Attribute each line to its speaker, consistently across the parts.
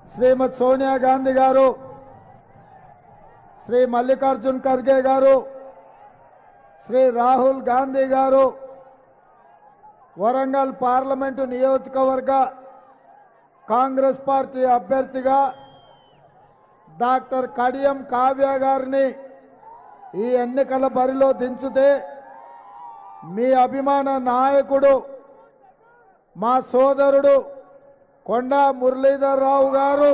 Speaker 1: శ్రీమతి సోనియా గాంధీ గారు శ్రీ మల్లికార్జున్ ఖర్గే గారు శ్రీ రాహుల్ గాంధీ గారు వరంగల్ పార్లమెంటు నియోజకవర్గ కాంగ్రెస్ పార్టీ అభ్యర్థిగా డాక్టర్ కడియం కావ్య గారిని ఈ ఎన్నికల బరిలో దించితే మీ అభిమాన నాయకుడు మా సోదరుడు కొండా మురళీధర్ రావు గారు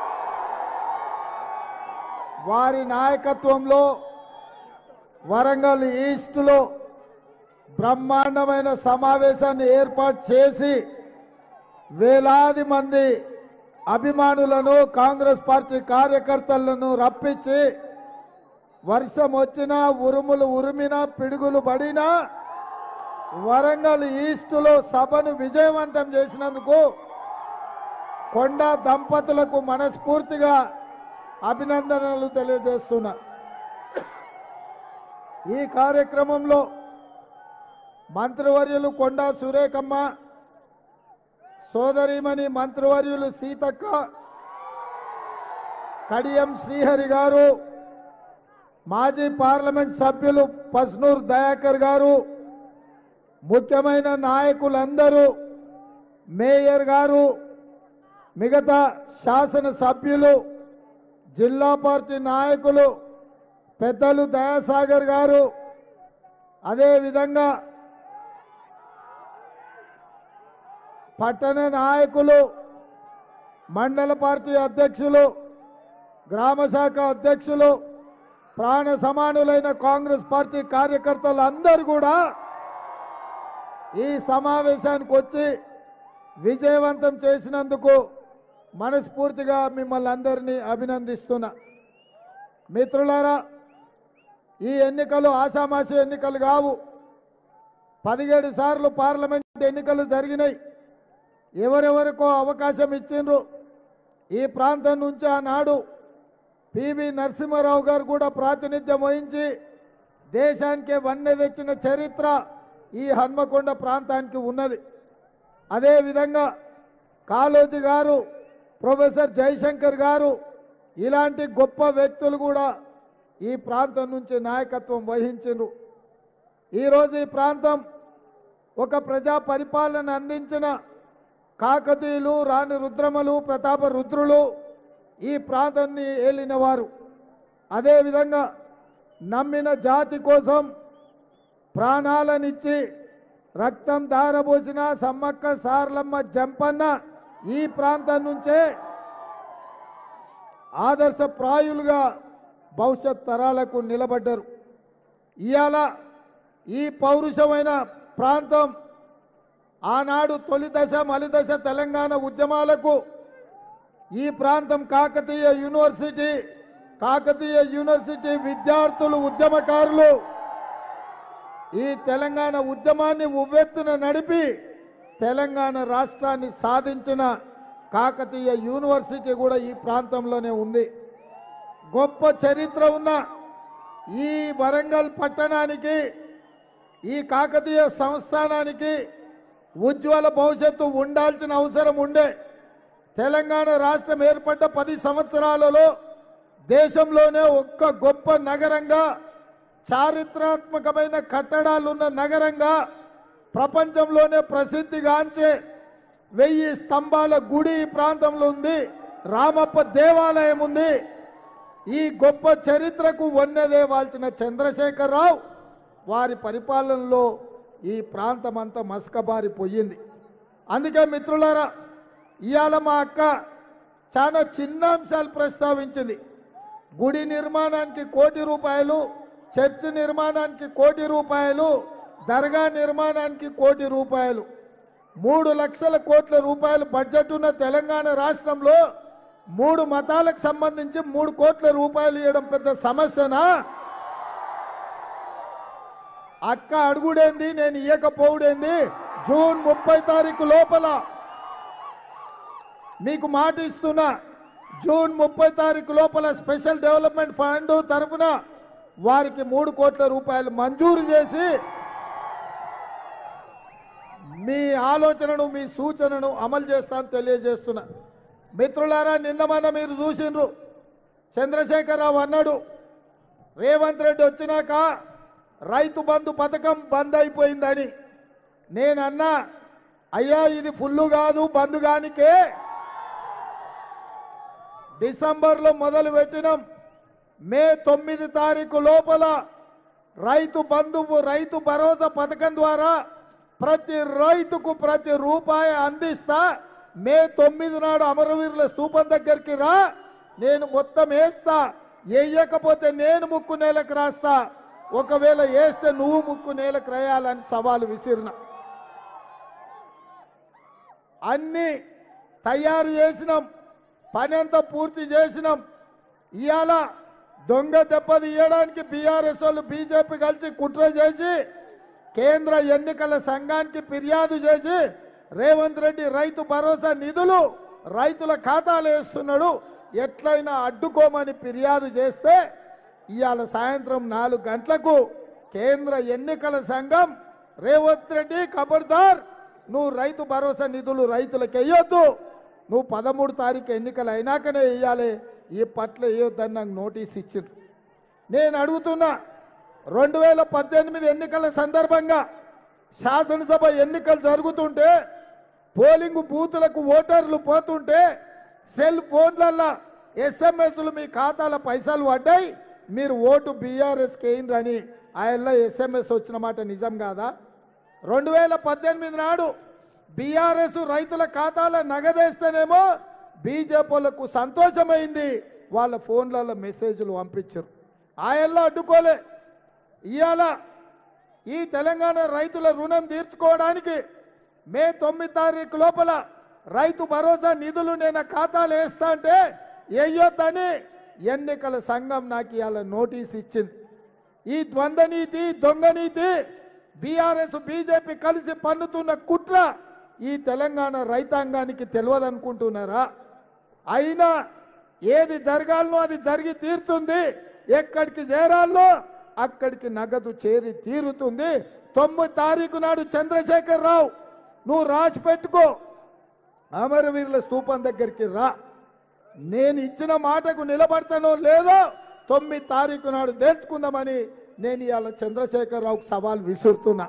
Speaker 1: వారి నాయకత్వంలో వరంగల్ ఈస్ట్లో బ్రహ్మాండమైన సమావేశాన్ని ఏర్పాటు చేసి వేలాది మంది అభిమానులను కాంగ్రెస్ పార్టీ కార్యకర్తలను రప్పించి వర్షం వచ్చినా ఉరుములు ఉరిమినా పిడుగులు పడినా వరంగల్ ఈస్టులో సభను విజయవంతం చేసినందుకు కొండా దంపతులకు మనస్ఫూర్తిగా అభినందనలు తెలియజేస్తున్నా ఈ కార్యక్రమంలో మంత్రివర్యులు కొండా సురేఖమ్మ సోదరిమణి మంత్రివర్యులు సీతక్క కడియం శ్రీహరి గారు మాజీ పార్లమెంట్ సభ్యులు పస్నూర్ దయాకర్ గారు ముఖ్యమైన నాయకులందరూ మేయర్ గారు మిగతా శాసన సభ్యులు జిల్లా పార్టీ నాయకులు పెద్దలు దయాసాగర్ గారు అదేవిధంగా పట్టణ నాయకులు మండల పార్టీ అధ్యక్షులు గ్రామ శాఖ అధ్యక్షులు ప్రాణ సమానులైన కాంగ్రెస్ పార్టీ కార్యకర్తలు అందరూ కూడా ఈ సమావేశానికి వచ్చి విజయవంతం చేసినందుకు మనస్ఫూర్తిగా మిమ్మల్ని అందరినీ అభినందిస్తున్నా మిత్రులారా ఈ ఎన్నికలు ఆషామాషి ఎన్నికలు కావు పదిహేడు సార్లు పార్లమెంట్ ఎన్నికలు జరిగినాయి ఎవరెవరికో అవకాశం ఇచ్చిండ్రు ఈ ప్రాంతం నుంచి ఆనాడు పివి నరసింహారావు గారు కూడా ప్రాతినిధ్యం వహించి దేశానికి వన్నె తెచ్చిన చరిత్ర ఈ హన్మకొండ ప్రాంతానికి ఉన్నది అదేవిధంగా కాళోజీ గారు ప్రొఫెసర్ జయశంకర్ గారు ఇలాంటి గొప్ప వ్యక్తులు కూడా ఈ ప్రాంతం నుంచి నాయకత్వం వహించారు ఈరోజు ఈ ప్రాంతం ఒక ప్రజా పరిపాలన అందించిన కాకతీయులు రాణి రుద్రమలు ప్రతాప రుద్రులు ఈ ప్రాంతాన్ని ఏలినవారు అదేవిధంగా నమ్మిన జాతి కోసం ప్రాణాలనిచ్చి రక్తం దారబోసిన సమ్మక్క సార్లమ్మ జంపన్న ఈ ప్రాంతం నుంచే ఆదర్శప్రాయులుగా భవిష్యత్ తరాలకు నిలబడ్డారు ఇవాళ ఈ పౌరుషమైన ప్రాంతం ఆనాడు తొలి దశ మలి దశ తెలంగాణ ఉద్యమాలకు ఈ ప్రాంతం కాకతీయ యూనివర్సిటీ కాకతీయ యూనివర్సిటీ విద్యార్థులు ఉద్యమకారులు ఈ తెలంగాణ ఉద్యమాన్ని ఉవ్వెత్తున నడిపి తెలంగాణ రాష్ట్రాన్ని సాధించిన కాకతీయ యూనివర్సిటీ కూడా ఈ ప్రాంతంలోనే ఉంది గొప్ప చరిత్ర ఉన్న ఈ వరంగల్ పట్టణానికి ఈ కాకతీయ సంస్థానానికి ఉజ్వల భవిష్యత్తు ఉండాల్సిన అవసరం ఉండే తెలంగాణ రాష్ట్రం ఏర్పడ్డ పది సంవత్సరాలలో దేశంలోనే ఒక్క గొప్ప నగరంగా చారిత్రాత్మకమైన కట్టడాలున్న నగరంగా ప్రపంచంలోనే ప్రసిద్ధిగాంచే వెయ్యి స్తంభాల గుడి ఈ ప్రాంతంలో ఉంది రామప్ప దేవాలయం ఉంది ఈ గొప్ప చరిత్రకు వన్నెదేవాల్సిన చంద్రశేఖరరావు వారి పరిపాలనలో ఈ ప్రాంతం అంతా మసకబారిపోయింది అందుకే మిత్రులారా ఇవాళ మా అక్క చాలా చిన్న అంశాలు ప్రస్తావించింది గుడి నిర్మాణానికి కోటి రూపాయలు చర్చి నిర్మాణానికి కోటి రూపాయలు దర్గా నిర్మాణానికి కోటి రూపాయలు మూడు లక్షల కోట్ల రూపాయలు బడ్జెట్ ఉన్న తెలంగాణ రాష్ట్రంలో మూడు మతాలకు సంబంధించి మూడు కోట్ల రూపాయలు ఇవ్వడం పెద్ద సమస్యనా అక్క అడుగుడేంది నేను ఇయ్యకపోవుడేంది జూన్ ముప్పై తారీఖు లోపల మీకు మాట ఇస్తున్నా జూన్ ముప్పై తారీఖు లోపల స్పెషల్ డెవలప్మెంట్ ఫండ్ తరఫున వారికి మూడు కోట్ల రూపాయలు మంజూరు చేసి మీ ఆలోచనను మీ సూచనను అమలు చేస్తాను తెలియజేస్తున్నా మిత్రులారా నిన్న మన మీరు చూసిండ్రు చంద్రశేఖరరావు అన్నాడు రేవంత్ రెడ్డి వచ్చినాక రైతు బంధు పథకం బంద్ అయిపోయిందని నేనన్నా అయ్యా ఇది ఫుల్లు కాదు బంద్ కానికే డిసెంబర్లో మొదలు పెట్టినాం మే తొమ్మిది తారీఖు లోపల రైతు బంధువు రైతు భరోసా పథకం ద్వారా ప్రతి రైతుకు ప్రతి రూపాయి అందిస్తా మే తొమ్మిది నాడు అమరవీరుల స్తూపం దగ్గరికి రా నేను మొత్తం వేస్తా వేయకపోతే నేను ముక్కు నేలకు రాస్తా ఒకవేళ వేస్తే నువ్వు ముక్కు నేలకు రాయాలని సవాలు విసిరిన అన్ని తయారు చేసినాం పని అంతా పూర్తి చేసినాం ఇవాళ దొంగ దెబ్బ తీయడానికి బీఆర్ఎస్ వాళ్ళు బీజేపీ కలిసి కుట్ర చేసి కేంద్ర ఎన్నికల సంఘానికి ఫిర్యాదు చేసి రేవంత్ రెడ్డి రైతు భరోసా నిధులు రైతుల ఖాతాలు వేస్తున్నాడు ఎట్లయినా అడ్డుకోమని ఫిర్యాదు చేస్తే ఇవాళ సాయంత్రం నాలుగు గంటలకు కేంద్ర ఎన్నికల సంఘం రేవంత్ రెడ్డి ఖబర్దార్ నువ్వు రైతు భరోసా నిధులు రైతులకు వేయొద్దు నువ్వు పదమూడు తారీఖు ఎన్నికలు అయినాకనే వేయాలి ఈ పట్ల వేయొద్దని నాకు నోటీస్ ఇచ్చింది నేను అడుగుతున్నా రెండు వేల పద్దెనిమిది ఎన్నికల సందర్భంగా శాసనసభ ఎన్నికలు జరుగుతుంటే పోలింగ్ బూతులకు ఓటర్లు పోతుంటే సెల్ ఫోన్లల్లో ఎస్ఎంఎస్లు మీ ఖాతాల పైసలు పడ్డాయి మీరు ఓటు బీఆర్ఎస్కి వేయండి ఆయనలో ఎస్ఎంఎస్ వచ్చిన మాట నిజం కాదా రెండు వేల పద్దెనిమిది నాడు బీఆర్ఎస్ రైతుల ఖాతాలో నగదేస్తేనేమో బీజేపీలకు సంతోషమైంది వాళ్ళ ఫోన్లలో మెసేజ్లు పంపించారు ఆయనలో అడ్డుకోలే ఇవాళ ఈ తెలంగాణ రైతుల రుణం తీర్చుకోవడానికి మే తొమ్మిది తారీఖు లోపల రైతు భరోసా నిధులు నేను ఆ ఖాతాలో వేస్తా అంటే వేయొద్దని ఎన్నికల సంఘం నాకు ఇవాళ నోటీస్ ఇచ్చింది ఈ ద్వంద్వ నీతి దొంగ నీతి బీఆర్ఎస్ బీజేపీ కలిసి పన్నుతున్న కుట్ర ఈ తెలంగాణ రైతాంగానికి తెలియదనుకుంటున్నారా అయినా ఏది జరగాలనో అది జరిగి తీరుతుంది ఎక్కడికి చేరాలో అక్కడికి నగదు చేరి తీరుతుంది తొమ్మిది తారీఖు నాడు చంద్రశేఖర్ రావు నువ్వు రాసి పెట్టుకో అమరవీరుల స్తూపం దగ్గరికి రా నేను ఇచ్చిన మాటకు నిలబడతానో లేదో తొమ్మిది తారీఖు నాడు తెచ్చుకుందామని నేను ఇవాళ చంద్రశేఖరరావుకు సవాల్ విసురుతున్నా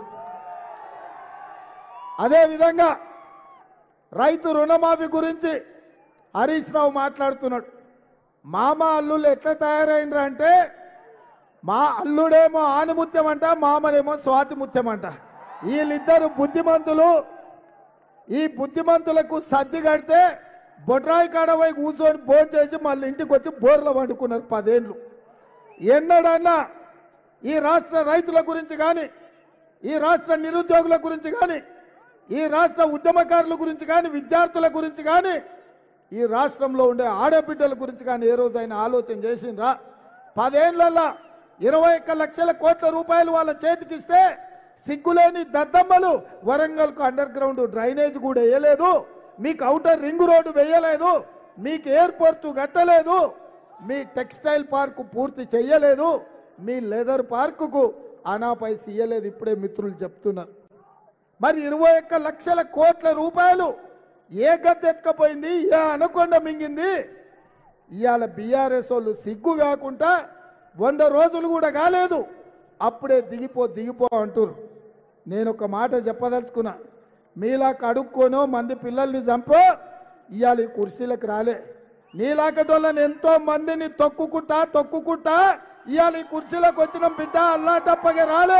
Speaker 1: అదేవిధంగా రైతు రుణమాఫీ గురించి హరీష్ రావు మాట్లాడుతున్నాడు మామ అల్లుళ్ళు ఎట్లా తయారైనరు అంటే మా అల్లుడేమో ఆనిముత్యం అంట మామనేమో స్వాతి ముత్యం అంట వీళ్ళిద్దరు బుద్ధిమంతులు ఈ బుద్ధిమంతులకు సర్ది కడితే బొడ్రాయి కాడ పోయి కూర్చొని భోజనం చేసి మళ్ళీ ఇంటికి వచ్చి బోర్లో వండుకున్నారు పదేళ్ళు ఎన్నడన్నా ఈ రాష్ట్ర రైతుల గురించి కానీ ఈ రాష్ట్ర నిరుద్యోగుల గురించి కానీ ఈ రాష్ట్ర ఉద్యమకారుల గురించి కానీ విద్యార్థుల గురించి కానీ ఈ రాష్ట్రంలో ఉండే ఆడబిడ్డల గురించి కానీ ఏ రోజైనా ఆలోచన చేసిండ్రా పదేళ్లలో ఇరవై ఒక్క లక్షల కోట్ల రూపాయలు వాళ్ళ చేతికిస్తే సిగ్గులేని దద్దమ్మలు వరంగల్కు అండర్ గ్రౌండ్ డ్రైనేజ్ కూడా వేయలేదు మీకు అవుటర్ రింగ్ రోడ్డు వేయలేదు మీకు ఎయిర్పోర్ట్ కట్టలేదు మీ టెక్స్టైల్ పార్కు పూర్తి చెయ్యలేదు మీ లెదర్ పార్కుకు అనాపైసి ఇయ్యలేదు ఇప్పుడే మిత్రులు చెప్తున్నారు మరి ఇరవై ఒక్క లక్షల కోట్ల రూపాయలు ఏ గద్దెత్తకపోయింది ఏ అనకొండ మింగింది ఇవాళ బీఆర్ఎస్ వాళ్ళు సిగ్గు కాకుండా వంద రోజులు కూడా కాలేదు అప్పుడే దిగిపో దిగిపో అంటున్నారు నేను ఒక మాట చెప్పదలుచుకున్నా మీలా కడుక్కోనో మంది పిల్లల్ని చంపో ఇవాళ ఈ కుర్చీలకు రాలే నీలాకటోళ్ళని ఎంతో మందిని తొక్కుకుంటా తొక్కుకుంటా ఇవాళ ఈ కుర్చీలకు వచ్చిన బిడ్డ అల్లాటప్పగా రాలే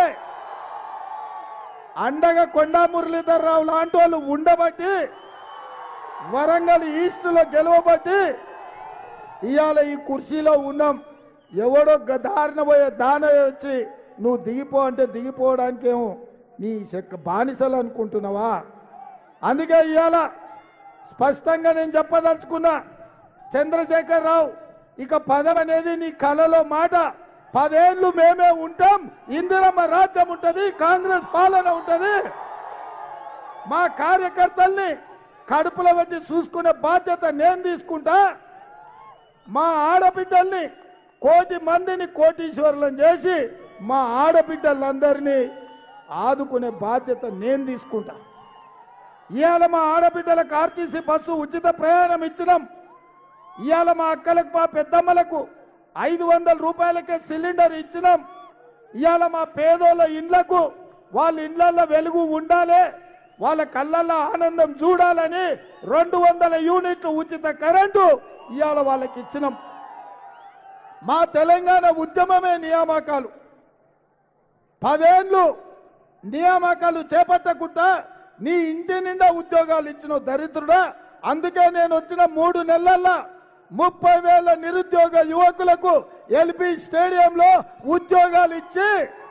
Speaker 1: అండగా కొండా మురళీధర్రావు లాంటి వాళ్ళు ఉండబట్టి వరంగల్ ఈస్ట్లో గెలవబట్టి ఇవాళ ఈ కుర్చీలో ఉన్నాం ఎవడో గ- దారిన పోయే దాన వచ్చి నువ్వు దిగిపో అంటే దిగిపోవడానికి ఏమో నీ చెక్క బానిసలు అనుకుంటున్నావా అందుకే ఇవాళ స్పష్టంగా నేను చెప్పదలుచుకున్నా చంద్రశేఖర్ రావు ఇక పదం అనేది నీ కళలో మాట పదేళ్ళు మేమే ఉంటాం ఇందిరమ్మ రాజ్యం ఉంటది కాంగ్రెస్ పాలన ఉంటది మా కార్యకర్తల్ని కడుపులో పెట్టి చూసుకునే బాధ్యత నేను తీసుకుంటా మా ఆడబిడ్డల్ని కోటి మందిని కోటీశ్వరులను చేసి మా ఆడబిడ్డలందరినీ ఆదుకునే బాధ్యత నేను తీసుకుంటా ఇవాళ మా ఆడబిడ్డలకు ఆర్టీసీ బస్సు ఉచిత ప్రయాణం ఇచ్చినాం ఇవాళ మా అక్కలకు మా పెద్దమ్మలకు ఐదు వందల రూపాయలకే సిలిండర్ ఇచ్చినాం ఇవాళ మా పేదోళ్ళ ఇండ్లకు వాళ్ళ ఇండ్లల్లో వెలుగు ఉండాలి వాళ్ళ కళ్ళల్లో ఆనందం చూడాలని రెండు వందల యూనిట్లు ఉచిత కరెంటు ఇవాళ వాళ్ళకి ఇచ్చినాం మా తెలంగాణ ఉద్యమమే నియామకాలు పదేళ్ళు నియామకాలు చేపట్టకుండా నీ ఇంటి నిండా ఉద్యోగాలు ఇచ్చిన దరిద్రుడా అందుకే నేను వచ్చిన మూడు నెలల్లో ముప్పై వేల నిరుద్యోగ యువకులకు ఎల్బి స్టేడియంలో ఉద్యోగాలు ఇచ్చి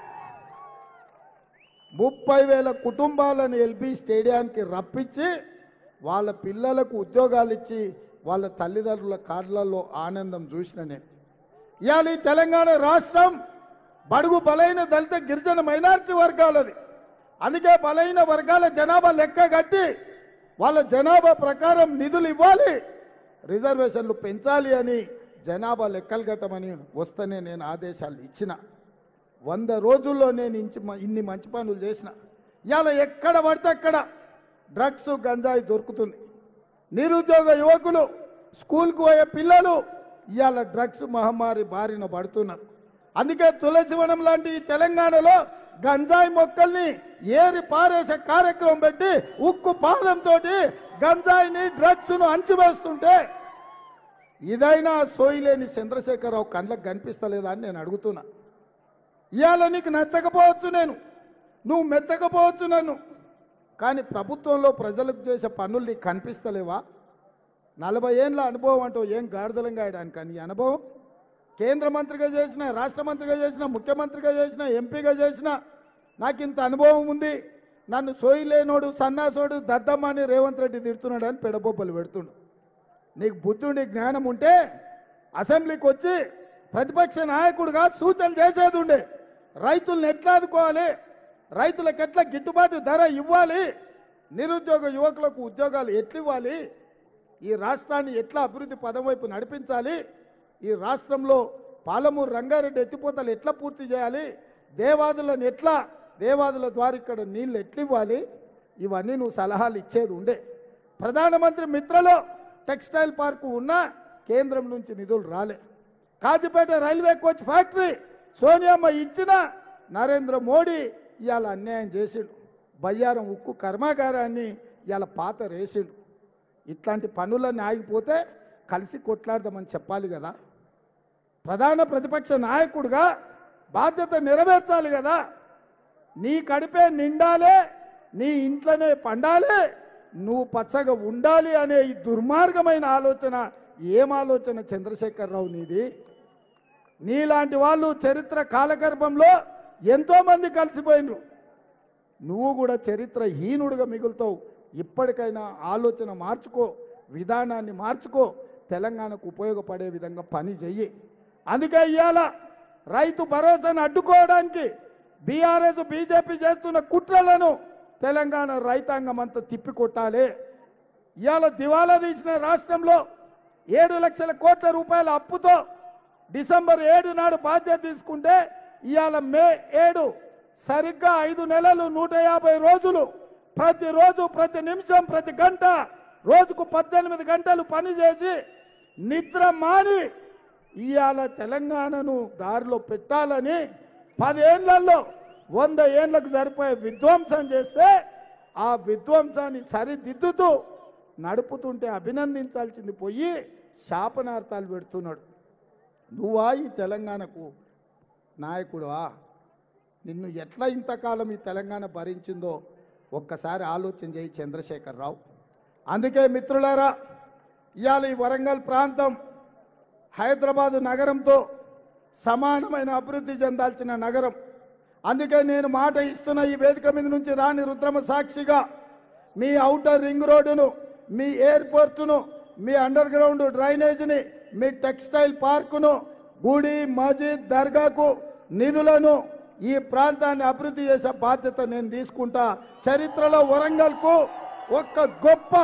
Speaker 1: ముప్పై వేల కుటుంబాలను ఎల్బి స్టేడియానికి రప్పించి వాళ్ళ పిల్లలకు ఉద్యోగాలు ఇచ్చి వాళ్ళ తల్లిదండ్రుల కార్లలో ఆనందం చూసిన నేను ఇవాళ ఈ తెలంగాణ రాష్ట్రం బడుగు బలైన దళిత గిరిజన మైనారిటీ వర్గాలది అందుకే బలైన వర్గాల జనాభా లెక్క కట్టి వాళ్ళ జనాభా ప్రకారం నిధులు ఇవ్వాలి రిజర్వేషన్లు పెంచాలి అని జనాభా లెక్కలు కట్టమని వస్తేనే నేను ఆదేశాలు ఇచ్చిన వంద రోజుల్లో నేను ఇంచి ఇన్ని మంచి పనులు చేసిన ఇవాళ ఎక్కడ పడితే అక్కడ డ్రగ్స్ గంజాయి దొరుకుతుంది నిరుద్యోగ యువకులు స్కూల్కు పోయే పిల్లలు ఇవాళ డ్రగ్స్ మహమ్మారి బారిన పడుతున్నారు అందుకే తులసివనం లాంటి ఈ తెలంగాణలో గంజాయి మొక్కల్ని ఏరి పారేసే కార్యక్రమం పెట్టి ఉక్కు పాదంతో గంజాయిని డ్రగ్స్ ను అంచివేస్తుంటే ఇదైనా సోయిలేని చంద్రశేఖరరావు కళ్ళకు కనిపిస్తలేదా అని నేను అడుగుతున్నా ఇవాళ నీకు నచ్చకపోవచ్చు నేను నువ్వు మెచ్చకపోవచ్చు నన్ను కానీ ప్రభుత్వంలో ప్రజలకు చేసే పనులు నీకు కనిపిస్తలేవా నలభై ఏళ్ళ అనుభవం అంటూ ఏం గాడిదలం గాయడానికి కానీ ఈ అనుభవం కేంద్ర మంత్రిగా చేసిన రాష్ట్ర మంత్రిగా చేసిన ముఖ్యమంత్రిగా చేసిన ఎంపీగా చేసిన నాకు ఇంత అనుభవం ఉంది నన్ను సోయిలేనోడు సన్నాసోడు దద్దమ్మ అని రేవంత్ రెడ్డి తిడుతున్నాడు అని పెడబొబ్బలు పెడుతుండు నీకు బుద్ధుడి జ్ఞానం ఉంటే అసెంబ్లీకి వచ్చి ప్రతిపక్ష నాయకుడిగా సూచనలు చేసేది ఉండే రైతుల్ని ఎట్లా ఆదుకోవాలి రైతులకు ఎట్లా గిట్టుబాటు ధర ఇవ్వాలి నిరుద్యోగ యువకులకు ఉద్యోగాలు ఎట్లా ఇవ్వాలి ఈ రాష్ట్రాన్ని ఎట్లా అభివృద్ధి పదం వైపు నడిపించాలి ఈ రాష్ట్రంలో పాలమూరు రంగారెడ్డి ఎత్తిపోతలు ఎట్లా పూర్తి చేయాలి దేవాదులను ఎట్లా దేవాదుల ద్వారా ఇక్కడ నీళ్ళు ఎట్లా ఇవ్వాలి ఇవన్నీ నువ్వు సలహాలు ఇచ్చేది ఉండే ప్రధానమంత్రి మిత్రలో టెక్స్టైల్ పార్కు ఉన్నా కేంద్రం నుంచి నిధులు రాలే కాజీపేట రైల్వే కోచ్ ఫ్యాక్టరీ సోనియమ్మ ఇచ్చిన నరేంద్ర మోడీ ఇవాళ అన్యాయం చేసిండు బయ్యారం ఉక్కు కర్మాగారాన్ని ఇవాళ పాత రేసిండు ఇట్లాంటి పనులన్నీ ఆగిపోతే కలిసి కొట్లాడదామని చెప్పాలి కదా ప్రధాన ప్రతిపక్ష నాయకుడిగా బాధ్యత నెరవేర్చాలి కదా నీ కడిపే నిండాలే నీ ఇంట్లోనే పండాలి నువ్వు పచ్చగా ఉండాలి అనే ఈ దుర్మార్గమైన ఆలోచన ఏం ఆలోచన చంద్రశేఖరరావు నీది నీలాంటి వాళ్ళు చరిత్ర కాలగర్భంలో ఎంతో మంది కలిసిపోయినరు నువ్వు కూడా చరిత్ర హీనుడుగా మిగులుతావు ఇప్పటికైనా ఆలోచన మార్చుకో విధానాన్ని మార్చుకో తెలంగాణకు ఉపయోగపడే విధంగా పని చెయ్యి అందుకే ఇవాళ రైతు భరోసాను అడ్డుకోవడానికి బీఆర్ఎస్ బీజేపీ చేస్తున్న కుట్రలను తెలంగాణ రైతాంగం అంతా తిప్పికొట్టాలి ఇవాళ దివాలా తీసిన రాష్ట్రంలో ఏడు లక్షల కోట్ల రూపాయల అప్పుతో డిసెంబర్ ఏడు నాడు బాధ్యత తీసుకుంటే ఇవాళ మే ఏడు సరిగ్గా ఐదు నెలలు నూట యాభై రోజులు ప్రతిరోజు ప్రతి నిమిషం ప్రతి గంట రోజుకు పద్దెనిమిది గంటలు పని చేసి నిద్ర మాని ఇవాళ తెలంగాణను దారిలో పెట్టాలని పదేళ్లలో వంద ఏళ్లకు సరిపోయే విధ్వంసం చేస్తే ఆ విధ్వంసాన్ని సరిదిద్దుతూ నడుపుతుంటే అభినందించాల్సింది పోయి శాపనార్థాలు పెడుతున్నాడు నువ్వా ఈ తెలంగాణకు నాయకుడువా నిన్ను ఎట్లా ఇంతకాలం ఈ తెలంగాణ భరించిందో ఒక్కసారి ఆలోచన చేయి చంద్రశేఖరరావు అందుకే మిత్రులారా ఇవాళ ఈ వరంగల్ ప్రాంతం హైదరాబాదు నగరంతో సమానమైన అభివృద్ధి చెందాల్సిన నగరం అందుకే నేను మాట ఇస్తున్న ఈ వేదిక మీద నుంచి రాని రుద్రమ సాక్షిగా మీ ఔటర్ రింగ్ రోడ్డును మీ ఎయిర్పోర్టును మీ అండర్ గ్రౌండ్ డ్రైనేజీని మీ టెక్స్టైల్ పార్కును గుడి మసీద్ దర్గాకు నిధులను ఈ ప్రాంతాన్ని అభివృద్ధి చేసే బాధ్యత నేను తీసుకుంటా చరిత్రలో వరంగల్కు ఒక్క గొప్ప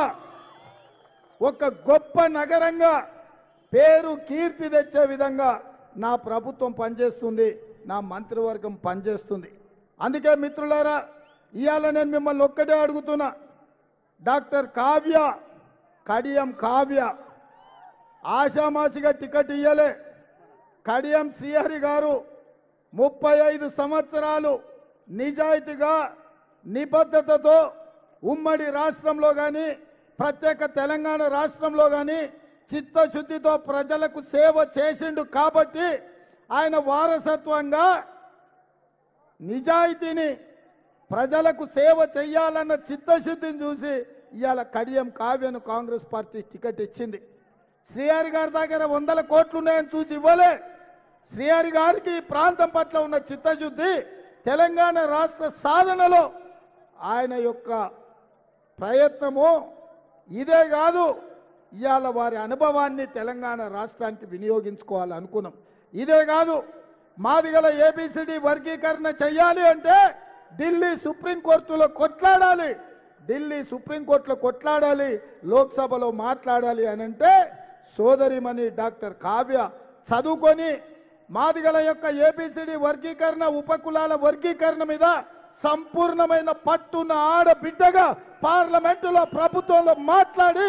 Speaker 1: ఒక గొప్ప నగరంగా పేరు కీర్తి తెచ్చే విధంగా నా ప్రభుత్వం పనిచేస్తుంది నా మంత్రివర్గం పనిచేస్తుంది అందుకే మిత్రులారా ఇవాళ నేను మిమ్మల్ని ఒక్కటే అడుగుతున్నా డాక్టర్ కావ్య కడియం కావ్య ఆషామాషిగా టికెట్ ఇయ్యలే కడియం శ్రీహరి గారు ముప్పై ఐదు సంవత్సరాలు నిజాయితీగా నిబద్ధతతో ఉమ్మడి రాష్ట్రంలో కానీ ప్రత్యేక తెలంగాణ రాష్ట్రంలో కానీ చిత్తశుద్ధితో ప్రజలకు సేవ చేసిండు కాబట్టి ఆయన వారసత్వంగా నిజాయితీని ప్రజలకు సేవ చెయ్యాలన్న చిత్తశుద్ధిని చూసి ఇవాళ కడియం కావ్యను కాంగ్రెస్ పార్టీ టికెట్ ఇచ్చింది శ్రీహరి గారి దగ్గర వందల కోట్లు ఉన్నాయని చూసి ఇవ్వలే శ్రీహరి గారికి ఈ ప్రాంతం పట్ల ఉన్న చిత్తశుద్ధి తెలంగాణ రాష్ట్ర సాధనలో ఆయన యొక్క ప్రయత్నము ఇదే కాదు ఇవాళ వారి అనుభవాన్ని తెలంగాణ రాష్ట్రానికి వినియోగించుకోవాలనుకున్నాం ఇదే కాదు మాదిగల ఏబిసిడి వర్గీకరణ చెయ్యాలి అంటే ఢిల్లీ సుప్రీంకోర్టులో కొట్లాడాలి ఢిల్లీ సుప్రీంకోర్టులో కొట్లాడాలి లోక్సభలో మాట్లాడాలి అని అంటే సోదరిమణి డాక్టర్ కావ్య చదువుకొని మాదిగల యొక్క ఏబిసిడి వర్గీకరణ ఉపకులాల వర్గీకరణ మీద సంపూర్ణమైన పట్టున్న ఆడబిడ్డగా పార్లమెంటులో ప్రభుత్వంలో మాట్లాడి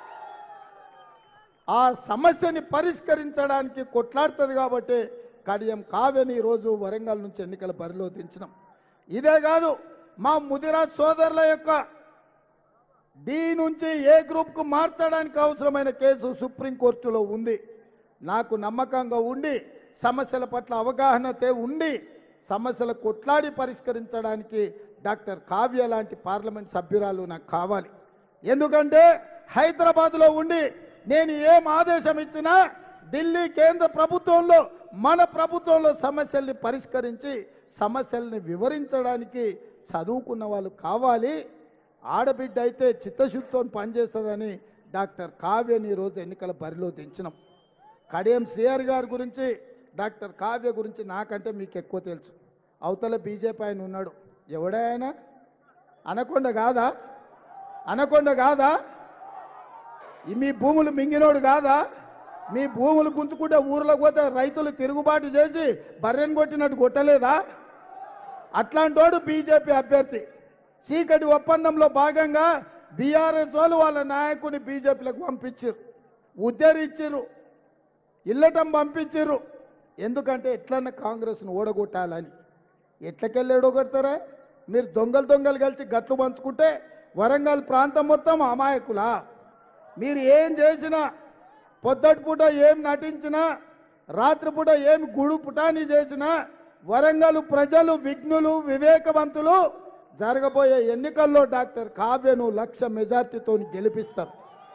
Speaker 1: ఆ సమస్యని పరిష్కరించడానికి కొట్లాడుతుంది కాబట్టి కడియం కావ్యని ఈరోజు వరంగల్ నుంచి ఎన్నికల బరిలో దించినాం ఇదే కాదు మా ముదిరాజ్ సోదరుల యొక్క డి నుంచి ఏ గ్రూప్కు మార్చడానికి అవసరమైన కేసు సుప్రీంకోర్టులో ఉంది నాకు నమ్మకంగా ఉండి సమస్యల పట్ల అవగాహనతే ఉండి సమస్యలు కొట్లాడి పరిష్కరించడానికి డాక్టర్ కావ్య లాంటి పార్లమెంట్ సభ్యురాలు నాకు కావాలి ఎందుకంటే హైదరాబాద్లో ఉండి నేను ఏం ఆదేశం ఇచ్చినా ఢిల్లీ కేంద్ర ప్రభుత్వంలో మన ప్రభుత్వంలో సమస్యల్ని పరిష్కరించి సమస్యల్ని వివరించడానికి చదువుకున్న వాళ్ళు కావాలి ఆడబిడ్డ అయితే చిత్తశుద్ధితో పనిచేస్తుందని డాక్టర్ కావ్యని ఈరోజు ఎన్నికల బరిలో దించినాం కడియం శ్రీహరి గారి గురించి డాక్టర్ కావ్య గురించి నాకంటే మీకు ఎక్కువ తెలుసు అవతల బీజేపీ ఆయన ఉన్నాడు ఎవడే ఆయన అనకొండ కాదా అనకొండ కాదా ఈ మీ భూములు మింగినోడు కాదా మీ భూములు గుంజుకుంటే ఊర్లోకి పోతే రైతులు తిరుగుబాటు చేసి బర్రెని కొట్టినట్టు కొట్టలేదా అట్లాంటోడు బీజేపీ అభ్యర్థి చీకటి ఒప్పందంలో భాగంగా బీఆర్ఎస్ వాళ్ళు వాళ్ళ నాయకుని బీజేపీలకు పంపించారు ఉద్ధరించారు ఇల్లటం పంపించారు ఎందుకంటే ఎట్లన్నా కాంగ్రెస్ను ఓడగొట్టాలని ఎట్లకెళ్ళి ఓడగొడతారా మీరు దొంగలు దొంగలు కలిసి గట్లు పంచుకుంటే వరంగల్ ప్రాంతం మొత్తం అమాయకులా మీరు ఏం చేసినా పొద్దటి పూట ఏం నటించినా రాత్రిపూట ఏం గుడు పుటాని చేసినా వరంగల్ ప్రజలు విఘ్నులు వివేకవంతులు జరగబోయే ఎన్నికల్లో డాక్టర్ కావ్యను లక్ష మెజార్టీతో గెలిపిస్తారు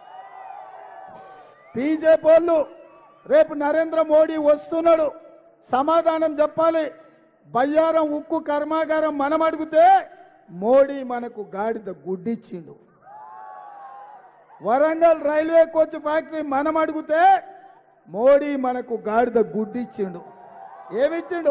Speaker 1: బీజేపీ వాళ్ళు రేపు నరేంద్ర మోడీ వస్తున్నాడు సమాధానం చెప్పాలి బయ్యారం ఉక్కు కర్మాగారం మనం అడిగితే మోడీ మనకు గాడిద గుడ్డిచ్చిండు వరంగల్ రైల్వే కోచ్ ఫ్యాక్టరీ మనం అడిగితే మోడీ మనకు గాడిద గుడ్డిచ్చిండు ఏమిచ్చిండు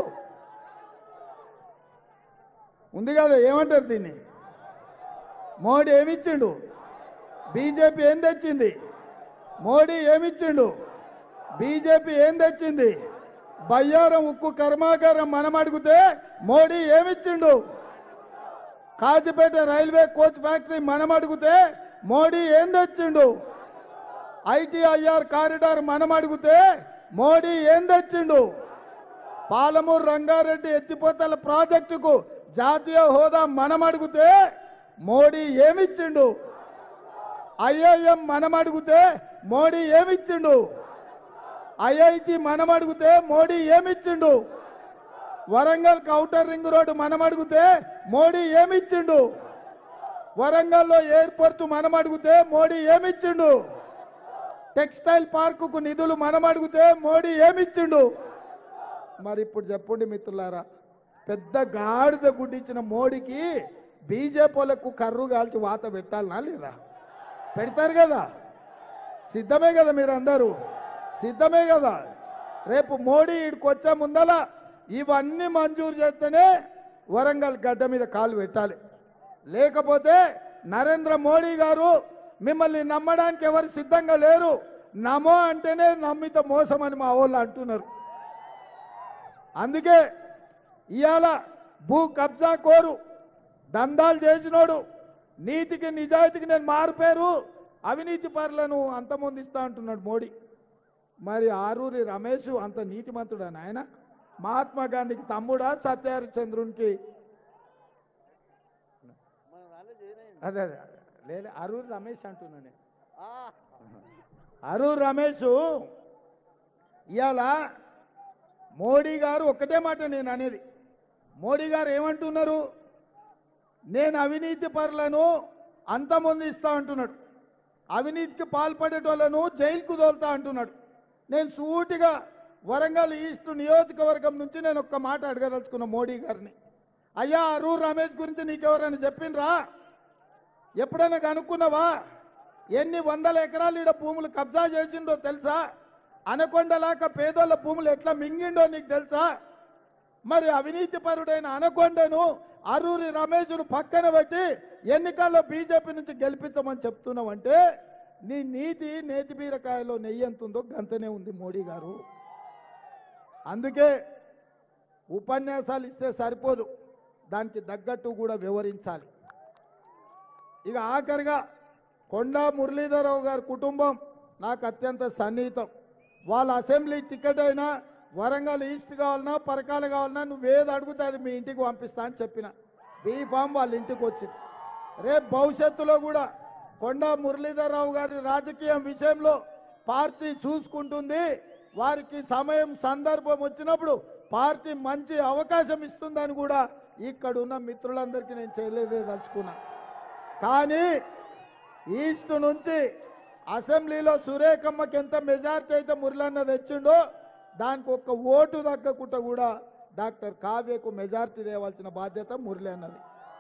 Speaker 1: ఉంది కదా ఏమంటారు దీన్ని మోడీ ఏమిచ్చిండు బీజేపీ ఏం తెచ్చింది మోడీ ఏమిచ్చిండు బీజేపీ ఏం తెచ్చింది బయ్యారం ఉక్కు కర్మాగారం మనం అడిగితే మోడీ ఏమిచ్చిండు కాజిపేట రైల్వే కోచ్ ఫ్యాక్టరీ మనం అడిగితే మోడీ ఏం తెచ్చిండు ఐటీఐఆర్ కారిడార్ మనం అడిగితే మోడీ ఏం తెచ్చిండు పాలమూరు రంగారెడ్డి ఎత్తిపోతల ప్రాజెక్టుకు జాతీయ హోదా మనం అడిగితే మోడీ ఏమిచ్చిండు ఐఐఎం మనం అడిగితే మోడీ ఏమిచ్చిండు ఐఐటి మనం అడిగితే మోడీ ఏమిచ్చిండు వరంగల్ కౌటర్ రింగ్ రోడ్డు మనం అడిగితే మోడీ ఏమిచ్చిండు వరంగల్లో ఎయిర్పోర్ట్ మనం అడిగితే మోడీ ఏమిచ్చిండు టెక్స్టైల్ పార్కుకు నిధులు మనం అడిగితే మోడీ ఏమిచ్చిండు మరి ఇప్పుడు చెప్పండి మిత్రులారా పెద్ద గాడిద గుడ్డిచ్చిన మోడీకి బీజేపీలకు కర్రు కాల్చి వాత పెట్టాలనా లేదా పెడతారు కదా సిద్ధమే కదా మీరు అందరూ సిద్ధమే కదా రేపు మోడీ ఇక్కడికి వచ్చే ముందల ఇవన్నీ మంజూరు చేస్తేనే వరంగల్ గడ్డ మీద కాలు పెట్టాలి లేకపోతే నరేంద్ర మోడీ గారు మిమ్మల్ని నమ్మడానికి ఎవరు సిద్ధంగా లేరు నమో అంటేనే నమ్మిత మోసం అని మా వాళ్ళు అంటున్నారు అందుకే ఇవాళ భూ కబ్జా కోరు దందాలు చేసినోడు నీతికి నిజాయితీకి నేను మారిపోయారు అవినీతి పరులను అంతమొందిస్తా అంటున్నాడు మోడీ మరి ఆరూరి రమేష్ అంత నీతిమంతుడా ఆయన మహాత్మా గాంధీకి తమ్ముడా సత్యహరిచంద్రునికి అదే అదే లేదు అరూరి రమేష్ అంటున్నా నేను అరూర్ రమేష్ ఇవాళ మోడీ గారు ఒక్కటే మాట నేను అనేది మోడీ గారు ఏమంటున్నారు నేను అవినీతి పరులను అంతమొందిస్తా అంటున్నాడు అవినీతికి పాల్పడేటోళ్లను జైలుకు తోలుతా అంటున్నాడు నేను సూటిగా వరంగల్ ఈస్ట్ నియోజకవర్గం నుంచి నేను ఒక్క మాట అడగదలుచుకున్న మోడీ గారిని అయ్యా అరూర్ రమేష్ గురించి నీకెవరైనా చెప్పిండ్రా ఎప్పుడైనా కనుక్కున్నావా ఎన్ని వందల ఎకరాలు ఈడ భూములు కబ్జా చేసిండో తెలుసా అనకొండలాక పేదోళ్ళ భూములు ఎట్లా మింగిండో నీకు తెలుసా మరి అవినీతి పరుడైన అనకొండను అరూరి రమేష్ను పక్కన పెట్టి ఎన్నికల్లో బీజేపీ నుంచి గెలిపించమని చెప్తున్నావంటే నీ నీతి నేతి బీరకాయలో నెయ్యి ఎంత ఉందో గంతనే ఉంది మోడీ గారు అందుకే ఉపన్యాసాలు ఇస్తే సరిపోదు దానికి తగ్గట్టు కూడా వివరించాలి ఇక ఆఖరిగా కొండా మురళీధరరావు గారి కుటుంబం నాకు అత్యంత సన్నిహితం వాళ్ళ అసెంబ్లీ టికెట్ అయినా వరంగల్ ఈస్ట్ కావాలన్నా పరకాలు కావాలన్నా నువ్వు ఏది అడిగితే అది మీ ఇంటికి పంపిస్తా అని చెప్పిన బీ ఫామ్ వాళ్ళ ఇంటికి వచ్చింది రేపు భవిష్యత్తులో కూడా కొండా మురళీధరరావు గారి రాజకీయం విషయంలో పార్టీ చూసుకుంటుంది వారికి సమయం సందర్భం వచ్చినప్పుడు పార్టీ మంచి అవకాశం ఇస్తుందని కూడా ఇక్కడున్న మిత్రులందరికీ నేను చేయలేదే తలుచుకున్నా కానీ ఈస్ట్ నుంచి అసెంబ్లీలో సురేఖమ్మకి ఎంత మెజార్టీ అయితే మురళన్న తెచ్చిండో దానికి ఒక్క ఓటు తగ్గకుండా కూడా డాక్టర్ కావ్యకు మెజార్టీ తేవాల్సిన బాధ్యత మురళి అన్నది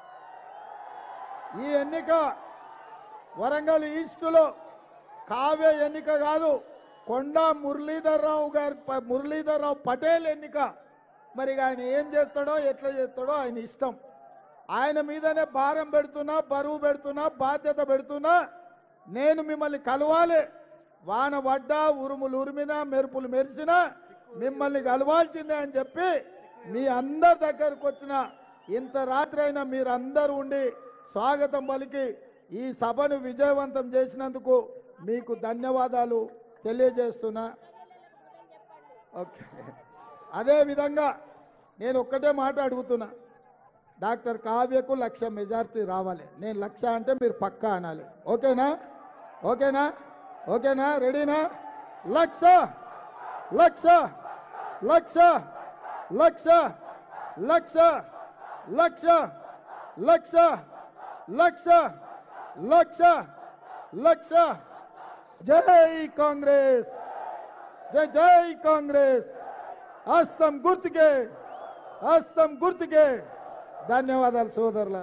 Speaker 1: ఈ ఎన్నిక వరంగల్ ఈస్టులో కావ్య ఎన్నిక కాదు కొండా మురళీధర్రావు గారి ప- మురళీధర్రావు పటేల్ ఎన్నిక మరి ఇక ఆయన ఏం చేస్తాడో ఎట్లా చేస్తాడో ఆయన ఇష్టం ఆయన మీదనే భారం పెడుతున్నా బరువు పెడుతున్నా బాధ్యత పెడుతున్నా నేను మిమ్మల్ని కలవాలి వాన పడ్డా ఉరుములు ఉరిమినా మెరుపులు మెరిసినా మిమ్మల్ని కలవాల్సిందే అని చెప్పి మీ అందరి దగ్గరకు వచ్చిన ఇంత రాత్రి అయినా మీరందరూ ఉండి స్వాగతం పలికి ఈ సభను విజయవంతం చేసినందుకు మీకు ధన్యవాదాలు తెలియజేస్తున్నా ఓకే అదే విధంగా నేను ఒక్కటే మాట అడుగుతున్నా డాక్టర్ కావ్యకు లక్ష మెజార్టీ రావాలి నేను లక్ష అంటే మీరు పక్కా అనాలి ఓకేనా ఓకేనా ఓకేనా రెడీనా లక్ష లక్ష లక్ష లక్ష లక్ష లక్ష లక్ష లక్ష లక్ష లక్ష జై కాంగ్రెస్ జై జై కాంగ్రెస్ హస్తం గుర్తుకే హస్తం గుర్తుకే ధన్యవాదాలు సోదరుల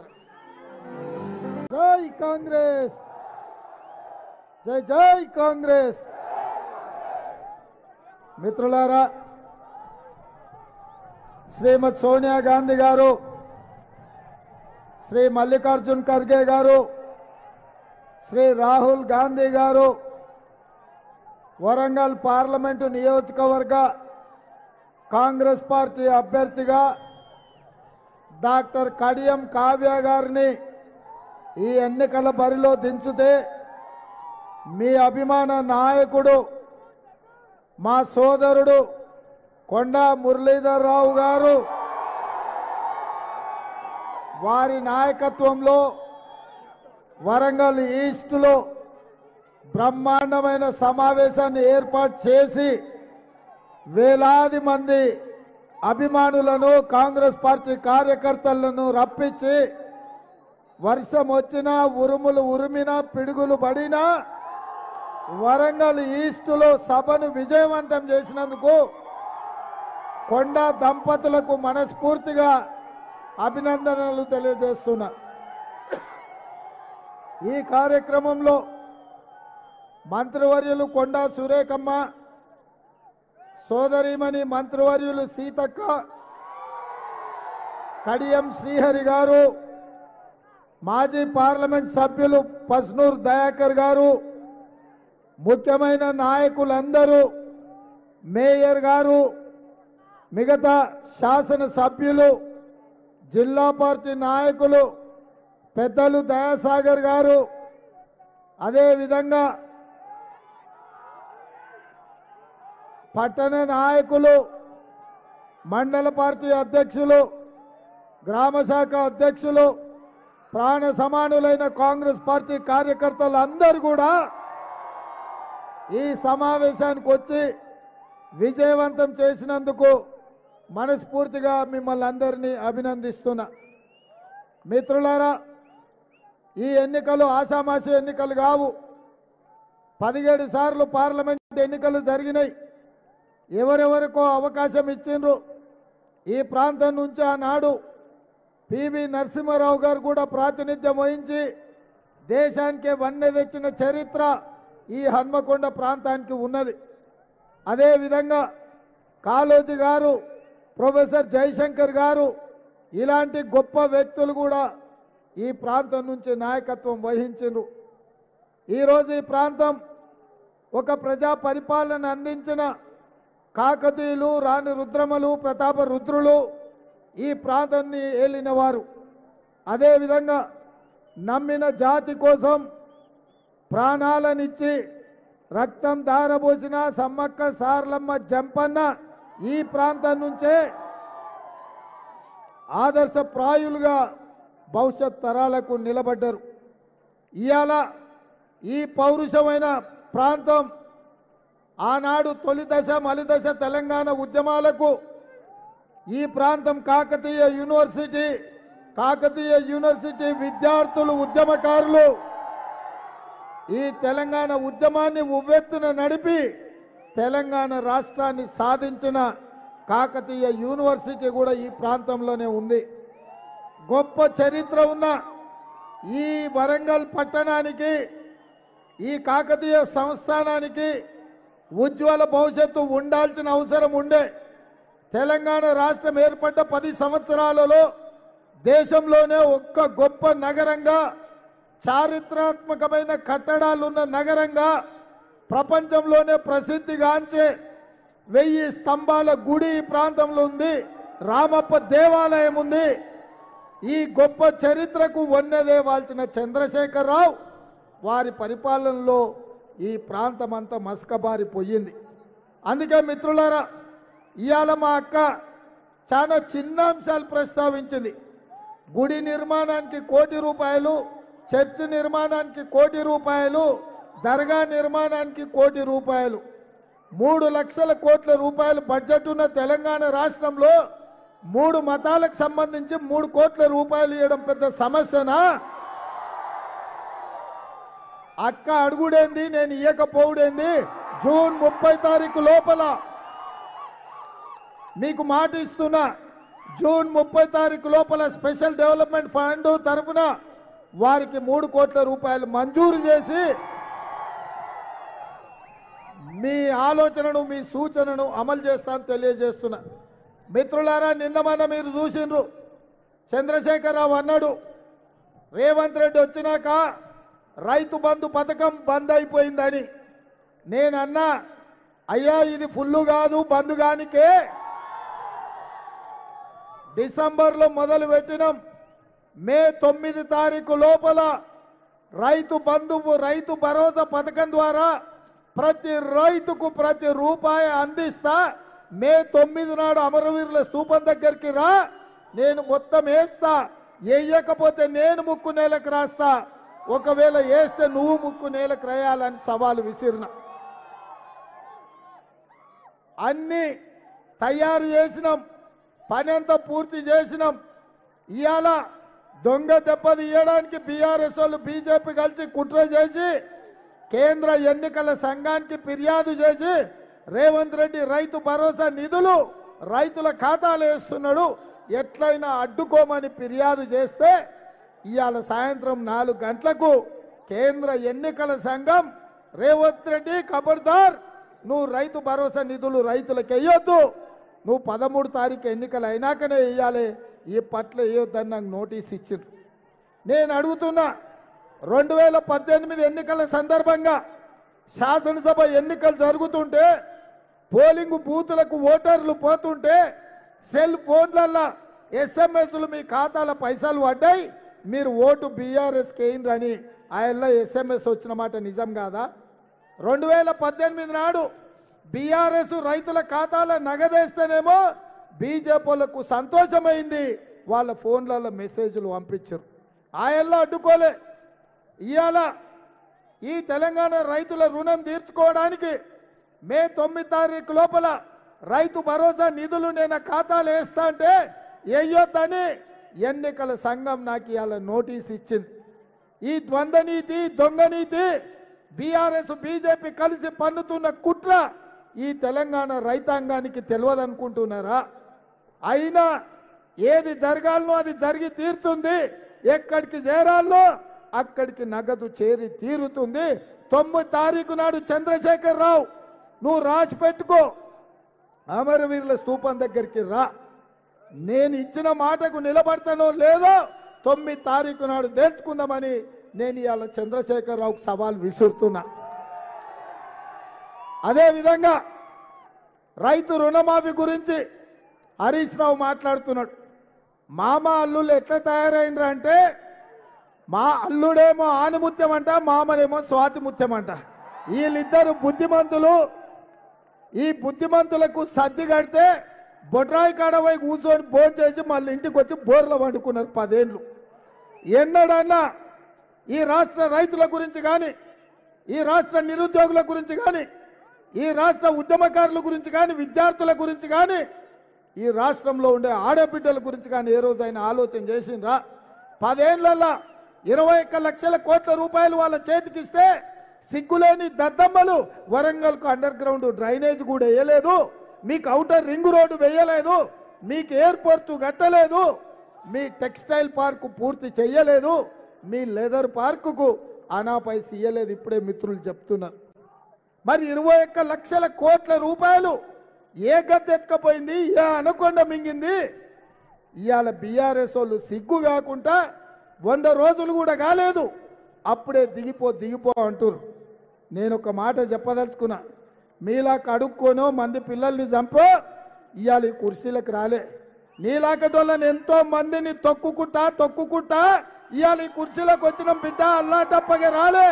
Speaker 1: జై కాంగ్రెస్ జై జై కాంగ్రెస్ మిత్రులారా శ్రీమతి సోనియా గాంధీ గారు శ్రీ మల్లికార్జున్ ఖర్గే గారు శ్రీ రాహుల్ గాంధీ గారు వరంగల్ పార్లమెంటు నియోజకవర్గ కాంగ్రెస్ పార్టీ అభ్యర్థిగా డాక్టర్ కడియం కావ్య గారిని ఈ ఎన్నికల బరిలో దించితే మీ అభిమాన నాయకుడు మా సోదరుడు కొండా మురళీధర్ రావు గారు వారి నాయకత్వంలో వరంగల్ ఈస్ట్లో బ్రహ్మాండమైన సమావేశాన్ని ఏర్పాటు చేసి వేలాది మంది అభిమానులను కాంగ్రెస్ పార్టీ కార్యకర్తలను రప్పించి వర్షం వచ్చినా ఉరుములు ఉరిమినా పిడుగులు పడినా వరంగల్ ఈస్టులో సభను విజయవంతం చేసినందుకు కొండా దంపతులకు మనస్ఫూర్తిగా అభినందనలు తెలియజేస్తున్నా ఈ కార్యక్రమంలో మంత్రివర్యులు కొండా సురేఖమ్మ సోదరిమణి మంత్రివర్యులు సీతక్క కడియం శ్రీహరి గారు మాజీ పార్లమెంట్ సభ్యులు పస్నూర్ దయాకర్ గారు ముఖ్యమైన నాయకులందరూ మేయర్ గారు మిగతా శాసన సభ్యులు జిల్లా పార్టీ నాయకులు పెద్దలు దయాసాగర్ గారు అదేవిధంగా పట్టణ నాయకులు మండల పార్టీ అధ్యక్షులు గ్రామ శాఖ అధ్యక్షులు ప్రాణ సమానులైన కాంగ్రెస్ పార్టీ కార్యకర్తలు అందరూ కూడా ఈ సమావేశానికి వచ్చి విజయవంతం చేసినందుకు మనస్ఫూర్తిగా మిమ్మల్ని అందరినీ అభినందిస్తున్నా మిత్రులారా ఈ ఎన్నికలు ఆషామాషి ఎన్నికలు కావు పదిహేడు సార్లు పార్లమెంట్ ఎన్నికలు జరిగినాయి ఎవరెవరికో అవకాశం ఇచ్చిండ్రు ఈ ప్రాంతం నుంచి ఆనాడు పివి నరసింహారావు గారు కూడా ప్రాతినిధ్యం వహించి దేశానికి వన్నె తెచ్చిన చరిత్ర ఈ హన్మకొండ ప్రాంతానికి ఉన్నది అదేవిధంగా కాళోజీ గారు ప్రొఫెసర్ జయశంకర్ గారు ఇలాంటి గొప్ప వ్యక్తులు కూడా ఈ ప్రాంతం నుంచి నాయకత్వం వహించారు ఈరోజు ఈ ప్రాంతం ఒక ప్రజా పరిపాలన అందించిన కాకతీయులు రాణి రుద్రమలు ప్రతాప రుద్రులు ఈ ప్రాంతాన్ని ఏలినవారు అదేవిధంగా నమ్మిన జాతి కోసం ప్రాణాలనిచ్చి రక్తం దారబోసిన సమ్మక్క సార్లమ్మ జంపన్న ఈ ప్రాంతం నుంచే ఆదర్శప్రాయులుగా భవిష్యత్ తరాలకు నిలబడ్డారు ఇవాళ ఈ పౌరుషమైన ప్రాంతం ఆనాడు తొలి దశ మలి దశ తెలంగాణ ఉద్యమాలకు ఈ ప్రాంతం కాకతీయ యూనివర్సిటీ కాకతీయ యూనివర్సిటీ విద్యార్థులు ఉద్యమకారులు ఈ తెలంగాణ ఉద్యమాన్ని ఉవ్వెత్తున నడిపి తెలంగాణ రాష్ట్రాన్ని సాధించిన కాకతీయ యూనివర్సిటీ కూడా ఈ ప్రాంతంలోనే ఉంది గొప్ప చరిత్ర ఉన్న ఈ వరంగల్ పట్టణానికి ఈ కాకతీయ సంస్థానానికి ఉజ్వల భవిష్యత్తు ఉండాల్సిన అవసరం ఉండే తెలంగాణ రాష్ట్రం ఏర్పడ్డ పది సంవత్సరాలలో దేశంలోనే ఒక్క గొప్ప నగరంగా చారిత్రాత్మకమైన కట్టడాలున్న నగరంగా ప్రపంచంలోనే ప్రసిద్ధిగాంచే వెయ్యి స్తంభాల గుడి ఈ ప్రాంతంలో ఉంది రామప్ప దేవాలయం ఉంది ఈ గొప్ప చరిత్రకు వన్నెదేవాల్సిన చంద్రశేఖరరావు వారి పరిపాలనలో ఈ ప్రాంతం అంతా మస్కబారిపోయింది అందుకే మిత్రులారా ఇవాళ మా అక్క చాలా చిన్న అంశాలు ప్రస్తావించింది గుడి నిర్మాణానికి కోటి రూపాయలు చర్చి నిర్మాణానికి కోటి రూపాయలు దర్గా నిర్మాణానికి కోటి రూపాయలు మూడు లక్షల కోట్ల రూపాయలు బడ్జెట్ ఉన్న తెలంగాణ రాష్ట్రంలో మూడు మతాలకు సంబంధించి మూడు కోట్ల రూపాయలు ఇవ్వడం పెద్ద సమస్యనా అక్క అడుగుడేంది నేను ఇయ్యకపోవుడేంది జూన్ ముప్పై తారీఖు లోపల మీకు మాట ఇస్తున్నా జూన్ ముప్పై తారీఖు లోపల స్పెషల్ డెవలప్మెంట్ ఫండ్ తరఫున వారికి మూడు కోట్ల రూపాయలు మంజూరు చేసి మీ ఆలోచనను మీ సూచనను అమలు చేస్తాను తెలియజేస్తున్నా మిత్రులారా నిన్న మొన్న మీరు చూసిండ్రు చంద్రశేఖరరావు అన్నాడు రేవంత్ రెడ్డి వచ్చినాక రైతు బంధు పథకం బంద్ అయిపోయిందని నేనన్నా అయ్యా ఇది ఫుల్లు కాదు బంధు కానికే డిసెంబర్లో మొదలు పెట్టినాం మే తొమ్మిది తారీఖు లోపల రైతు బంధువు రైతు భరోసా పథకం ద్వారా ప్రతి రైతుకు ప్రతి రూపాయి అందిస్తా మే తొమ్మిది నాడు అమరవీరుల స్తూపం దగ్గరికి రా నేను మొత్తం వేస్తా వేయకపోతే నేను ముక్కు నేలకు రాస్తా ఒకవేళ వేస్తే నువ్వు ముక్కు నేలకు రాయాలని సవాలు విసిరిన అన్ని తయారు చేసినాం పని అంతా పూర్తి చేసినాం ఇవాళ దొంగ దెబ్బలు ఇవ్వడానికి బీఆర్ఎస్ వాళ్ళు బీజేపీ కలిసి కుట్ర చేసి కేంద్ర ఎన్నికల సంఘానికి ఫిర్యాదు చేసి రేవంత్ రెడ్డి రైతు భరోసా నిధులు రైతుల ఖాతాలు వేస్తున్నాడు ఎట్లయినా అడ్డుకోమని ఫిర్యాదు చేస్తే ఇవాళ సాయంత్రం నాలుగు గంటలకు కేంద్ర ఎన్నికల సంఘం రేవంత్ రెడ్డి ఖబర్దార్ నువ్వు రైతు భరోసా నిధులు రైతులకు వేయొద్దు నువ్వు పదమూడు తారీఖు ఎన్నికలు అయినాకనే వేయాలి ఈ పట్ల వేయొద్దని నాకు నోటీస్ ఇచ్చిండ్రు నేను అడుగుతున్నా రెండు వేల పద్దెనిమిది ఎన్నికల సందర్భంగా శాసనసభ ఎన్నికలు జరుగుతుంటే పోలింగ్ బూతులకు ఓటర్లు పోతుంటే సెల్ ఫోన్లల్లో ఎస్ఎంఎస్లు మీ ఖాతాల పైసలు పడ్డాయి మీరు ఓటు బీఆర్ఎస్ కేయిండ్రని ఆయనలో ఎస్ఎంఎస్ వచ్చిన మాట నిజం కాదా రెండు వేల పద్దెనిమిది నాడు బీఆర్ఎస్ రైతుల ఖాతాలో నగదేస్తేనేమో బీజేపీలకు సంతోషమైంది వాళ్ళ ఫోన్లలో మెసేజ్లు పంపించారు ఆయనలో అడ్డుకోలే ఇవాళ ఈ తెలంగాణ రైతుల రుణం తీర్చుకోవడానికి మే తొమ్మిది తారీఖు లోపల రైతు భరోసా నిధులు నేను ఖాతాలు వేస్తా అంటే వేయొద్దని ఎన్నికల సంఘం నాకు ఇవాళ నోటీస్ ఇచ్చింది ఈ ద్వంద్వ నీతి దొంగ నీతి బీఆర్ఎస్ బీజేపీ కలిసి పన్నుతున్న కుట్ర ఈ తెలంగాణ రైతాంగానికి తెలియదనుకుంటున్నారా అయినా ఏది జరగాలనో అది జరిగి తీరుతుంది ఎక్కడికి చేరాలో అక్కడికి నగదు చేరి తీరుతుంది తొమ్మిది తారీఖు నాడు చంద్రశేఖర్ రావు నువ్వు రాసి పెట్టుకో అమరవీరుల స్తూపం దగ్గరికి రా నేను ఇచ్చిన మాటకు నిలబడతానో లేదో తొమ్మిది తారీఖు నాడు తేల్చుకుందామని నేను ఇవాళ చంద్రశేఖర్ రావుకు సవాల్ విసురుతున్నా అదేవిధంగా రైతు రుణమాఫీ గురించి హరీష్ రావు మాట్లాడుతున్నాడు మామ అల్లుళ్ళు ఎట్లా తయారైనరు అంటే మా అల్లుడేమో ఆనిముత్యం అంట మామనేమో స్వాతి ముత్యం అంట వీళ్ళిద్దరు బుద్ధిమంతులు ఈ బుద్ధిమంతులకు సర్ది కడితే బొడ్రాయి కాడవై కూర్చొని భోజనం చేసి మళ్ళీ ఇంటికి వచ్చి బోర్లో వండుకున్నారు పదేళ్ళు ఎన్నడన్నా ఈ రాష్ట్ర రైతుల గురించి కానీ ఈ రాష్ట్ర నిరుద్యోగుల గురించి కానీ ఈ రాష్ట్ర ఉద్యమకారుల గురించి కానీ విద్యార్థుల గురించి కానీ ఈ రాష్ట్రంలో ఉండే ఆడబిడ్డల గురించి కానీ ఏ రోజైనా ఆలోచన చేసిండ్రా పదేళ్లలో ఇరవై ఒక్క లక్షల కోట్ల రూపాయలు వాళ్ళ చేతికిస్తే సిగ్గులేని దద్దమ్మలు వరంగల్కు అండర్ గ్రౌండ్ డ్రైనేజ్ కూడా వేయలేదు మీకు అవుటర్ రింగ్ రోడ్డు వేయలేదు మీకు ఎయిర్పోర్ట్ కట్టలేదు మీ టెక్స్టైల్ పార్కు పూర్తి చెయ్యలేదు మీ లెదర్ పార్కుకు అనాపై ఇయ్యలేదు ఇప్పుడే మిత్రులు చెప్తున్నారు మరి ఇరవై ఒక్క లక్షల కోట్ల రూపాయలు ఏ గద్దెత్తుకపోయింది ఏ అనకొండ మింగింది ఇవాళ బీఆర్ఎస్ వాళ్ళు సిగ్గు కాకుండా వంద రోజులు కూడా కాలేదు అప్పుడే దిగిపో దిగిపో అంటారు నేను ఒక మాట చెప్పదలుచుకున్నా మీలా కడుక్కోనో మంది పిల్లల్ని చంపో ఇవాళ ఈ కుర్చీలకు రాలే నీలాకటోళ్ళని ఎంతో మందిని తొక్కుకుంటా తొక్కుకుంటా ఇవాళ ఈ కుర్చీలకు వచ్చిన బిడ్డ అల్లాటప్పగా రాలే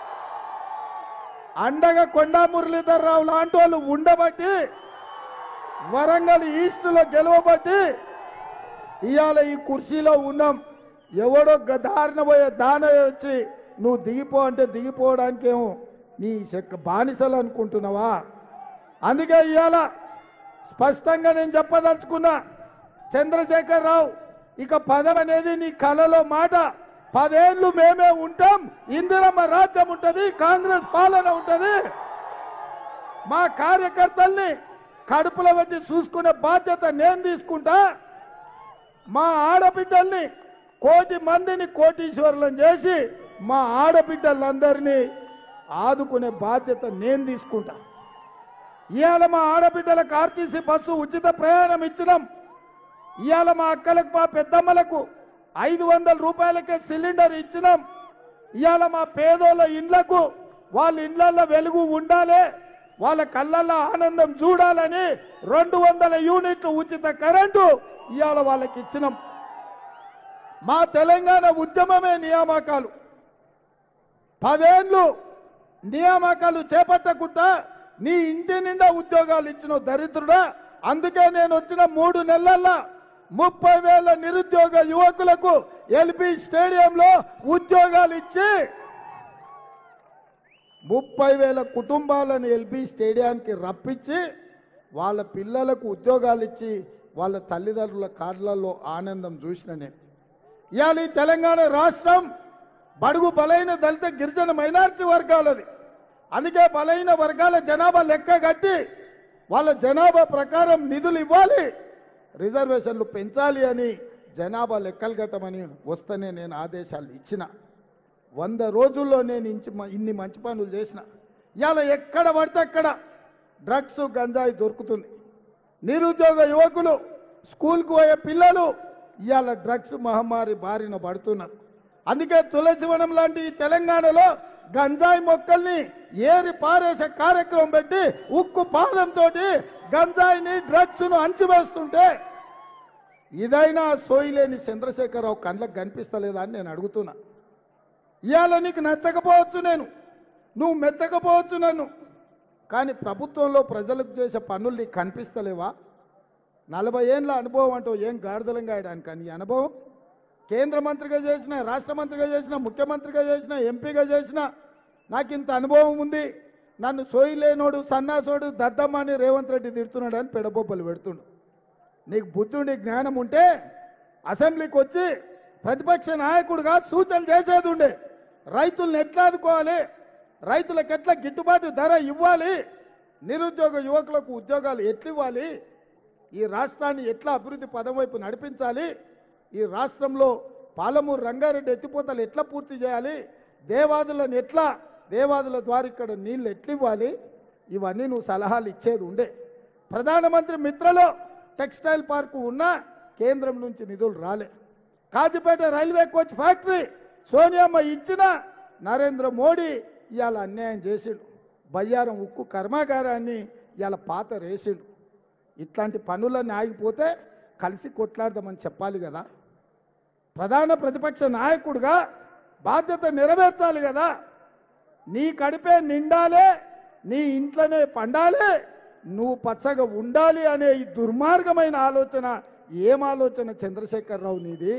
Speaker 1: అండగా కొండా మురళీధర్ రావు లాంటి వాళ్ళు ఉండబట్టి వరంగల్ ఈస్ట్లో గెలవబట్టి ఇవాళ ఈ కుర్చీలో ఉన్నాం ఎవడో గ- దారిన పోయే దాన వచ్చి నువ్వు దిగిపో అంటే దిగిపోవడానికేమో నీ చెక్క బానిసలు అనుకుంటున్నావా అందుకే ఇవాళ స్పష్టంగా నేను చెప్పదలుచుకున్నా చంద్రశేఖర్ రావు ఇక పదం అనేది నీ కలలో మాట పదేళ్ళు మేమే ఉంటాం ఇందిరమ్మ రాజ్యం ఉంటది కాంగ్రెస్ పాలన ఉంటది మా కార్యకర్తల్ని కడుపులో పెట్టి చూసుకునే బాధ్యత నేను తీసుకుంటా మా ఆడబిడ్డల్ని కోటి మందిని కోటీశ్వరులను చేసి మా ఆడబిడ్డలందరినీ ఆదుకునే బాధ్యత నేను తీసుకుంటా ఇవాళ మా ఆడబిడ్డలకు ఆర్టీసీ బస్సు ఉచిత ప్రయాణం ఇచ్చినాం ఇవాళ మా అక్కలకు మా పెద్దమ్మలకు ఐదు వందల రూపాయలకే సిలిండర్ ఇచ్చినాం ఇవాళ మా పేదోళ్ళ ఇండ్లకు వాళ్ళ ఇండ్లలో వెలుగు ఉండాలి వాళ్ళ కళ్ళల్లో ఆనందం చూడాలని రెండు వందల యూనిట్లు ఉచిత కరెంటు ఇవాళ వాళ్ళకి ఇచ్చినాం మా తెలంగాణ ఉద్యమమే నియామకాలు పదేళ్ళు నియామకాలు చేపట్టకుండా నీ ఇంటి నిండా ఉద్యోగాలు ఇచ్చిన దరిద్రుడా అందుకే నేను వచ్చిన మూడు నెలల్లో ముప్పై వేల నిరుద్యోగ యువకులకు ఎల్బి స్టేడియంలో ఉద్యోగాలు ఇచ్చి ముప్పై వేల కుటుంబాలను ఎల్బి స్టేడియానికి రప్పించి వాళ్ళ పిల్లలకు ఉద్యోగాలు ఇచ్చి వాళ్ళ తల్లిదండ్రుల కార్లలో ఆనందం చూసిన నేను ఇవాళ ఈ తెలంగాణ రాష్ట్రం బడుగు బలైన దళిత గిరిజన మైనారిటీ వర్గాలది అందుకే బలైన వర్గాల జనాభా లెక్క కట్టి వాళ్ళ జనాభా ప్రకారం నిధులు ఇవ్వాలి రిజర్వేషన్లు పెంచాలి అని జనాభా లెక్కలు కట్టమని వస్తేనే నేను ఆదేశాలు ఇచ్చిన వంద రోజుల్లో నేను ఇంచి ఇన్ని మంచి పనులు చేసిన ఇవాళ ఎక్కడ పడితే అక్కడ డ్రగ్స్ గంజాయి దొరుకుతుంది నిరుద్యోగ యువకులు స్కూల్కు పోయే పిల్లలు ఇవాళ డ్రగ్స్ మహమ్మారి బారిన పడుతున్నారు అందుకే తులసివనం లాంటి ఈ తెలంగాణలో గంజాయి మొక్కల్ని ఏరి పారేసే కార్యక్రమం పెట్టి ఉక్కు పాదంతో గంజాయిని డ్రగ్స్ ను అంచివేస్తుంటే ఇదైనా సోయిలేని చంద్రశేఖరరావు కళ్ళకు కనిపిస్తలేదా అని నేను అడుగుతున్నా ఇవాళ నీకు నచ్చకపోవచ్చు నేను నువ్వు మెచ్చకపోవచ్చు నన్ను కానీ ప్రభుత్వంలో ప్రజలకు చేసే పనులు నీకు కనిపిస్తలేవా నలభై ఏళ్ళ అనుభవం అంటూ ఏం గాడిదలం గాయడానికి కానీ ఈ అనుభవం కేంద్ర మంత్రిగా చేసిన రాష్ట్ర మంత్రిగా చేసిన ముఖ్యమంత్రిగా చేసిన ఎంపీగా చేసిన నాకు ఇంత అనుభవం ఉంది నన్ను సోయిలేనోడు సన్నాసోడు దద్దమ్మ అని రేవంత్ రెడ్డి తిడుతున్నాడు అని పెడబొబ్బలు పెడుతుండు నీకు బుద్ధుండి జ్ఞానం ఉంటే అసెంబ్లీకి వచ్చి ప్రతిపక్ష నాయకుడిగా సూచనలు చేసేది ఉండే రైతుల్ని ఎట్లా ఆదుకోవాలి రైతులకు ఎట్లా గిట్టుబాటు ధర ఇవ్వాలి నిరుద్యోగ యువకులకు ఉద్యోగాలు ఎట్లు ఇవ్వాలి ఈ రాష్ట్రాన్ని ఎట్లా అభివృద్ధి పదం వైపు నడిపించాలి ఈ రాష్ట్రంలో పాలమూరు రంగారెడ్డి ఎత్తిపోతలు ఎట్లా పూర్తి చేయాలి దేవాదులను ఎట్లా దేవాదుల ద్వారా ఇక్కడ నీళ్ళు ఎట్లు ఇవ్వాలి ఇవన్నీ నువ్వు సలహాలు ఇచ్చేది ఉండే ప్రధానమంత్రి మిత్రలో టెక్స్టైల్ పార్కు ఉన్నా కేంద్రం నుంచి నిధులు రాలే కాజీపేట రైల్వే కోచ్ ఫ్యాక్టరీ సోనియమ్మ ఇచ్చిన నరేంద్ర మోడీ ఇవాళ అన్యాయం చేసిండు బయ్యారం ఉక్కు కర్మాగారాన్ని ఇవాళ పాత రేసిండు ఇట్లాంటి పనులన్నీ ఆగిపోతే కలిసి కొట్లాడదామని చెప్పాలి కదా ప్రధాన ప్రతిపక్ష నాయకుడిగా బాధ్యత నెరవేర్చాలి కదా నీ కడిపే నిండాలే నీ ఇంట్లోనే పండాలి నువ్వు పచ్చగా ఉండాలి అనే ఈ దుర్మార్గమైన ఆలోచన ఏం ఆలోచన చంద్రశేఖరరావు నీది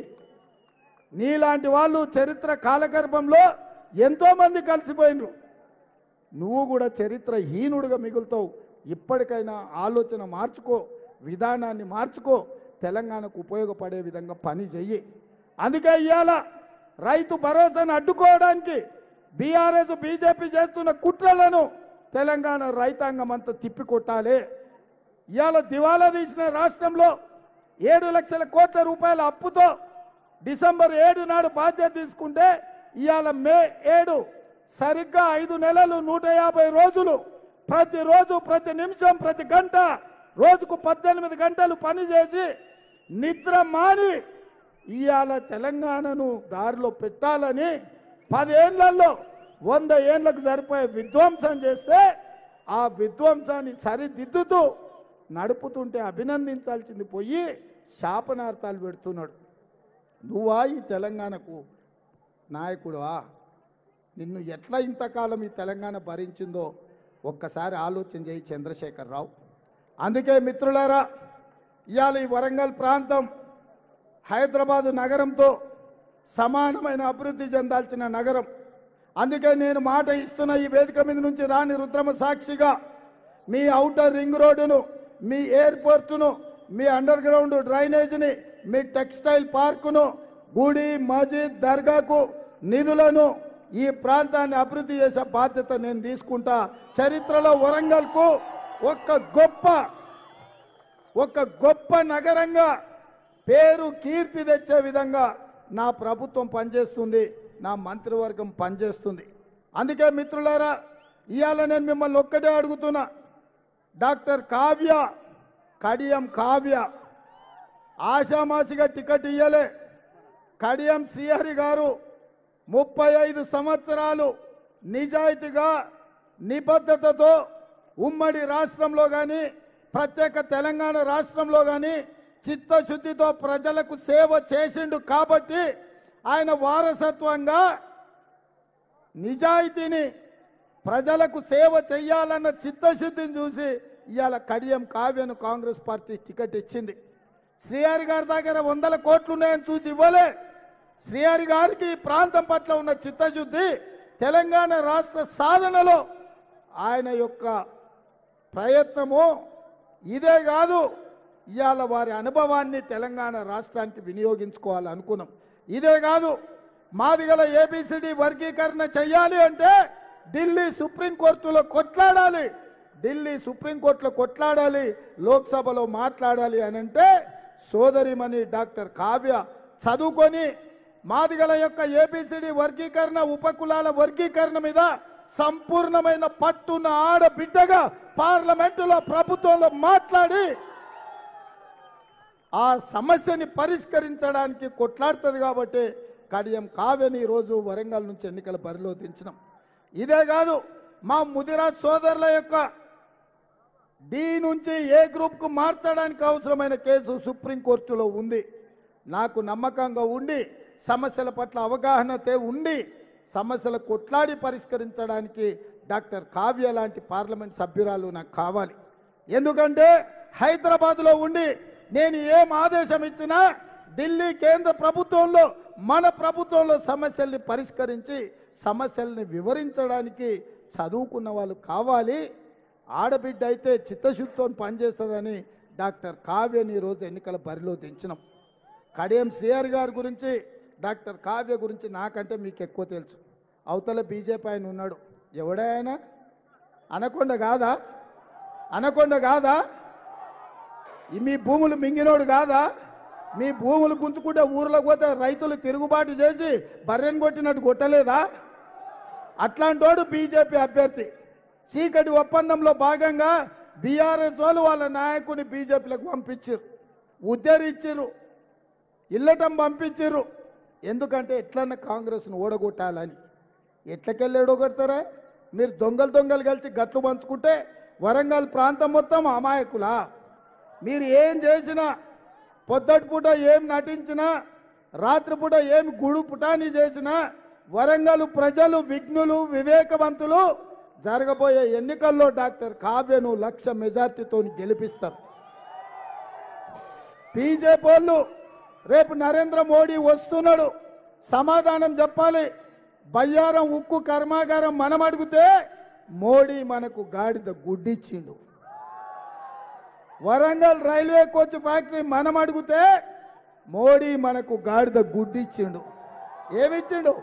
Speaker 1: నీలాంటి వాళ్ళు చరిత్ర కాలగర్భంలో ఎంతో మంది కలిసిపోయినరు నువ్వు కూడా చరిత్ర హీనుడుగా మిగులుతావు ఇప్పటికైనా ఆలోచన మార్చుకో విధానాన్ని మార్చుకో తెలంగాణకు ఉపయోగపడే విధంగా పని చెయ్యి అందుకే ఇవాళ రైతు భరోసాను అడ్డుకోవడానికి బీఆర్ఎస్ బీజేపీ చేస్తున్న కుట్రలను తెలంగాణ రైతాంగం అంతా తిప్పికొట్టాలి ఇవాళ దివాలా తీసిన రాష్ట్రంలో ఏడు లక్షల కోట్ల రూపాయల అప్పుతో డిసెంబర్ ఏడు నాడు బాధ్యత తీసుకుంటే ఇవాళ మే ఏడు సరిగ్గా ఐదు నెలలు నూట యాభై రోజులు ప్రతిరోజు ప్రతి నిమిషం ప్రతి గంట రోజుకు పద్దెనిమిది గంటలు పనిచేసి నిద్ర మాని ఇవాళ తెలంగాణను దారిలో పెట్టాలని పదేళ్లలో వంద ఏళ్లకు సరిపోయే విధ్వంసం చేస్తే ఆ విధ్వంసాన్ని సరిదిద్దుతూ నడుపుతుంటే అభినందించాల్సింది పోయి శాపనార్థాలు పెడుతున్నాడు నువ్వా ఈ తెలంగాణకు నాయకుడువా నిన్ను ఎట్లా ఇంతకాలం ఈ తెలంగాణ భరించిందో ఒక్కసారి ఆలోచన చేయి చంద్రశేఖరరావు అందుకే మిత్రులారా ఇవాళ ఈ వరంగల్ ప్రాంతం హైదరాబాదు నగరంతో సమానమైన అభివృద్ధి చెందాల్సిన నగరం అందుకే నేను మాట ఇస్తున్న ఈ వేదిక మీద నుంచి రాని రుద్రమ సాక్షిగా మీ ఔటర్ రింగ్ రోడ్డును మీ ఎయిర్పోర్టును మీ అండర్ గ్రౌండ్ డ్రైనేజీని మీ టెక్స్టైల్ పార్కును గుడి మసీద్ దర్గాకు నిధులను ఈ ప్రాంతాన్ని అభివృద్ధి చేసే బాధ్యత నేను తీసుకుంటా చరిత్రలో వరంగల్కు ఒక్క గొప్ప ఒక గొప్ప నగరంగా పేరు కీర్తి తెచ్చే విధంగా నా ప్రభుత్వం పనిచేస్తుంది నా మంత్రివర్గం పనిచేస్తుంది అందుకే మిత్రులారా ఇవాళ నేను మిమ్మల్ని ఒక్కటే అడుగుతున్నా డాక్టర్ కావ్య కడియం కావ్య ఆషామాసిగా టికెట్ ఇయ్యలే కడియం శ్రీహరి గారు ముప్పై ఐదు సంవత్సరాలు నిజాయితీగా నిబద్ధతతో ఉమ్మడి రాష్ట్రంలో కానీ ప్రత్యేక తెలంగాణ రాష్ట్రంలో కానీ చిత్తశుద్ధితో ప్రజలకు సేవ చేసిండు కాబట్టి ఆయన వారసత్వంగా నిజాయితీని ప్రజలకు సేవ చెయ్యాలన్న చిత్తశుద్ధిని చూసి ఇవాళ కడియం కావ్యను కాంగ్రెస్ పార్టీ టికెట్ ఇచ్చింది శ్రీహరి గారి దగ్గర వందల కోట్లు ఉన్నాయని చూసి ఇవ్వలే శ్రీహరి గారికి ఈ ప్రాంతం పట్ల ఉన్న చిత్తశుద్ధి తెలంగాణ రాష్ట్ర సాధనలో ఆయన యొక్క ప్రయత్నము ఇదే కాదు ఇవాళ వారి అనుభవాన్ని తెలంగాణ రాష్ట్రానికి వినియోగించుకోవాలనుకున్నాం ఇదే కాదు మాదిగల ఏబిసిడి వర్గీకరణ చెయ్యాలి అంటే ఢిల్లీ సుప్రీంకోర్టులో కొట్లాడాలి ఢిల్లీ సుప్రీంకోర్టులో కొట్లాడాలి లోక్సభలో మాట్లాడాలి అని అంటే సోదరిమణి డాక్టర్ కావ్య చదువుకొని మాదిగల యొక్క ఏబిసిడి వర్గీకరణ ఉపకులాల వర్గీకరణ మీద సంపూర్ణమైన పట్టున్న ఆడబిడ్డగా పార్లమెంటులో ప్రభుత్వంలో మాట్లాడి ఆ సమస్యని పరిష్కరించడానికి కొట్లాడుతుంది కాబట్టి కడియం కావ్యని ఈరోజు వరంగల్ నుంచి ఎన్నికల బరిలో దించినాం ఇదే కాదు మా ముదిరాజ్ సోదరుల యొక్క డి నుంచి ఏ గ్రూప్కు మార్చడానికి అవసరమైన కేసు సుప్రీంకోర్టులో ఉంది నాకు నమ్మకంగా ఉండి సమస్యల పట్ల అవగాహనతే ఉండి సమస్యలు కొట్లాడి పరిష్కరించడానికి డాక్టర్ కావ్య లాంటి పార్లమెంట్ సభ్యురాలు నాకు కావాలి ఎందుకంటే హైదరాబాద్లో ఉండి నేను ఏం ఆదేశం ఇచ్చినా ఢిల్లీ కేంద్ర ప్రభుత్వంలో మన ప్రభుత్వంలో సమస్యల్ని పరిష్కరించి సమస్యల్ని వివరించడానికి చదువుకున్న వాళ్ళు కావాలి ఆడబిడ్డ అయితే చిత్తశుద్ధితో పనిచేస్తుందని డాక్టర్ కావ్యని ఈరోజు ఎన్నికల బరిలో దించినాం కడియం శ్రీహరి గారి గురించి డాక్టర్ కావ్య గురించి నాకంటే మీకు ఎక్కువ తెలుసు అవతల బీజేపీ ఆయన ఉన్నాడు ఎవడే ఆయన అనకొండ కాదా అనకొండ కాదా ఈ మీ భూములు మింగినోడు కాదా మీ భూములు గుంజుకుంటే ఊర్లోకి పోతే రైతులు తిరుగుబాటు చేసి బర్రెని కొట్టినట్టు కొట్టలేదా అట్లాంటోడు బీజేపీ అభ్యర్థి చీకటి ఒప్పందంలో భాగంగా బీఆర్ఎస్ వాళ్ళు వాళ్ళ నాయకుని బీజేపీలకు పంపించారు ఉద్ధరించారు ఇల్లటం పంపించారు ఎందుకంటే ఎట్లన్నా కాంగ్రెస్ను ఓడగొట్టాలని ఎట్లకెళ్ళి ఓడగొడతారా మీరు దొంగలు దొంగలు కలిసి గట్లు పంచుకుంటే వరంగల్ ప్రాంతం మొత్తం అమాయకులా మీరు ఏం చేసినా పొద్దటి పూట ఏం నటించినా రాత్రిపూట ఏం గుడు పుటాని చేసినా వరంగల్ ప్రజలు విఘ్నులు వివేకవంతులు జరగబోయే ఎన్నికల్లో డాక్టర్ కావ్యను లక్ష మెజార్టీతో గెలిపిస్తారు బీజేపీ వాళ్ళు రేపు నరేంద్ర మోడీ వస్తున్నాడు సమాధానం చెప్పాలి బయ్యారం ఉక్కు కర్మాగారం మనం అడిగితే మోడీ మనకు గాడిద గుడ్డిచ్చిండు వరంగల్ రైల్వే కోచ్ ఫ్యాక్టరీ మనం అడిగితే మోడీ మనకు గాడిద గుడ్డిచ్చిండు ఏమిచ్చిండు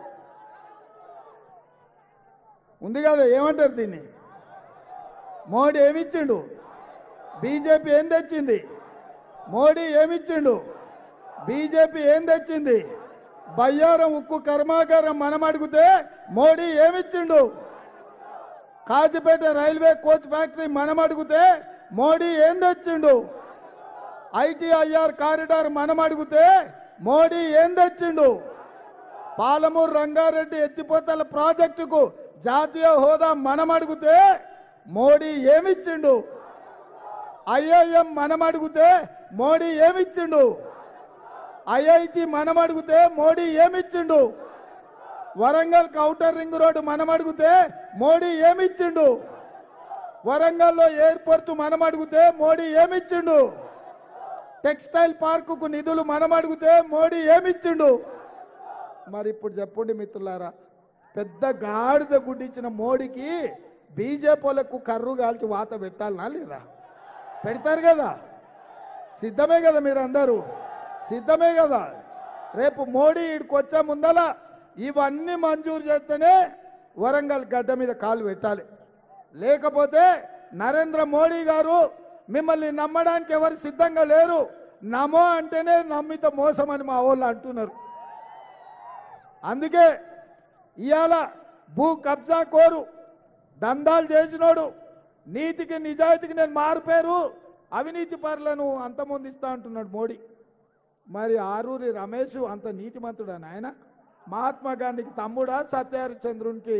Speaker 1: ఉంది కదా ఏమంటారు దీన్ని మోడీ ఏమిచ్చిండు బీజేపీ ఏం తెచ్చింది మోడీ ఏమిచ్చిండు బీజేపీ ఏం తెచ్చింది బయ్యారం ఉక్కు కర్మాగారం మనం అడిగితే మోడీ ఏమిచ్చిండు కాజిపేట రైల్వే కోచ్ ఫ్యాక్టరీ మనం అడిగితే మోడీ ఏం తెచ్చిండు ఐటీఐఆర్ కారిడార్ మనం అడిగితే మోడీ ఏం తెచ్చిండు పాలమూరు రంగారెడ్డి ఎత్తిపోతల ప్రాజెక్టుకు జాతీయ హోదా మనం అడిగితే మోడీ ఏమిచ్చిండు ఐఐఎం మనం అడిగితే మోడీ ఏమిచ్చిండు ఐఐటి మనం అడిగితే మోడీ ఏమిచ్చిండు వరంగల్ కౌటర్ రింగ్ రోడ్డు మనం అడిగితే మోడీ ఏమిచ్చిండు వరంగల్లో ఎయిర్పోర్ట్ మనం అడిగితే మోడీ ఏమిచ్చిండు టెక్స్టైల్ పార్కుకు నిధులు మనం అడిగితే మోడీ ఏమిచ్చిండు మరి ఇప్పుడు చెప్పండి మిత్రులారా పెద్ద గాడిద గుడ్డిచ్చిన మోడీకి బీజేపీలకు కర్రు కాల్చి వాత పెట్టాలనా లేదా పెడతారు కదా సిద్ధమే కదా మీరు అందరూ సిద్ధమే కదా రేపు మోడీ ఇక్కడికి వచ్చే ముందల ఇవన్నీ మంజూరు చేస్తేనే వరంగల్ గడ్డ మీద కాలు పెట్టాలి లేకపోతే నరేంద్ర మోడీ గారు మిమ్మల్ని నమ్మడానికి ఎవరు సిద్ధంగా లేరు నమో అంటేనే నమ్మిత మోసం అని మా వాళ్ళు అంటున్నారు అందుకే ఇవాళ భూ కబ్జా కోరు దందాలు చేసినోడు నీతికి నిజాయితీకి నేను మారిపోయారు అవినీతి పరులను అంతమొందిస్తా అంటున్నాడు మోడీ మరి ఆరూరి రమేష్ అంత నీతిమంతుడా నాయన మహాత్మా గాంధీకి తమ్ముడా సత్యహరిచంద్రునికి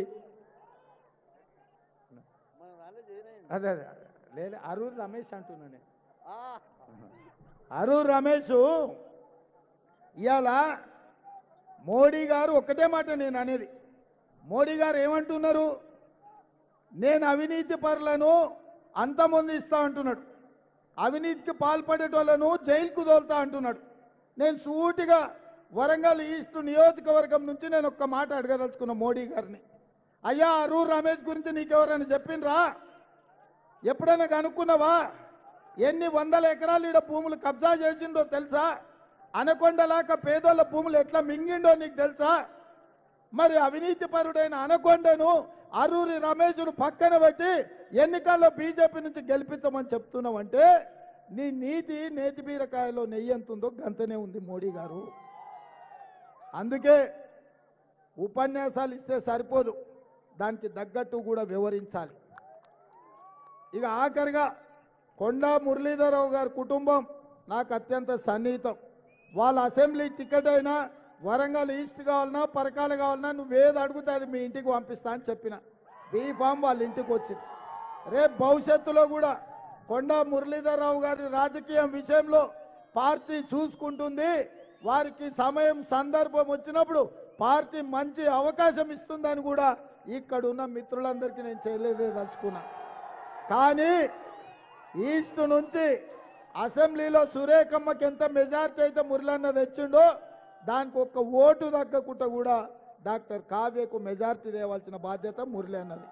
Speaker 1: అదే అదే లేదు అరూరి రమేష్ అంటున్నాను నేను. అరూర్ రమేష్ ఇవాళ మోడీ గారు ఒక్కటే మాట నేను అనేది మోడీ గారు ఏమంటున్నారు నేను అవినీతి పరులను అంతమొందిస్తా అంటున్నాడు అవినీతికి పాల్పడేటోళ్లను జైలుకు తోలుతా అంటున్నాడు నేను సూటిగా వరంగల్ ఈస్ట్ నియోజకవర్గం నుంచి నేను ఒక్క మాట అడగదలుచుకున్న మోడీ గారిని అయ్యా అరూర్ రమేష్ గురించి నీకెవరైనా చెప్పిండ్రా ఎప్పుడైనా కనుక్కున్నావా ఎన్ని వందల ఎకరాలు ఈడ భూములు కబ్జా చేసిండో తెలుసా అనకొండలాక పేదోళ్ళ భూములు ఎట్లా మింగిండో నీకు తెలుసా మరి అవినీతి పరుడైన అనకొండను అరూరి రమేష్ను పక్కన పెట్టి ఎన్నికల్లో బీజేపీ నుంచి గెలిపించమని చెప్తున్నావంటే నీ నీతి నేతి బీరకాయలో నెయ్యి ఎంత ఉందో గంతనే ఉంది మోడీ గారు అందుకే ఉపన్యాసాలు ఇస్తే సరిపోదు దానికి తగ్గట్టు కూడా వివరించాలి ఇక ఆఖరిగా కొండా మురళీధరరావు గారి కుటుంబం నాకు అత్యంత సన్నిహితం వాళ్ళ అసెంబ్లీ టికెట్ అయినా వరంగల్ ఈస్ట్ కావాలన్నా పరకాలు కావాలన్నా నువ్వు ఏది అడిగితే అది మీ ఇంటికి పంపిస్తా అని చెప్పిన బీ ఫామ్ వాళ్ళ ఇంటికి వచ్చింది రేపు భవిష్యత్తులో కూడా కొండా మురళీధరరావు గారి రాజకీయం విషయంలో పార్టీ చూసుకుంటుంది వారికి సమయం సందర్భం వచ్చినప్పుడు పార్టీ మంచి అవకాశం ఇస్తుందని కూడా ఇక్కడ ఉన్న మిత్రులందరికీ నేను చేయలేదే తలుచుకున్నా కానీ ఈస్ట్ నుంచి అసెంబ్లీలో సురేఖమ్మకి ఎంత మెజార్టీ అయితే మురళన్న తెచ్చిండో దానికి ఒక్క ఓటు తగ్గకుండా కూడా డాక్టర్ కావ్యకు మెజార్టీ తేవాల్సిన బాధ్యత మురళి అన్నది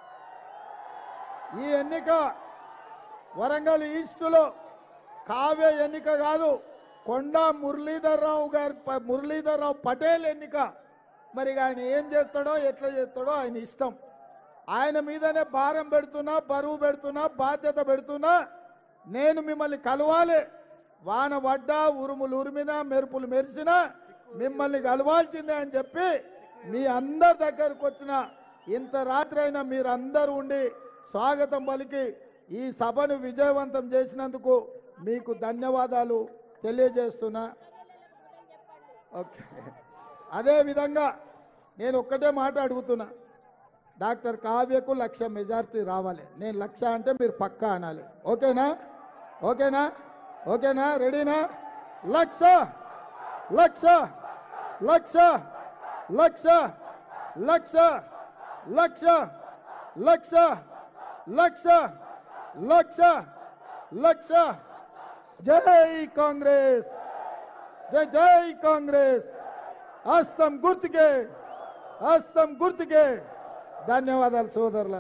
Speaker 1: ఈ ఎన్నిక వరంగల్ ఈస్టులో కావ్య ఎన్నిక కాదు కొండా మురళీధర్రావు గారి ప- మురళీధర్రావు పటేల్ ఎన్నిక మరి ఆయన ఏం చేస్తాడో ఎట్లా చేస్తాడో ఆయన ఇష్టం ఆయన మీదనే భారం పెడుతున్నా బరువు పెడుతున్నా బాధ్యత పెడుతున్నా నేను మిమ్మల్ని కలవాలి వాన పడ్డా ఉరుములు ఉరిమినా మెరుపులు మెరిసినా మిమ్మల్ని కలవాల్సిందే అని చెప్పి మీ అందరి దగ్గరకు వచ్చిన ఇంత రాత్రి అయినా మీరందరూ ఉండి స్వాగతం పలికి ఈ సభను విజయవంతం చేసినందుకు మీకు ధన్యవాదాలు తెలియజేస్తున్నా ఓకే అదే విధంగా నేను ఒక్కటే మాట అడుగుతున్నా డాక్టర్ కావ్యకు లక్ష మెజార్టీ రావాలి నేను లక్ష అంటే మీరు పక్కా అనాలి ఓకేనా ఓకేనా ఓకేనా రెడీనా లక్ష లక్ష లక్ష లక్ష లక్ష లక్ష లక్ష లక్ష లక్ష లక్ష జై కాంగ్రెస్ జై జై కాంగ్రెస్ హస్తం గుర్తుకే హస్తం గుర్తుకే ధన్యవాదాలు సోదరుల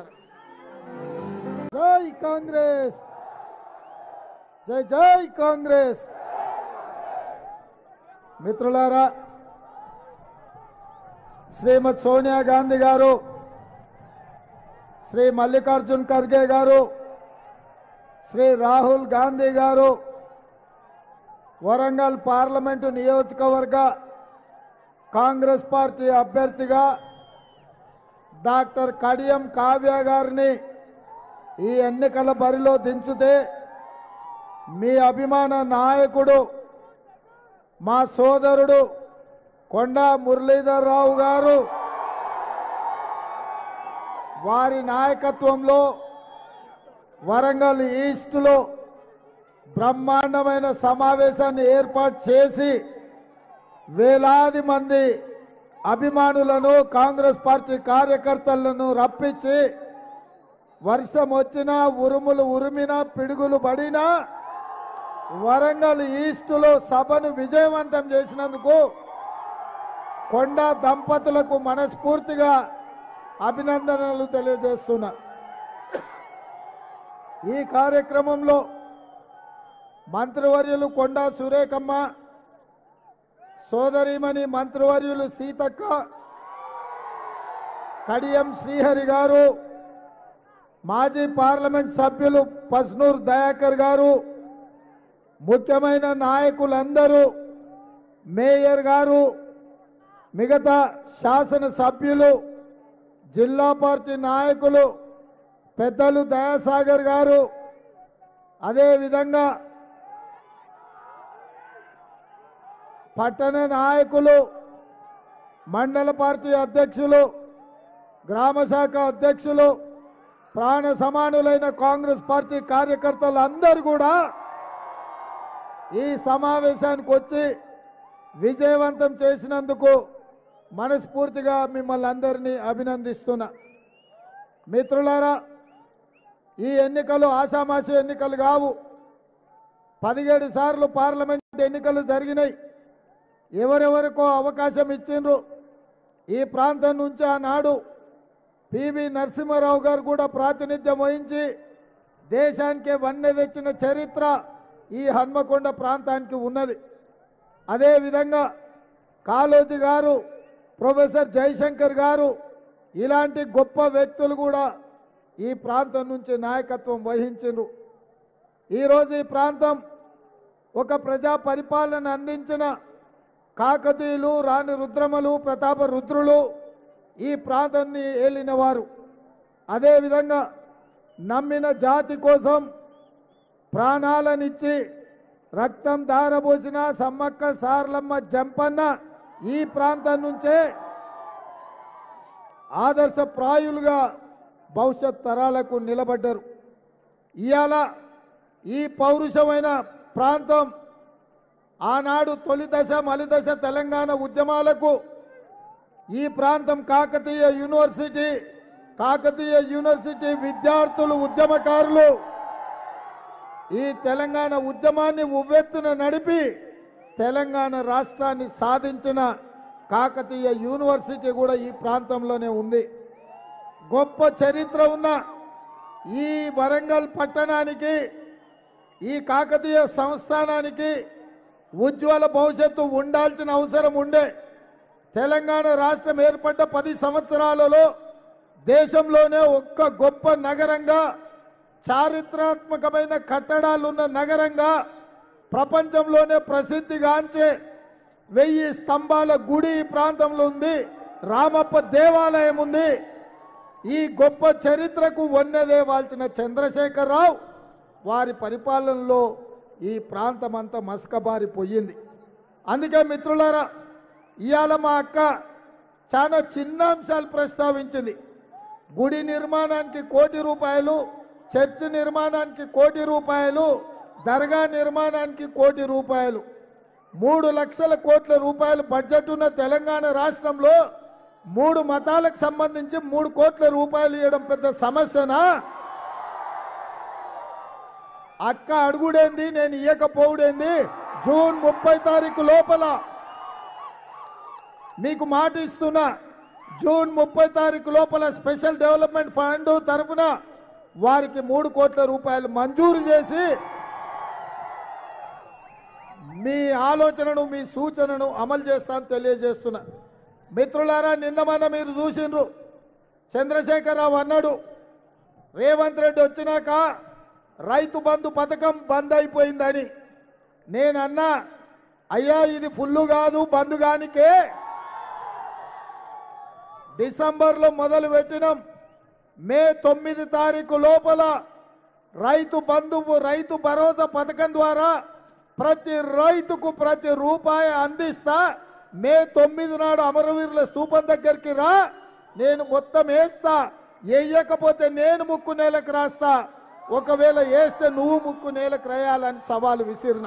Speaker 1: జై కాంగ్రెస్ జై జై కాంగ్రెస్ మిత్రులారా శ్రీమతి సోనియా గాంధీ గారు శ్రీ మల్లికార్జున్ ఖర్గే గారు శ్రీ రాహుల్ గాంధీ గారు వరంగల్ పార్లమెంటు నియోజకవర్గ కాంగ్రెస్ పార్టీ అభ్యర్థిగా డాక్టర్ కడియం కావ్య గారిని ఈ ఎన్నికల బరిలో దించితే మీ అభిమాన నాయకుడు మా సోదరుడు కొండా మురళీధర్ రావు గారు వారి నాయకత్వంలో వరంగల్ ఈస్ట్లో బ్రహ్మాండమైన సమావేశాన్ని ఏర్పాటు చేసి వేలాది మంది అభిమానులను కాంగ్రెస్ పార్టీ కార్యకర్తలను రప్పించి వర్షం వచ్చినా ఉరుములు ఉరిమినా పిడుగులు పడినా వరంగల్ ఈస్టులో సభను విజయవంతం చేసినందుకు కొండా దంపతులకు మనస్ఫూర్తిగా అభినందనలు తెలియజేస్తున్నా ఈ కార్యక్రమంలో మంత్రివర్యులు కొండా సురేఖమ్మ సోదరిమణి మంత్రివర్యులు సీతక్క కడియం శ్రీహరి గారు మాజీ పార్లమెంట్ సభ్యులు పస్నూర్ దయాకర్ గారు ముఖ్యమైన నాయకులందరూ మేయర్ గారు మిగతా శాసన సభ్యులు జిల్లా పార్టీ నాయకులు పెద్దలు దయాసాగర్ గారు అదేవిధంగా పట్టణ నాయకులు మండల పార్టీ అధ్యక్షులు గ్రామ శాఖ అధ్యక్షులు ప్రాణ సమానులైన కాంగ్రెస్ పార్టీ కార్యకర్తలు అందరూ కూడా ఈ సమావేశానికి వచ్చి విజయవంతం చేసినందుకు మనస్ఫూర్తిగా మిమ్మల్ని అందరినీ అభినందిస్తున్నా మిత్రులారా ఈ ఎన్నికలు ఆషామాషి ఎన్నికలు కావు పదిహేడు సార్లు పార్లమెంట్ ఎన్నికలు జరిగినాయి ఎవరెవరికో అవకాశం ఇచ్చిండ్రు ఈ ప్రాంతం నుంచి ఆనాడు పివి నరసింహారావు గారు కూడా ప్రాతినిధ్యం వహించి దేశానికి వన్నె తెచ్చిన చరిత్ర ఈ హన్మకొండ ప్రాంతానికి ఉన్నది అదేవిధంగా కాళోజీ గారు ప్రొఫెసర్ జయశంకర్ గారు ఇలాంటి గొప్ప వ్యక్తులు కూడా ఈ ప్రాంతం నుంచి నాయకత్వం వహించారు ఈరోజు ఈ ప్రాంతం ఒక ప్రజా పరిపాలన అందించిన కాకతీయులు రాణి రుద్రమలు ప్రతాప రుద్రులు ఈ ప్రాంతాన్ని ఏలినవారు అదేవిధంగా నమ్మిన జాతి కోసం ప్రాణాలనిచ్చి రక్తం దారబోసిన సమ్మక్క సార్లమ్మ జంపన్న ఈ ప్రాంతం నుంచే ఆదర్శప్రాయులుగా భవిష్యత్ తరాలకు నిలబడ్డారు ఇవాళ ఈ పౌరుషమైన ప్రాంతం ఆనాడు తొలి దశ మలి దశ తెలంగాణ ఉద్యమాలకు ఈ ప్రాంతం కాకతీయ యూనివర్సిటీ కాకతీయ యూనివర్సిటీ విద్యార్థులు ఉద్యమకారులు ఈ తెలంగాణ ఉద్యమాన్ని ఉవ్వెత్తున నడిపి తెలంగాణ రాష్ట్రాన్ని సాధించిన కాకతీయ యూనివర్సిటీ కూడా ఈ ప్రాంతంలోనే ఉంది గొప్ప చరిత్ర ఉన్న ఈ వరంగల్ పట్టణానికి ఈ కాకతీయ సంస్థానానికి ఉజ్వల భవిష్యత్తు ఉండాల్సిన అవసరం ఉండే తెలంగాణ రాష్ట్రం ఏర్పడ్డ పది సంవత్సరాలలో దేశంలోనే ఒక్క గొప్ప నగరంగా చారిత్రాత్మకమైన కట్టడాలున్న నగరంగా ప్రపంచంలోనే ప్రసిద్ధిగాంచే వెయ్యి స్తంభాల గుడి ఈ ప్రాంతంలో ఉంది రామప్ప దేవాలయం ఉంది ఈ గొప్ప చరిత్రకు వన్నెదేవాల్సిన చంద్రశేఖరరావు వారి పరిపాలనలో ఈ ప్రాంతం అంతా మస్కబారిపోయింది అందుకే మిత్రులారా ఇవాళ మా అక్క చాలా చిన్న అంశాలు ప్రస్తావించింది గుడి నిర్మాణానికి కోటి రూపాయలు చర్చ్ నిర్మాణానికి కోటి రూపాయలు దర్గా నిర్మాణానికి కోటి రూపాయలు మూడు లక్షల కోట్ల రూపాయలు బడ్జెట్ ఉన్న తెలంగాణ రాష్ట్రంలో మూడు మతాలకు సంబంధించి మూడు కోట్ల రూపాయలు ఇవ్వడం పెద్ద సమస్యనా అక్క అడుగుడేంది నేను ఇయ్యకపోవుడేంది జూన్ ముప్పై తారీఖు లోపల మీకు మాట ఇస్తున్నా జూన్ ముప్పై తారీఖు లోపల స్పెషల్ డెవలప్మెంట్ ఫండ్ తరఫున వారికి మూడు కోట్ల రూపాయలు మంజూరు చేసి మీ ఆలోచనను మీ సూచనను అమలు చేస్తాను తెలియజేస్తున్నా మిత్రులారా నిన్న మన మీరు చూసిండ్రు చంద్రశేఖరరావు అన్నాడు రేవంత్ రెడ్డి వచ్చినాక రైతు బంధు పథకం బంద్ అయిపోయిందని నేనన్నా అయ్యా ఇది ఫుల్లు కాదు బంద్ కానికే డిసెంబర్లో మొదలు పెట్టినాం మే తొమ్మిది తారీఖు లోపల రైతు బంధువు రైతు భరోసా పథకం ద్వారా ప్రతి రైతుకు ప్రతి రూపాయి అందిస్తా మే తొమ్మిది నాడు అమరవీరుల స్తూపం దగ్గరికి రా నేను మొత్తం వేస్తా వేయకపోతే నేను ముక్కు నేలకు రాస్తా ఒకవేళ వేస్తే నువ్వు ముక్కు నేలకు రాయాలని సవాలు విసిరిన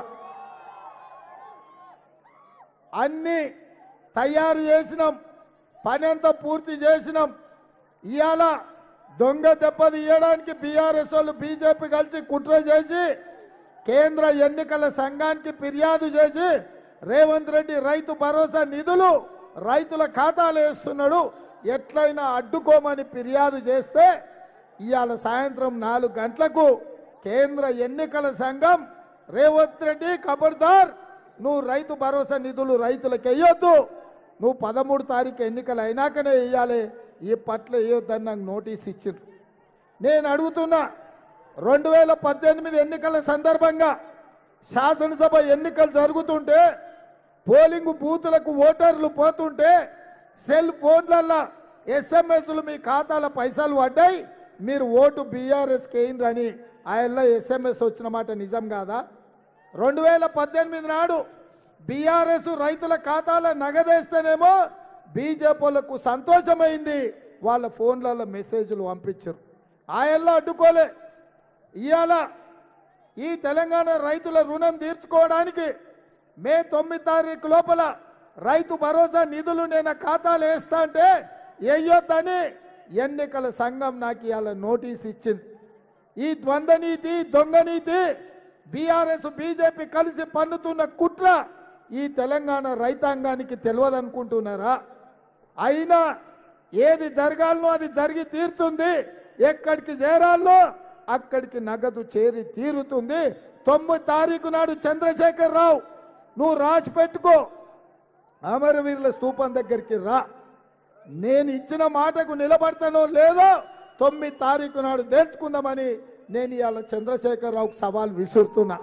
Speaker 1: అన్ని తయారు చేసినాం పని అంతా పూర్తి చేసినాం ఇవాళ దొంగ దెబ్బలు ఇవ్వడానికి బీఆర్ఎస్ వాళ్ళు బీజేపీ కలిసి కుట్ర చేసి కేంద్ర ఎన్నికల సంఘానికి ఫిర్యాదు చేసి రేవంత్ రెడ్డి రైతు భరోసా నిధులు రైతుల ఖాతాలు వేస్తున్నాడు ఎట్లయినా అడ్డుకోమని ఫిర్యాదు చేస్తే ఇవాళ సాయంత్రం నాలుగు గంటలకు కేంద్ర ఎన్నికల సంఘం రేవంత్ రెడ్డి ఖబర్దార్ నువ్వు రైతు భరోసా నిధులు రైతులకు వేయొద్దు నువ్వు పదమూడు తారీఖు ఎన్నికలు అయినాకనే వేయాలి ఈ పట్ల వేయొద్దని నాకు నోటీస్ ఇచ్చిండ్రు నేను అడుగుతున్నా రెండు వేల పద్దెనిమిది ఎన్నికల సందర్భంగా శాసనసభ ఎన్నికలు జరుగుతుంటే పోలింగ్ బూతులకు ఓటర్లు పోతుంటే సెల్ ఫోన్లల్లో ఎస్ఎంఎస్లు మీ ఖాతాల పైసలు పడ్డాయి మీరు ఓటు బీఆర్ఎస్కి వేయండి ఆయనలో ఎస్ఎంఎస్ వచ్చిన మాట నిజం కాదా రెండు వేల పద్దెనిమిది నాడు బీఆర్ఎస్ రైతుల ఖాతాల నగదేస్తేనేమో బీజేపీలకు సంతోషమైంది వాళ్ళ ఫోన్లలో మెసేజ్లు పంపించారు ఆయనలో అడ్డుకోలే ఇవాళ ఈ తెలంగాణ రైతుల రుణం తీర్చుకోవడానికి మే తొమ్మిది తారీఖు లోపల రైతు భరోసా నిధులు నేను ఆ ఖాతాలో వేస్తా అంటే వేయొద్దని ఎన్నికల సంఘం నాకు ఇవాళ నోటీస్ ఇచ్చింది ఈ ద్వంద్వ నీతి దొంగ నీతి బీఆర్ఎస్ బీజేపీ కలిసి పన్నుతున్న కుట్ర ఈ తెలంగాణ రైతాంగానికి తెలియదనుకుంటున్నారా అయినా ఏది జరగాలనో అది జరిగి తీరుతుంది ఎక్కడికి చేరాలో అక్కడికి నగదు చేరి తీరుతుంది తొమ్మిది తారీఖు నాడు చంద్రశేఖర్ రావు నువ్వు రాసి పెట్టుకో అమరవీరుల స్తూపం దగ్గరికి రా నేను ఇచ్చిన మాటకు నిలబడతానో లేదో తొమ్మిది తారీఖు నాడు తెచ్చుకుందామని నేను ఇవాళ చంద్రశేఖరరావుకు సవాల్ విసురుతున్నా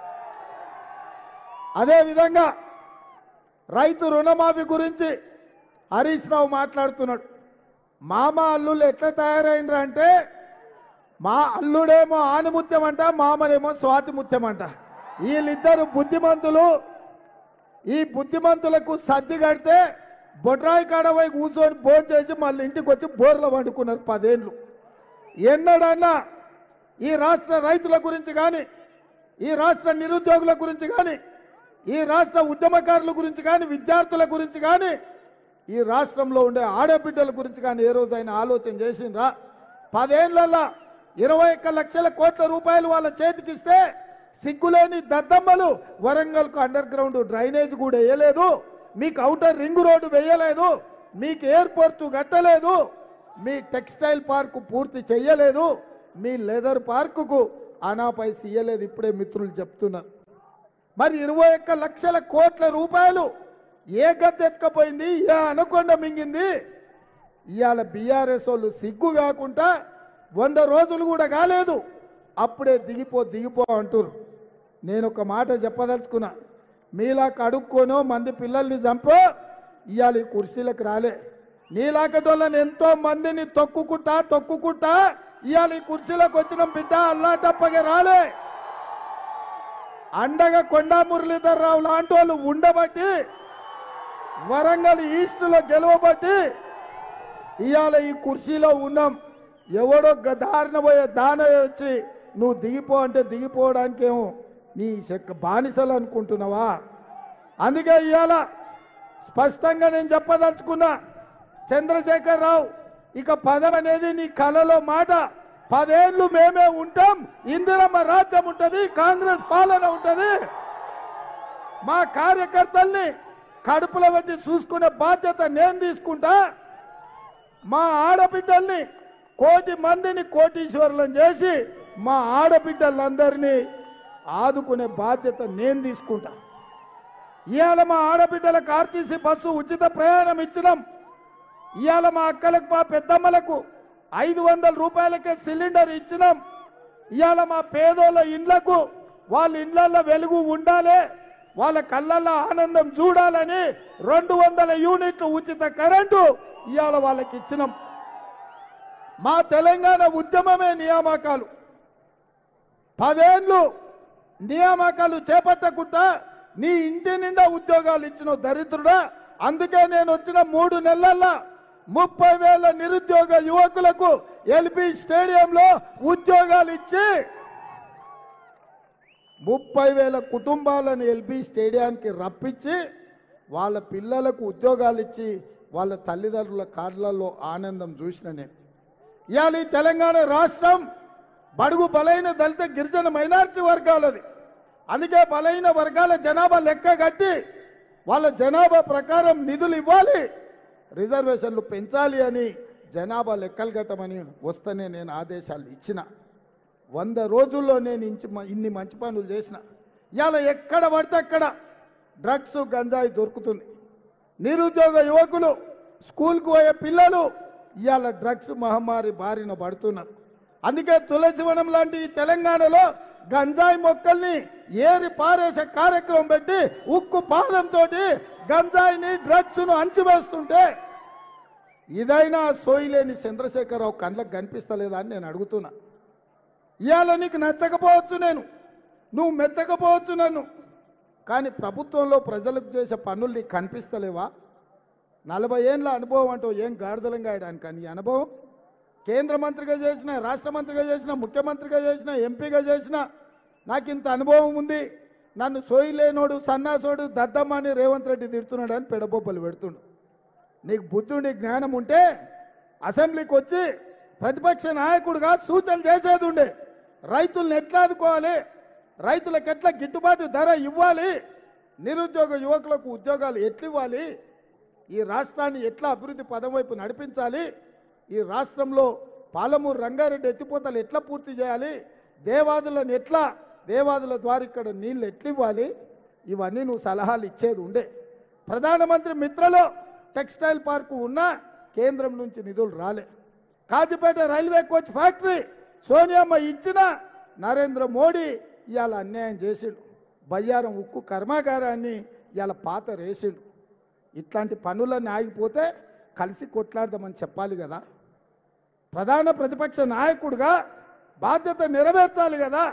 Speaker 1: అదేవిధంగా రైతు రుణమాఫీ గురించి హరీష్ రావు మాట్లాడుతున్నాడు మామ అల్లుళ్ళు ఎట్లా తయారైనరు అంటే మా అల్లుడేమో ఆనిముత్యం అంట మామనేమో స్వాతి ముత్యం అంట వీళ్ళిద్దరు బుద్ధిమంతులు ఈ బుద్ధిమంతులకు సర్ది కడితే బొడ్రాయి కాడ పోయి కూర్చొని భోజనం చేసి మళ్ళీ ఇంటికి వచ్చి బోర్లో వండుకున్నారు పదేళ్ళు ఎన్నడన్నా ఈ రాష్ట్ర రైతుల గురించి కానీ ఈ రాష్ట్ర నిరుద్యోగుల గురించి కానీ ఈ రాష్ట్ర ఉద్యమకారుల గురించి కానీ విద్యార్థుల గురించి కానీ ఈ రాష్ట్రంలో ఉండే ఆడబిడ్డల గురించి కానీ ఏ రోజైనా ఆలోచన చేసిండ్రా పదేళ్లలో ఇరవై ఒక్క లక్షల కోట్ల రూపాయలు వాళ్ళ చేతికిస్తే సిగ్గులేని దద్దమ్మలు వరంగల్కు అండర్ గ్రౌండ్ డ్రైనేజ్ కూడా వేయలేదు మీకు అవుటర్ రింగ్ రోడ్డు వేయలేదు మీకు ఎయిర్పోర్ట్ కట్టలేదు మీ టెక్స్టైల్ పార్కు పూర్తి చెయ్యలేదు మీ లెదర్ పార్కుకు అనాపై ఇయ్యలేదు ఇప్పుడే మిత్రులు చెప్తున్నారు మరి ఇరవై ఒక్క లక్షల కోట్ల రూపాయలు ఏ గద్దెత్తకపోయింది ఏ అనకొండ మింగింది ఇవాళ బీఆర్ఎస్ వాళ్ళు సిగ్గు కాకుండా వంద రోజులు కూడా కాలేదు అప్పుడే దిగిపో దిగిపో అంటున్నారు నేను ఒక మాట చెప్పదలుచుకున్నా మీలా కడుక్కోనో మంది పిల్లల్ని చంపో ఇవాళ ఈ కుర్చీలకు రాలే నీలాకటోళ్ళని ఎంతో మందిని తొక్కుకుంటా తొక్కుకుంటా ఇవాళ ఈ కుర్చీలకు వచ్చిన బిడ్డ అల్లాటప్పగా రాలే అండగా కొండా మురళీధర్ రావు లాంటి వాళ్ళు ఉండబట్టి వరంగల్ ఈస్ట్లో గెలవబట్టి ఇవాళ ఈ కుర్చీలో ఉన్నాం ఎవడో గ- దారిన పోయే దాన వచ్చి నువ్వు దిగిపో అంటే దిగిపోవడానికేమో నీ చెక్క బానిసలు అనుకుంటున్నావా అందుకే ఇవాళ స్పష్టంగా నేను చెప్పదలుచుకున్నా చంద్రశేఖర్ రావు ఇక పదం అనేది నీ కళలో మాట పదేళ్ళు మేమే ఉంటాం ఇందిరమ్మ రాజ్యం ఉంటది కాంగ్రెస్ పాలన ఉంటది మా కార్యకర్తల్ని కడుపులో పెట్టి చూసుకునే బాధ్యత నేను తీసుకుంటా మా ఆడబిడ్డల్ని కోటి మందిని కోటీశ్వరులను చేసి మా ఆడబిడ్డలందరినీ ఆదుకునే బాధ్యత నేను తీసుకుంటా ఇవాళ మా ఆడబిడ్డలకు ఆర్టీసీ బస్సు ఉచిత ప్రయాణం ఇచ్చినాం ఇవాళ మా అక్కలకు మా పెద్దమ్మలకు ఐదు వందల రూపాయలకే సిలిండర్ ఇచ్చినాం ఇవాళ మా పేదోళ్ళ ఇండ్లకు వాళ్ళ ఇండ్లల్లో వెలుగు ఉండాలి వాళ్ళ కళ్ళల్లో ఆనందం చూడాలని రెండు వందల యూనిట్లు ఉచిత కరెంటు ఇవాళ వాళ్ళకి ఇచ్చినాం మా తెలంగాణ ఉద్యమమే నియామకాలు పదేళ్ళు నియామకాలు చేపట్టకుండా నీ ఇంటి నిండా ఉద్యోగాలు ఇచ్చిన దరిద్రుడా అందుకే నేను వచ్చిన మూడు నెలల్లో ముప్పై వేల నిరుద్యోగ యువకులకు ఎల్బి స్టేడియంలో ఉద్యోగాలు ఇచ్చి ముప్పై వేల కుటుంబాలను ఎల్బి స్టేడియానికి రప్పించి వాళ్ళ పిల్లలకు ఉద్యోగాలు ఇచ్చి వాళ్ళ తల్లిదండ్రుల కార్లలో ఆనందం చూసిన నేను ఇవాళ ఈ తెలంగాణ రాష్ట్రం బడుగు బలైన దళిత గిరిజన మైనారిటీ వర్గాలది అందుకే బలైన వర్గాల జనాభా లెక్క కట్టి వాళ్ళ జనాభా ప్రకారం నిధులు ఇవ్వాలి రిజర్వేషన్లు పెంచాలి అని జనాభా లెక్కలు కట్టమని వస్తేనే నేను ఆదేశాలు ఇచ్చిన వంద రోజుల్లో నేను ఇంచి ఇన్ని మంచి పనులు చేసిన ఇవాళ ఎక్కడ పడితే అక్కడ డ్రగ్స్ గంజాయి దొరుకుతుంది నిరుద్యోగ యువకులు స్కూల్కు పోయే పిల్లలు ఇవాళ డ్రగ్స్ మహమ్మారి బారిన పడుతున్నారు అందుకే తులసివనం లాంటి ఈ తెలంగాణలో గంజాయి మొక్కల్ని ఏరి పారేసే కార్యక్రమం పెట్టి ఉక్కు పాదంతో గంజాయిని డ్రగ్స్ ను అంచివేస్తుంటే ఇదైనా సోయిలేని చంద్రశేఖరరావు కళ్ళకు కనిపిస్తలేదా అని నేను అడుగుతున్నా ఇవాళ నీకు నచ్చకపోవచ్చు నేను నువ్వు మెచ్చకపోవచ్చు నన్ను కానీ ప్రభుత్వంలో ప్రజలకు చేసే పనులు నీకు కనిపిస్తలేవా నలభై ఏళ్ళ అనుభవం అంటూ ఏం గాడిదలం గాయడానికి నీ అనుభవం కేంద్ర మంత్రిగా చేసిన రాష్ట్ర మంత్రిగా చేసిన ముఖ్యమంత్రిగా చేసిన ఎంపీగా చేసిన నాకు ఇంత అనుభవం ఉంది నన్ను సోయిలేనోడు సన్నాసోడు దద్దమ్మ అని రేవంత్ రెడ్డి తిడుతున్నాడు అని పెడబొబ్బలు పెడుతుండు నీకు బుద్ధుండి జ్ఞానం ఉంటే అసెంబ్లీకి వచ్చి ప్రతిపక్ష నాయకుడిగా సూచనలు చేసేది ఉండే రైతుల్ని ఎట్లా ఆదుకోవాలి రైతులకు ఎట్లా గిట్టుబాటు ధర ఇవ్వాలి నిరుద్యోగ యువకులకు ఉద్యోగాలు ఎట్లు ఇవ్వాలి ఈ రాష్ట్రాన్ని ఎట్లా అభివృద్ధి పదం వైపు నడిపించాలి ఈ రాష్ట్రంలో పాలమూరు రంగారెడ్డి ఎత్తిపోతలు ఎట్లా పూర్తి చేయాలి దేవాదులను ఎట్లా దేవాదుల ద్వారా ఇక్కడ నీళ్ళు ఎట్లు ఇవ్వాలి ఇవన్నీ నువ్వు సలహాలు ఇచ్చేది ఉండే ప్రధానమంత్రి మిత్రలో టెక్స్టైల్ పార్కు ఉన్నా కేంద్రం నుంచి నిధులు రాలే కాజీపేట రైల్వే కోచ్ ఫ్యాక్టరీ సోనియమ్మ ఇచ్చిన నరేంద్ర మోడీ ఇవాళ అన్యాయం చేసిండు బయ్యారం ఉక్కు కర్మాగారాన్ని ఇవాళ పాత రేసిండు ఇట్లాంటి పనులన్నీ ఆగిపోతే కలిసి కొట్లాడదామని చెప్పాలి కదా ప్రధాన ప్రతిపక్ష నాయకుడిగా బాధ్యత నెరవేర్చాలి కదా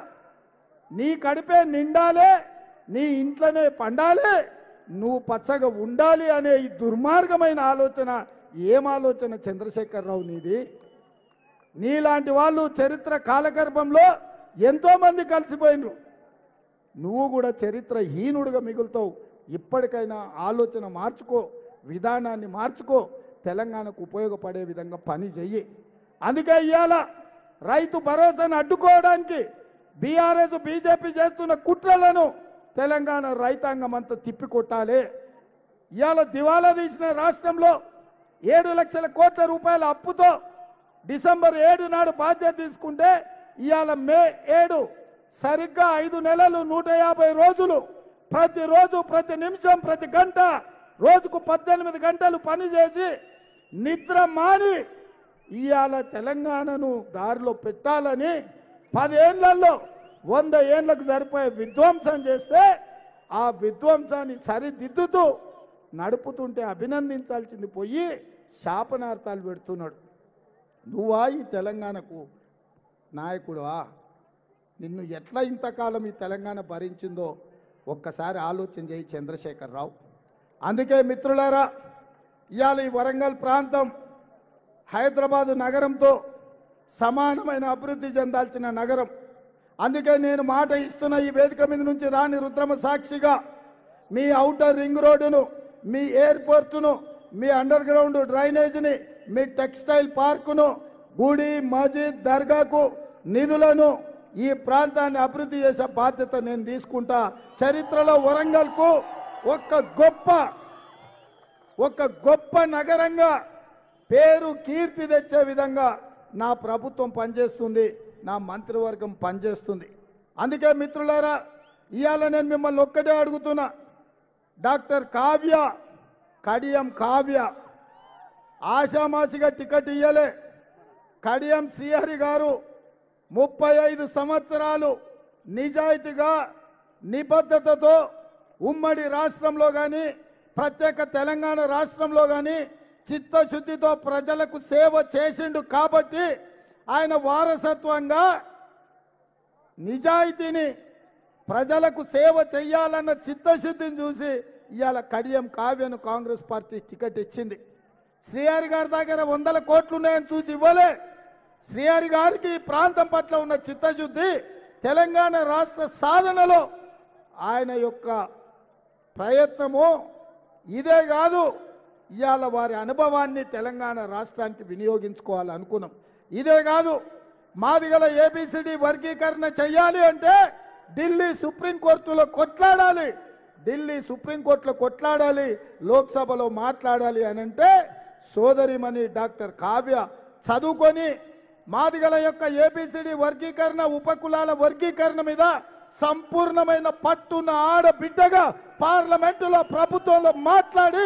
Speaker 1: నీ కడిపే నిండాలే నీ ఇంట్లోనే పండాలి నువ్వు పచ్చగా ఉండాలి అనే ఈ దుర్మార్గమైన ఆలోచన ఏం ఆలోచన చంద్రశేఖరరావు నీది నీలాంటి వాళ్ళు చరిత్ర కాలగర్భంలో ఎంతో మంది కలిసిపోయినరు నువ్వు కూడా చరిత్రహీనుడుగా మిగులుతావు ఇప్పటికైనా ఆలోచన మార్చుకో విధానాన్ని మార్చుకో తెలంగాణకు ఉపయోగపడే విధంగా పని చెయ్యి అందుకే ఇవాళ రైతు భరోసాను అడ్డుకోవడానికి బీఆర్ఎస్ బీజేపీ చేస్తున్న కుట్రలను తెలంగాణ రైతాంగం అంతా తిప్పికొట్టాలి ఇవాళ దివాలా తీసిన రాష్ట్రంలో ఏడు లక్షల కోట్ల రూపాయల అప్పుతో డిసెంబర్ ఏడు నాడు బాధ్యత తీసుకుంటే ఇవాళ మే ఏడు సరిగ్గా ఐదు నెలలు నూట యాభై రోజులు ప్రతిరోజు ప్రతి నిమిషం ప్రతి గంట రోజుకు పద్దెనిమిది గంటలు పనిచేసి నిద్ర మాని ఇవాళ తెలంగాణను దారిలో పెట్టాలని పదేళ్లలో వంద ఏళ్లకు సరిపోయే విధ్వంసం చేస్తే ఆ విధ్వంసాన్ని సరిదిద్దుతూ నడుపుతుంటే అభినందించాల్సింది పోయి శాపనార్థాలు పెడుతున్నాడు నువ్వా ఈ తెలంగాణకు నాయకుడువా నిన్ను ఎట్లా ఇంతకాలం ఈ తెలంగాణ భరించిందో ఒక్కసారి ఆలోచన చేయి చంద్రశేఖర్ రావు అందుకే మిత్రులారా ఇవాళ ఈ వరంగల్ ప్రాంతం హైదరాబాదు నగరంతో సమానమైన అభివృద్ధి చెందాల్సిన నగరం అందుకే నేను మాట ఇస్తున్న ఈ వేదిక మీద నుంచి రాని రుద్రమ సాక్షిగా మీ ఔటర్ రింగ్ రోడ్డును మీ ఎయిర్పోర్టును మీ అండర్ గ్రౌండ్ డ్రైనేజీని మీ టెక్స్టైల్ పార్కును గుడి మసీద్ దర్గాకు నిధులను ఈ ప్రాంతాన్ని అభివృద్ధి చేసే బాధ్యత నేను తీసుకుంటా చరిత్రలో వరంగల్కు ఒక్క గొప్ప ఒక గొప్ప నగరంగా పేరు కీర్తి తెచ్చే విధంగా నా ప్రభుత్వం పనిచేస్తుంది నా మంత్రివర్గం పనిచేస్తుంది అందుకే మిత్రులారా ఇవాళ నేను మిమ్మల్ని ఒక్కటే అడుగుతున్నా డాక్టర్ కావ్య కడియం కావ్య ఆషామాషిగా టికెట్ ఇయ్యలే కడియం శ్రీహరి గారు ముప్పై ఐదు సంవత్సరాలు నిజాయితీగా నిబద్ధతతో ఉమ్మడి రాష్ట్రంలో కానీ ప్రత్యేక తెలంగాణ రాష్ట్రంలో కానీ చిత్తశుద్ధితో ప్రజలకు సేవ చేసిండు కాబట్టి ఆయన వారసత్వంగా నిజాయితీని ప్రజలకు సేవ చెయ్యాలన్న చిత్తశుద్ధిని చూసి ఇవాళ కడియం కావ్యను కాంగ్రెస్ పార్టీ టికెట్ ఇచ్చింది శ్రీహరి గారి దగ్గర వందల కోట్లు ఉన్నాయని చూసి ఇవ్వలే శ్రీహరి గారికి ఈ ప్రాంతం పట్ల ఉన్న చిత్తశుద్ధి తెలంగాణ రాష్ట్ర సాధనలో ఆయన యొక్క ప్రయత్నము ఇదే కాదు ఇవాళ వారి అనుభవాన్ని తెలంగాణ రాష్ట్రానికి వినియోగించుకోవాలనుకున్నాం ఇదే కాదు మాదిగల ఏబిసిడి వర్గీకరణ చెయ్యాలి అంటే ఢిల్లీ సుప్రీంకోర్టులో కొట్లాడాలి ఢిల్లీ సుప్రీంకోర్టులో కొట్లాడాలి లోక్సభలో మాట్లాడాలి అని అంటే సోదరిమణి డాక్టర్ కావ్య చదువుకొని మాదిగల యొక్క ఏబిసిడి వర్గీకరణ ఉపకులాల వర్గీకరణ మీద సంపూర్ణమైన పట్టున్న ఆడబిడ్డగా పార్లమెంటులో ప్రభుత్వంలో మాట్లాడి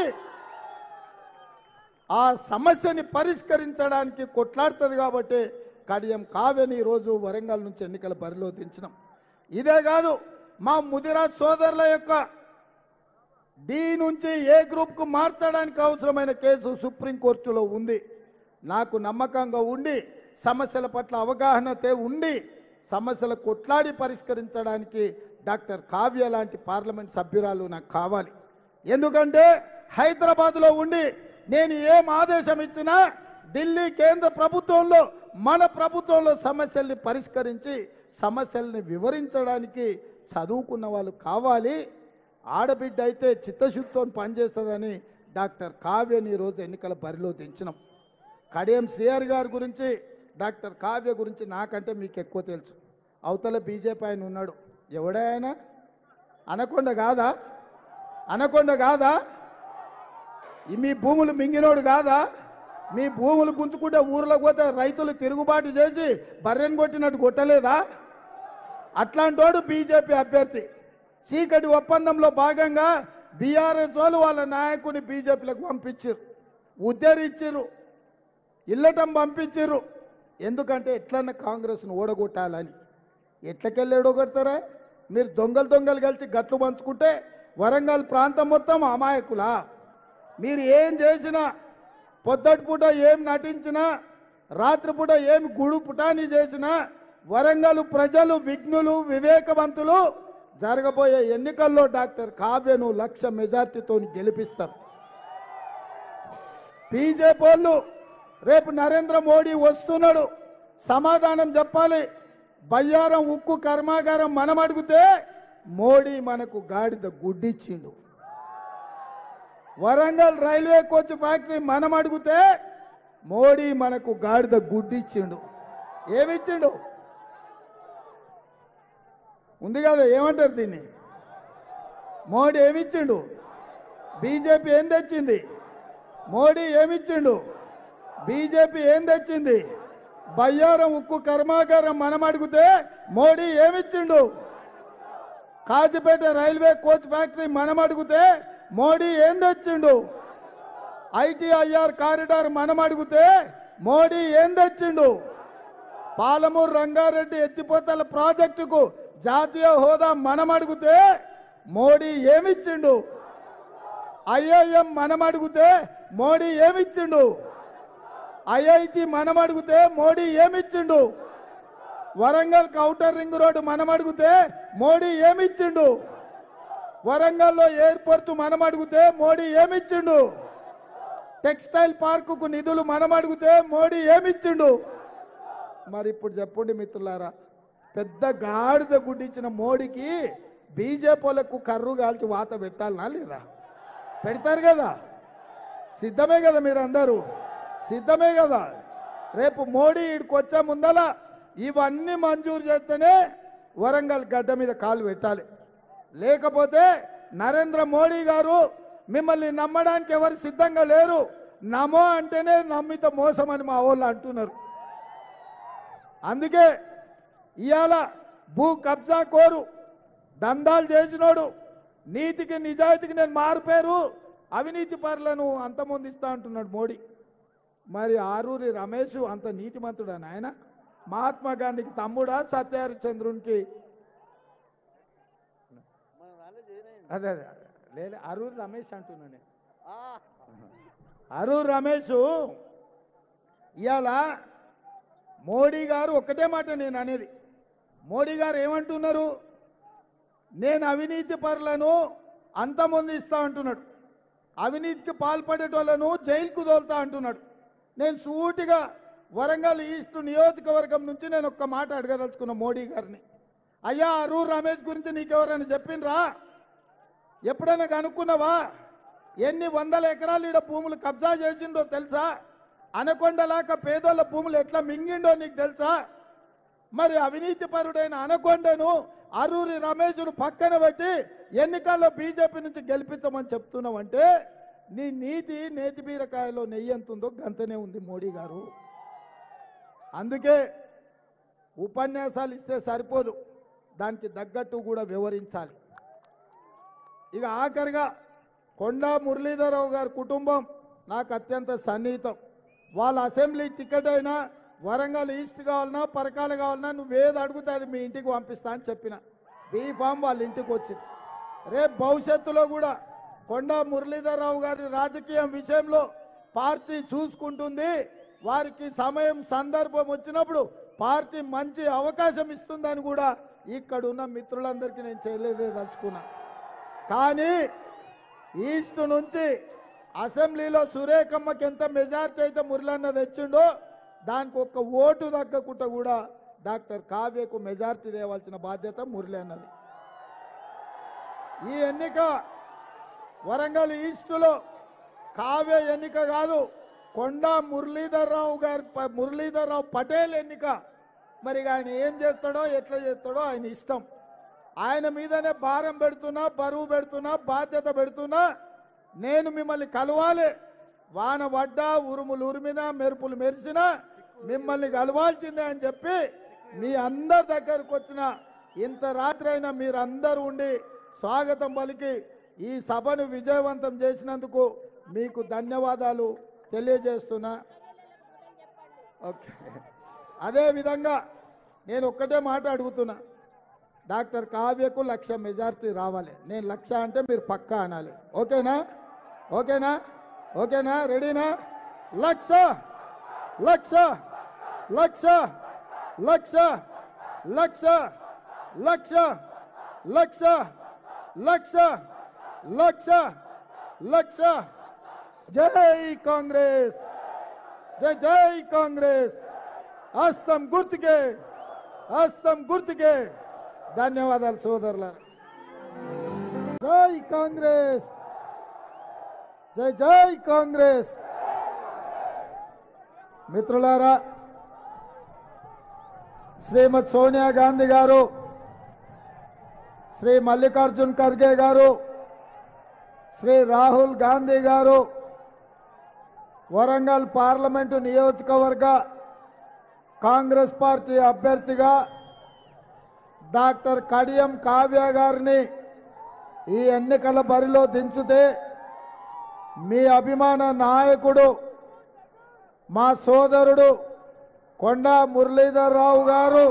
Speaker 1: ఆ సమస్యని పరిష్కరించడానికి కొట్లాడుతుంది కాబట్టి కడియం కావ్యని ఈరోజు వరంగల్ నుంచి ఎన్నికల బరిలో దించినాం ఇదే కాదు మా ముదిరాజ్ సోదరుల యొక్క డి నుంచి ఏ గ్రూప్కు మార్చడానికి అవసరమైన కేసు సుప్రీంకోర్టులో ఉంది నాకు నమ్మకంగా ఉండి సమస్యల పట్ల అవగాహనతే ఉండి సమస్యలు కొట్లాడి పరిష్కరించడానికి డాక్టర్ కావ్య లాంటి పార్లమెంట్ సభ్యురాలు నాకు కావాలి ఎందుకంటే హైదరాబాద్లో ఉండి నేను ఏం ఆదేశం ఇచ్చినా ఢిల్లీ కేంద్ర ప్రభుత్వంలో మన ప్రభుత్వంలో సమస్యల్ని పరిష్కరించి సమస్యల్ని వివరించడానికి చదువుకున్న వాళ్ళు కావాలి ఆడబిడ్డ అయితే చిత్తశుద్ధితో పనిచేస్తుందని డాక్టర్ కావ్యని ఈరోజు ఎన్నికల బరిలో దించినాం కడియం శ్రీహరి గారి గురించి డాక్టర్ కావ్య గురించి నాకంటే మీకు ఎక్కువ తెలుసు అవతల బీజేపీ ఆయన ఉన్నాడు ఎవడే ఆయన అనకొండ కాదా అనకొండ కాదా ఈ మీ భూములు మింగినోడు కాదా మీ భూములు గుంజుకుంటే ఊర్లోకి పోతే రైతులు తిరుగుబాటు చేసి బర్రెని కొట్టినట్టు కొట్టలేదా అట్లాంటోడు బీజేపీ అభ్యర్థి చీకటి ఒప్పందంలో భాగంగా బీఆర్ఎస్ వాళ్ళు వాళ్ళ నాయకుని బీజేపీలకు పంపించారు ఉద్ధరించారు ఇల్లటం పంపించారు ఎందుకంటే ఎట్లన్నా కాంగ్రెస్ను ఓడగొట్టాలని ఎట్లకెళ్ళి ఓడగొడతారా మీరు దొంగలు దొంగలు కలిసి గట్లు పంచుకుంటే వరంగల్ ప్రాంతం మొత్తం అమాయకులా మీరు ఏం చేసినా పొద్దటి పూట ఏం నటించినా రాత్రిపూట ఏం గుడు పుటాని చేసినా వరంగల్ ప్రజలు విఘ్నులు వివేకవంతులు జరగబోయే ఎన్నికల్లో డాక్టర్ కావ్యను లక్ష మెజార్టీతో గెలిపిస్తారు బీజేపీ వాళ్ళు రేపు నరేంద్ర మోడీ వస్తున్నాడు సమాధానం చెప్పాలి బయ్యారం ఉక్కు కర్మాగారం మనం అడిగితే మోడీ మనకు గాడిద గుడ్డిచ్చిండు వరంగల్ రైల్వే కోచ్ ఫ్యాక్టరీ మనం అడిగితే మోడీ మనకు గాడిద గుడ్డిచ్చిండు ఏమిచ్చిండు ఉంది కదా ఏమంటారు దీన్ని మోడీ ఏమిచ్చిండు బీజేపీ ఏం తెచ్చింది మోడీ ఏమిచ్చిండు బీజేపీ ఏం తెచ్చింది బయ్యారం ఉక్కు కర్మాగారం మనం అడిగితే మోడీ ఏమిచ్చిండు కాజిపేట రైల్వే కోచ్ ఫ్యాక్టరీ మనం అడిగితే మోడీ ఏం తెచ్చిండు ఐటీఐఆర్ కారిడార్ మనం అడిగితే మోడీ ఏం తెచ్చిండు పాలమూరు రంగారెడ్డి ఎత్తిపోతల ప్రాజెక్టుకు జాతీయ హోదా మనం అడిగితే మోడీ ఏమిచ్చిండు ఐఐఎం మనం అడిగితే మోడీ ఏమిచ్చిండు ఐఐటి మనం అడిగితే మోడీ ఏమిచ్చిండు వరంగల్ కౌటర్ రింగ్ రోడ్డు మనం అడిగితే మోడీ ఏమిచ్చిండు వరంగల్లో ఎయిర్పోర్ట్ మనం అడిగితే మోడీ ఏమిచ్చిండు టెక్స్టైల్ పార్కుకు నిధులు మనం అడిగితే మోడీ ఏమిచ్చిండు మరి ఇప్పుడు చెప్పండి మిత్రులారా పెద్ద గాడిద గుడ్డిచ్చిన మోడీకి బీజేపీలకు కర్రు కాల్చి వాత పెట్టాలనా లేదా పెడతారు కదా సిద్ధమే కదా మీరందరూ సిద్ధమే కదా రేపు మోడీ ఇక్కడికి వచ్చే ముందల ఇవన్నీ మంజూరు చేస్తేనే వరంగల్ గడ్డ మీద కాలు పెట్టాలి లేకపోతే నరేంద్ర మోడీ గారు మిమ్మల్ని నమ్మడానికి ఎవరు సిద్ధంగా లేరు నమో అంటేనే నమ్మిత మోసం అని మా వాళ్ళు అంటున్నారు అందుకే ఇవాళ భూ కబ్జా కోరు దందాలు చేసినోడు నీతికి నిజాయితీకి నేను మారిపోయారు అవినీతి పరులను అంతమొందిస్తా అంటున్నాడు మోడీ మరి ఆరూరి రమేష్ అంత నీతిమంతుడా ఆయన మహాత్మా గాంధీకి తమ్ముడా సత్యహరిచంద్రునికి అదే అదే లేదు అరూరి రమేష్ అంటున్నా నేను అరూర్ రమేష్ ఇవాళ మోడీ గారు ఒక్కటే మాట నేను అనేది మోడీ గారు ఏమంటున్నారు నేను అవినీతి పరులను అంతమొందిస్తా అంటున్నాడు అవినీతికి పాల్పడేటోళ్లను జైలుకు తోలుతా అంటున్నాడు నేను సూటిగా వరంగల్ ఈస్ట్ నియోజకవర్గం నుంచి నేను ఒక్క మాట అడగదలుచుకున్న మోడీ గారిని అయ్యా అరూర్ రమేష్ గురించి నీకెవరైనా చెప్పిండ్రా ఎప్పుడైనా కనుక్కున్నావా ఎన్ని వందల ఎకరాలు ఈడ భూములు కబ్జా చేసిండో తెలుసా అనకొండలాక పేదోళ్ళ భూములు ఎట్లా మింగిండో నీకు తెలుసా మరి అవినీతి పరుడైన అనకొండను అరూరి రమేష్ను పక్కన పెట్టి ఎన్నికల్లో బీజేపీ నుంచి గెలిపించమని చెప్తున్నావంటే నీ నీతి నేతి బీరకాయలో నెయ్యి ఎంత ఉందో గంతనే ఉంది మోడీ గారు అందుకే ఉపన్యాసాలు ఇస్తే సరిపోదు దానికి తగ్గట్టు కూడా వివరించాలి ఇక ఆఖరిగా కొండా మురళీధరరావు గారి కుటుంబం నాకు అత్యంత సన్నిహితం వాళ్ళ అసెంబ్లీ టికెట్ అయినా వరంగల్ ఈస్ట్ కావాలన్నా పరకాలు కావాలన్నా నువ్వేది అడిగితే అది మీ ఇంటికి పంపిస్తా అని చెప్పిన బీ ఫామ్ వాళ్ళ ఇంటికి వచ్చింది రేపు భవిష్యత్తులో కూడా కొండా మురళీధరరావు గారి రాజకీయం విషయంలో పార్టీ చూసుకుంటుంది వారికి సమయం సందర్భం వచ్చినప్పుడు పార్టీ మంచి అవకాశం ఇస్తుందని కూడా ఇక్కడున్న మిత్రులందరికీ నేను చేయలేదే తలుచుకున్నా కానీ ఈస్ట్ నుంచి అసెంబ్లీలో సురేఖమ్మకి ఎంత మెజార్టీ అయితే మురళన్న తెచ్చిండో దానికి ఒక్క ఓటు తగ్గకుండా కూడా డాక్టర్ కావ్యకు మెజార్టీ తేవాల్సిన బాధ్యత మురళి అన్నది ఈ ఎన్నిక వరంగల్ ఈస్టులో కావ్య ఎన్నిక కాదు కొండా మురళీధర్రావు గారి ప- మురళీధర్రావు పటేల్ ఎన్నిక మరి ఆయన ఏం చేస్తాడో ఎట్లా చేస్తాడో ఆయన ఇష్టం ఆయన మీదనే భారం పెడుతున్నా బరువు పెడుతున్నా బాధ్యత పెడుతున్నా నేను మిమ్మల్ని కలవాలి వాన పడ్డా ఉరుములు ఉరిమినా మెరుపులు మెరిసినా మిమ్మల్ని కలవాల్సిందే అని చెప్పి మీ అందరి దగ్గరకు వచ్చిన ఇంత రాత్రి అయినా మీరందరూ ఉండి స్వాగతం పలికి ఈ సభను విజయవంతం చేసినందుకు మీకు ధన్యవాదాలు తెలియజేస్తున్నా ఓకే అదే విధంగా నేను ఒక్కటే మాట అడుగుతున్నా డాక్టర్ కావ్యకు లక్ష మెజార్టీ రావాలి నేను లక్ష అంటే మీరు పక్కా అనాలి ఓకేనా ఓకేనా ఓకేనా రెడీనా లక్ష లక్ష లక్ష లక్ష లక్ష లక్ష లక్ష లక్ష లక్ష లక్ష జై కాంగ్రెస్ జై జై కాంగ్రెస్ హస్తం గుర్తుకే హస్తం గుర్తుకే ధన్యవాదాలు సోదరులారా జై కాంగ్రెస్ జై జై కాంగ్రెస్ మిత్రులారా శ్రీమతి సోనియా గాంధీ గారు శ్రీ మల్లికార్జున్ ఖర్గే గారు శ్రీ రాహుల్ గాంధీ గారు వరంగల్ పార్లమెంటు నియోజకవర్గ కాంగ్రెస్ పార్టీ అభ్యర్థిగా డాక్టర్ కడియం కావ్య గారిని ఈ ఎన్నికల బరిలో దించితే మీ అభిమాన నాయకుడు మా సోదరుడు కొండా మురళీధర్ రావు గారు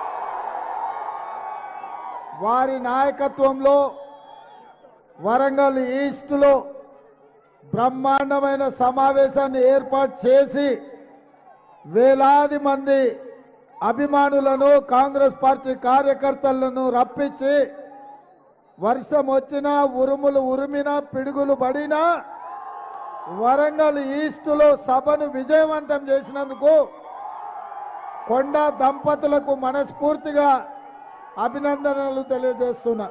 Speaker 1: వారి నాయకత్వంలో వరంగల్ ఈస్ట్లో బ్రహ్మాండమైన సమావేశాన్ని ఏర్పాటు చేసి వేలాది మంది అభిమానులను కాంగ్రెస్ పార్టీ కార్యకర్తలను రప్పించి వర్షం వచ్చినా ఉరుములు ఉరిమినా పిడుగులు పడినా వరంగల్ ఈస్టులో సభను విజయవంతం చేసినందుకు కొండా దంపతులకు మనస్ఫూర్తిగా అభినందనలు తెలియజేస్తున్నా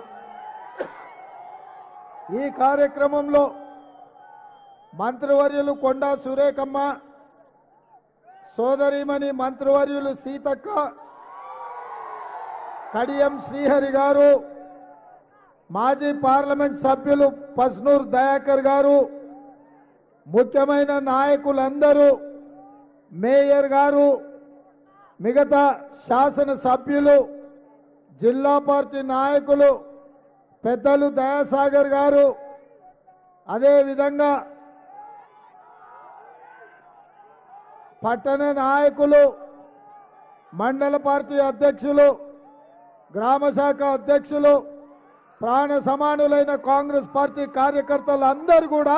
Speaker 1: ఈ కార్యక్రమంలో మంత్రివర్యులు కొండా సురేఖమ్మ సోదరిమణి మంత్రివర్యులు సీతక్క కడియం శ్రీహరి గారు మాజీ పార్లమెంట్ సభ్యులు పస్నూర్ దయాకర్ గారు ముఖ్యమైన నాయకులందరూ మేయర్ గారు మిగతా శాసన సభ్యులు జిల్లా పార్టీ నాయకులు పెద్దలు దయాసాగర్ గారు అదేవిధంగా పట్టణ నాయకులు మండల పార్టీ అధ్యక్షులు గ్రామ శాఖ అధ్యక్షులు ప్రాణ సమానులైన కాంగ్రెస్ పార్టీ కార్యకర్తలు అందరూ కూడా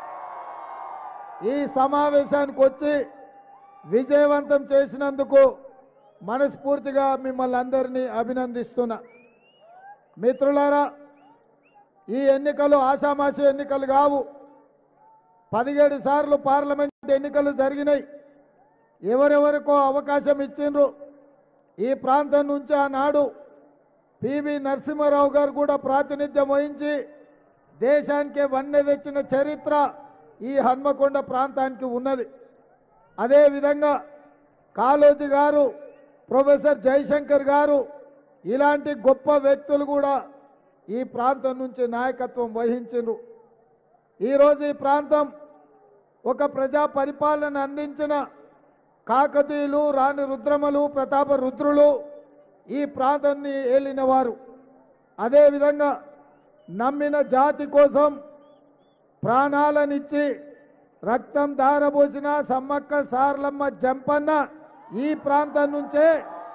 Speaker 1: ఈ సమావేశానికి వచ్చి విజయవంతం చేసినందుకు మనస్ఫూర్తిగా మిమ్మల్ని అందరినీ అభినందిస్తున్నా మిత్రులారా ఈ ఎన్నికలు ఆషామాషి ఎన్నికలు కావు పదిహేడు సార్లు పార్లమెంట్ ఎన్నికలు జరిగినాయి ఎవరెవరికో అవకాశం ఇచ్చిండ్రు ఈ ప్రాంతం నుంచి ఆనాడు పివి నరసింహారావు గారు కూడా ప్రాతినిధ్యం వహించి దేశానికి వన్నె తెచ్చిన చరిత్ర ఈ హన్మకొండ ప్రాంతానికి ఉన్నది అదేవిధంగా కాళోజీ గారు ప్రొఫెసర్ జయశంకర్ గారు ఇలాంటి గొప్ప వ్యక్తులు కూడా ఈ ప్రాంతం నుంచి నాయకత్వం వహించారు ఈరోజు ఈ ప్రాంతం ఒక ప్రజా పరిపాలన అందించిన కాకతీయులు రాణి రుద్రమలు ప్రతాప రుద్రులు ఈ ప్రాంతాన్ని ఏలినవారు అదేవిధంగా నమ్మిన జాతి కోసం ప్రాణాలనిచ్చి రక్తం దారబోసిన సమ్మక్క సార్లమ్మ జంపన్న ఈ ప్రాంతం నుంచే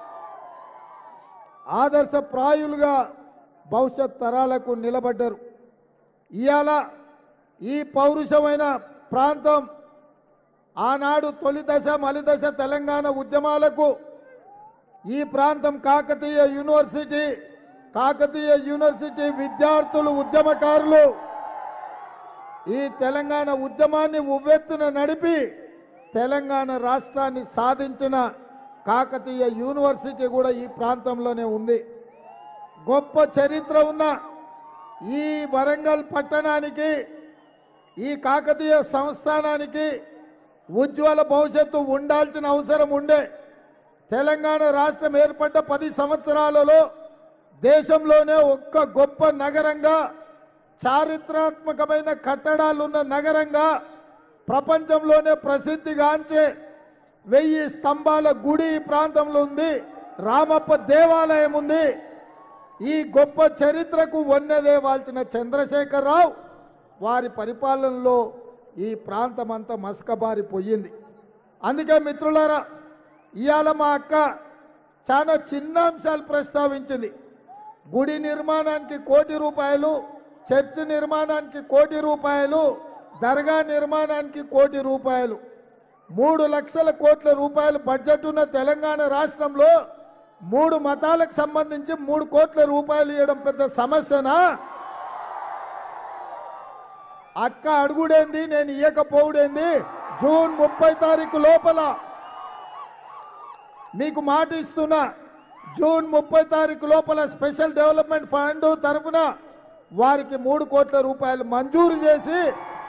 Speaker 1: ఆదర్శప్రాయులుగా భవిష్యత్ తరాలకు నిలబడ్డారు ఇవాళ ఈ పౌరుషమైన ప్రాంతం ఆనాడు తొలి దశ మలి దశ తెలంగాణ ఉద్యమాలకు ఈ ప్రాంతం కాకతీయ యూనివర్సిటీ కాకతీయ యూనివర్సిటీ విద్యార్థులు ఉద్యమకారులు ఈ తెలంగాణ ఉద్యమాన్ని ఉవ్వెత్తున నడిపి తెలంగాణ రాష్ట్రాన్ని సాధించిన కాకతీయ యూనివర్సిటీ కూడా ఈ ప్రాంతంలోనే ఉంది గొప్ప చరిత్ర ఉన్న ఈ వరంగల్ పట్టణానికి ఈ కాకతీయ సంస్థానానికి ఉజ్వల భవిష్యత్తు ఉండాల్సిన అవసరం ఉండే తెలంగాణ రాష్ట్రం ఏర్పడ్డ పది సంవత్సరాలలో దేశంలోనే ఒక్క గొప్ప నగరంగా చారిత్రాత్మకమైన కట్టడాలున్న నగరంగా ప్రపంచంలోనే ప్రసిద్ధిగాంచే వెయ్యి స్తంభాల గుడి ఈ ప్రాంతంలో ఉంది రామప్ప దేవాలయం ఉంది ఈ గొప్ప చరిత్రకు వన్నెదేవాల్సిన చంద్రశేఖరరావు వారి పరిపాలనలో ఈ ప్రాంతం అంతా మస్కబారిపోయింది అందుకే మిత్రులారా ఇవాళ మా అక్క చాలా చిన్న అంశాలు ప్రస్తావించింది గుడి నిర్మాణానికి కోటి రూపాయలు చర్చి నిర్మాణానికి కోటి రూపాయలు దర్గా నిర్మాణానికి కోటి రూపాయలు మూడు లక్షల కోట్ల రూపాయలు బడ్జెట్ ఉన్న తెలంగాణ రాష్ట్రంలో మూడు మతాలకు సంబంధించి మూడు కోట్ల రూపాయలు ఇవ్వడం పెద్ద సమస్యనా అక్క అడుగుడేంది నేను ఇయ్యకపోవుడేంది జూన్ ముప్పై తారీఖు లోపల మీకు మాట ఇస్తున్నా జూన్ ముప్పై తారీఖు లోపల స్పెషల్ డెవలప్మెంట్ ఫండ్ తరఫున వారికి మూడు కోట్ల రూపాయలు మంజూరు చేసి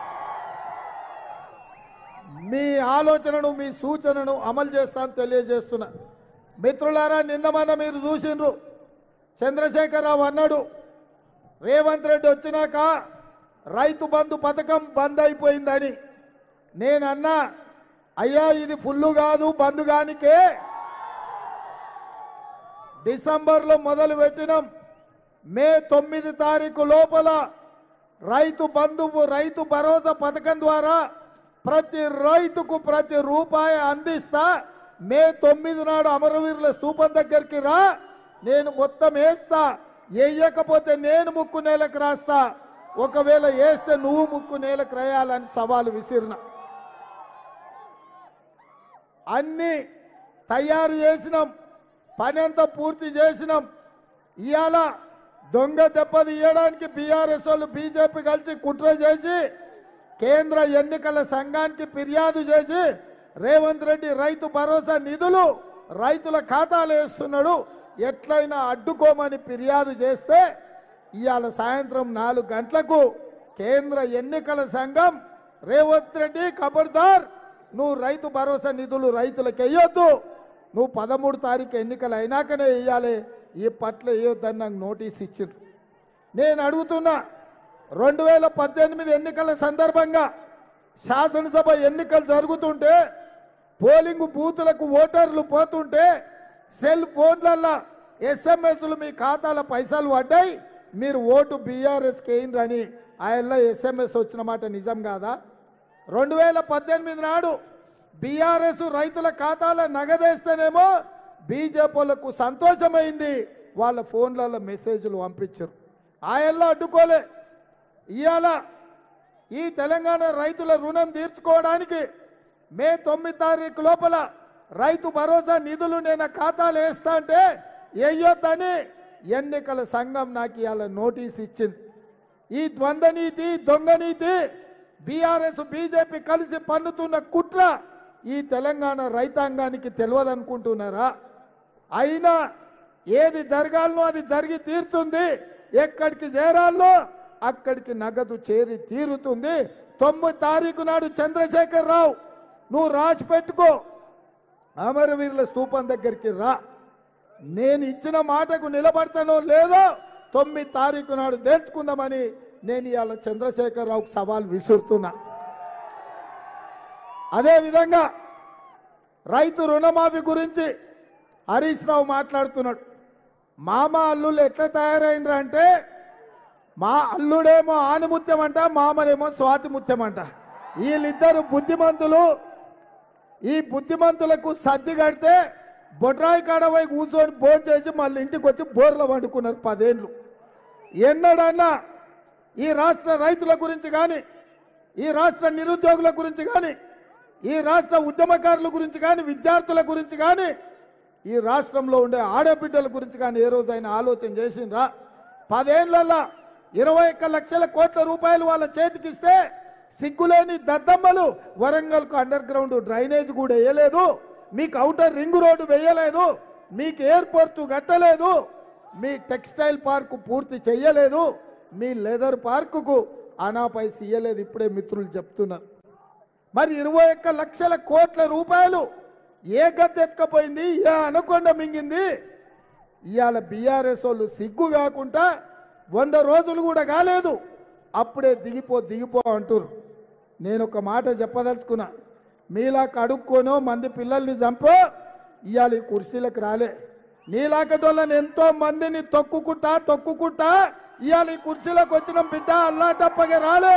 Speaker 1: మీ ఆలోచనను మీ సూచనను అమలు చేస్తాను తెలియజేస్తున్నా మిత్రులారా నిన్న మొన్న మీరు చూసిండ్రు చంద్రశేఖరరావు అన్నాడు రేవంత్ రెడ్డి వచ్చినాక రైతు బంధు పథకం బంద్ అయిపోయిందని నేనన్నా అయ్యా ఇది ఫుల్లు కాదు బంద్ కానికే డిసెంబర్లో మొదలు పెట్టినాం మే తొమ్మిది తారీఖు లోపల రైతు బంధువు రైతు భరోసా పథకం ద్వారా ప్రతి రైతుకు ప్రతి రూపాయి అందిస్తా మే తొమ్మిది నాడు అమరవీరుల స్తూపం దగ్గరికి రా నేను మొత్తం వేస్తా వేయకపోతే నేను ముక్కు నేలకు రాస్తా ఒకవేళ వేస్తే నువ్వు ముక్కు నేలకు రాయాలని సవాలు విసిరిన అన్ని తయారు చేసినాం పని అంతా పూర్తి చేసినాం ఇవాళ దొంగ దెబ్బలు ఇవ్వడానికి బీఆర్ఎస్ వాళ్ళు బీజేపీ కలిసి కుట్ర చేసి కేంద్ర ఎన్నికల సంఘానికి ఫిర్యాదు చేసి రేవంత్ రెడ్డి రైతు భరోసా నిధులు రైతుల ఖాతాలు వేస్తున్నాడు ఎట్లయినా అడ్డుకోమని ఫిర్యాదు చేస్తే ఇవాళ సాయంత్రం నాలుగు గంటలకు కేంద్ర ఎన్నికల సంఘం రేవంత్ రెడ్డి ఖబర్దార్ నువ్వు రైతు భరోసా నిధులు రైతులకు వేయొద్దు నువ్వు పదమూడు తారీఖు ఎన్నికలు అయినాకనే వేయాలి ఈ పట్ల వేయొద్దని నాకు నోటీస్ ఇచ్చిండ్రు నేను అడుగుతున్నా రెండు వేల పద్దెనిమిది ఎన్నికల సందర్భంగా శాసనసభ ఎన్నికలు జరుగుతుంటే పోలింగ్ బూతులకు ఓటర్లు పోతుంటే సెల్ ఫోన్లల్లో ఎస్ఎంఎస్లు మీ ఖాతాల పైసలు పడ్డాయి మీరు ఓటు బీఆర్ఎస్ కేయింద్రని ఆయనలో ఎస్ఎంఎస్ వచ్చిన మాట నిజం కాదా రెండు వేల పద్దెనిమిది నాడు బీఆర్ఎస్ రైతుల ఖాతాల నగదేస్తేనేమో బీజేపీలకు సంతోషమైంది వాళ్ళ ఫోన్లలో మెసేజ్లు పంపించారు ఆయనలో అడ్డుకోలే ఇవాళ ఈ తెలంగాణ రైతుల రుణం తీర్చుకోవడానికి మే తొమ్మిది తారీఖు లోపల రైతు భరోసా నిధులు నేను ఖాతాలు వేస్తా అంటే వేయొద్దని ఎన్నికల సంఘం నాకు ఇవాళ నోటీస్ ఇచ్చింది ఈ ద్వంద్వ నీతి దొంగ నీతి బీఆర్ఎస్ బీజేపీ కలిసి పన్నుతున్న కుట్ర ఈ తెలంగాణ రైతాంగానికి తెలియదనుకుంటున్నారా అయినా ఏది జరగాలనో అది జరిగి తీరుతుంది ఎక్కడికి చేరాలో అక్కడికి నగదు చేరి తీరుతుంది తొమ్మిది తారీఖు నాడు చంద్రశేఖర్ రావు నువ్వు రాసి పెట్టుకో అమరవీరుల స్తూపం దగ్గరికి రా నేను ఇచ్చిన మాటకు నిలబడతానో లేదో తొమ్మిది తారీఖు నాడు తెలుసుకుందామని నేను ఇవాళ చంద్రశేఖర్ రావుకు సవాల్ విసురుతున్నా అదేవిధంగా రైతు రుణమాఫీ గురించి హరీష్ రావు మాట్లాడుతున్నాడు మామ అల్లుళ్ళు ఎట్లా తయారైనరు అంటే మా అల్లుడేమో ఆనిముత్యం అంట మామనేమో స్వాతి ముత్యం అంట వీళ్ళిద్దరు బుద్ధిమంతులు ఈ బుద్ధిమంతులకు సర్ది కడితే బొడ్రాయి కాడవై కూర్చొని భోజనం చేసి మళ్ళీ ఇంటికి వచ్చి బోర్లో వండుకున్నారు పదేళ్ళు ఎన్నడన్నా ఈ రాష్ట్ర రైతుల గురించి కానీ ఈ రాష్ట్ర నిరుద్యోగుల గురించి కానీ ఈ రాష్ట్ర ఉద్యమకారుల గురించి కానీ విద్యార్థుల గురించి కానీ ఈ రాష్ట్రంలో ఉండే ఆడబిడ్డల గురించి కానీ ఏ రోజైనా ఆలోచన చేసిండ్రా పదేళ్లలో ఇరవై ఒక్క లక్షల కోట్ల రూపాయలు వాళ్ళ చేతికిస్తే సిగ్గులేని దద్దమ్మలు వరంగల్కు అండర్ గ్రౌండ్ డ్రైనేజ్ కూడా వేయలేదు మీకు అవుటర్ రింగ్ రోడ్డు వేయలేదు మీకు ఎయిర్పోర్ట్ కట్టలేదు మీ టెక్స్టైల్ పార్కు పూర్తి చెయ్యలేదు మీ లెదర్ పార్కుకు అనాపై ఇయ్యలేదు ఇప్పుడే మిత్రులు చెప్తున్నారు మరి ఇరవై ఒక్క లక్షల కోట్ల రూపాయలు ఏ గద్దెత్తుకపోయింది ఏ అనకొండ మింగింది ఇవాళ బీఆర్ఎస్ వాళ్ళు సిగ్గు కాకుండా వంద రోజులు కూడా కాలేదు అప్పుడే దిగిపో దిగిపో అంటారు నేను ఒక మాట చెప్పదలుచుకున్నా మీలా కడుక్కోనో మంది పిల్లల్ని చంపో ఇవాళ ఈ కుర్చీలకు రాలే నీలాకటోళ్ళని ఎంతో మందిని తొక్కుకుంటా తొక్కుకుంటా ఇవాళ ఈ కుర్చీలకు వచ్చిన బిడ్డ అల్లాటప్పగా రాలే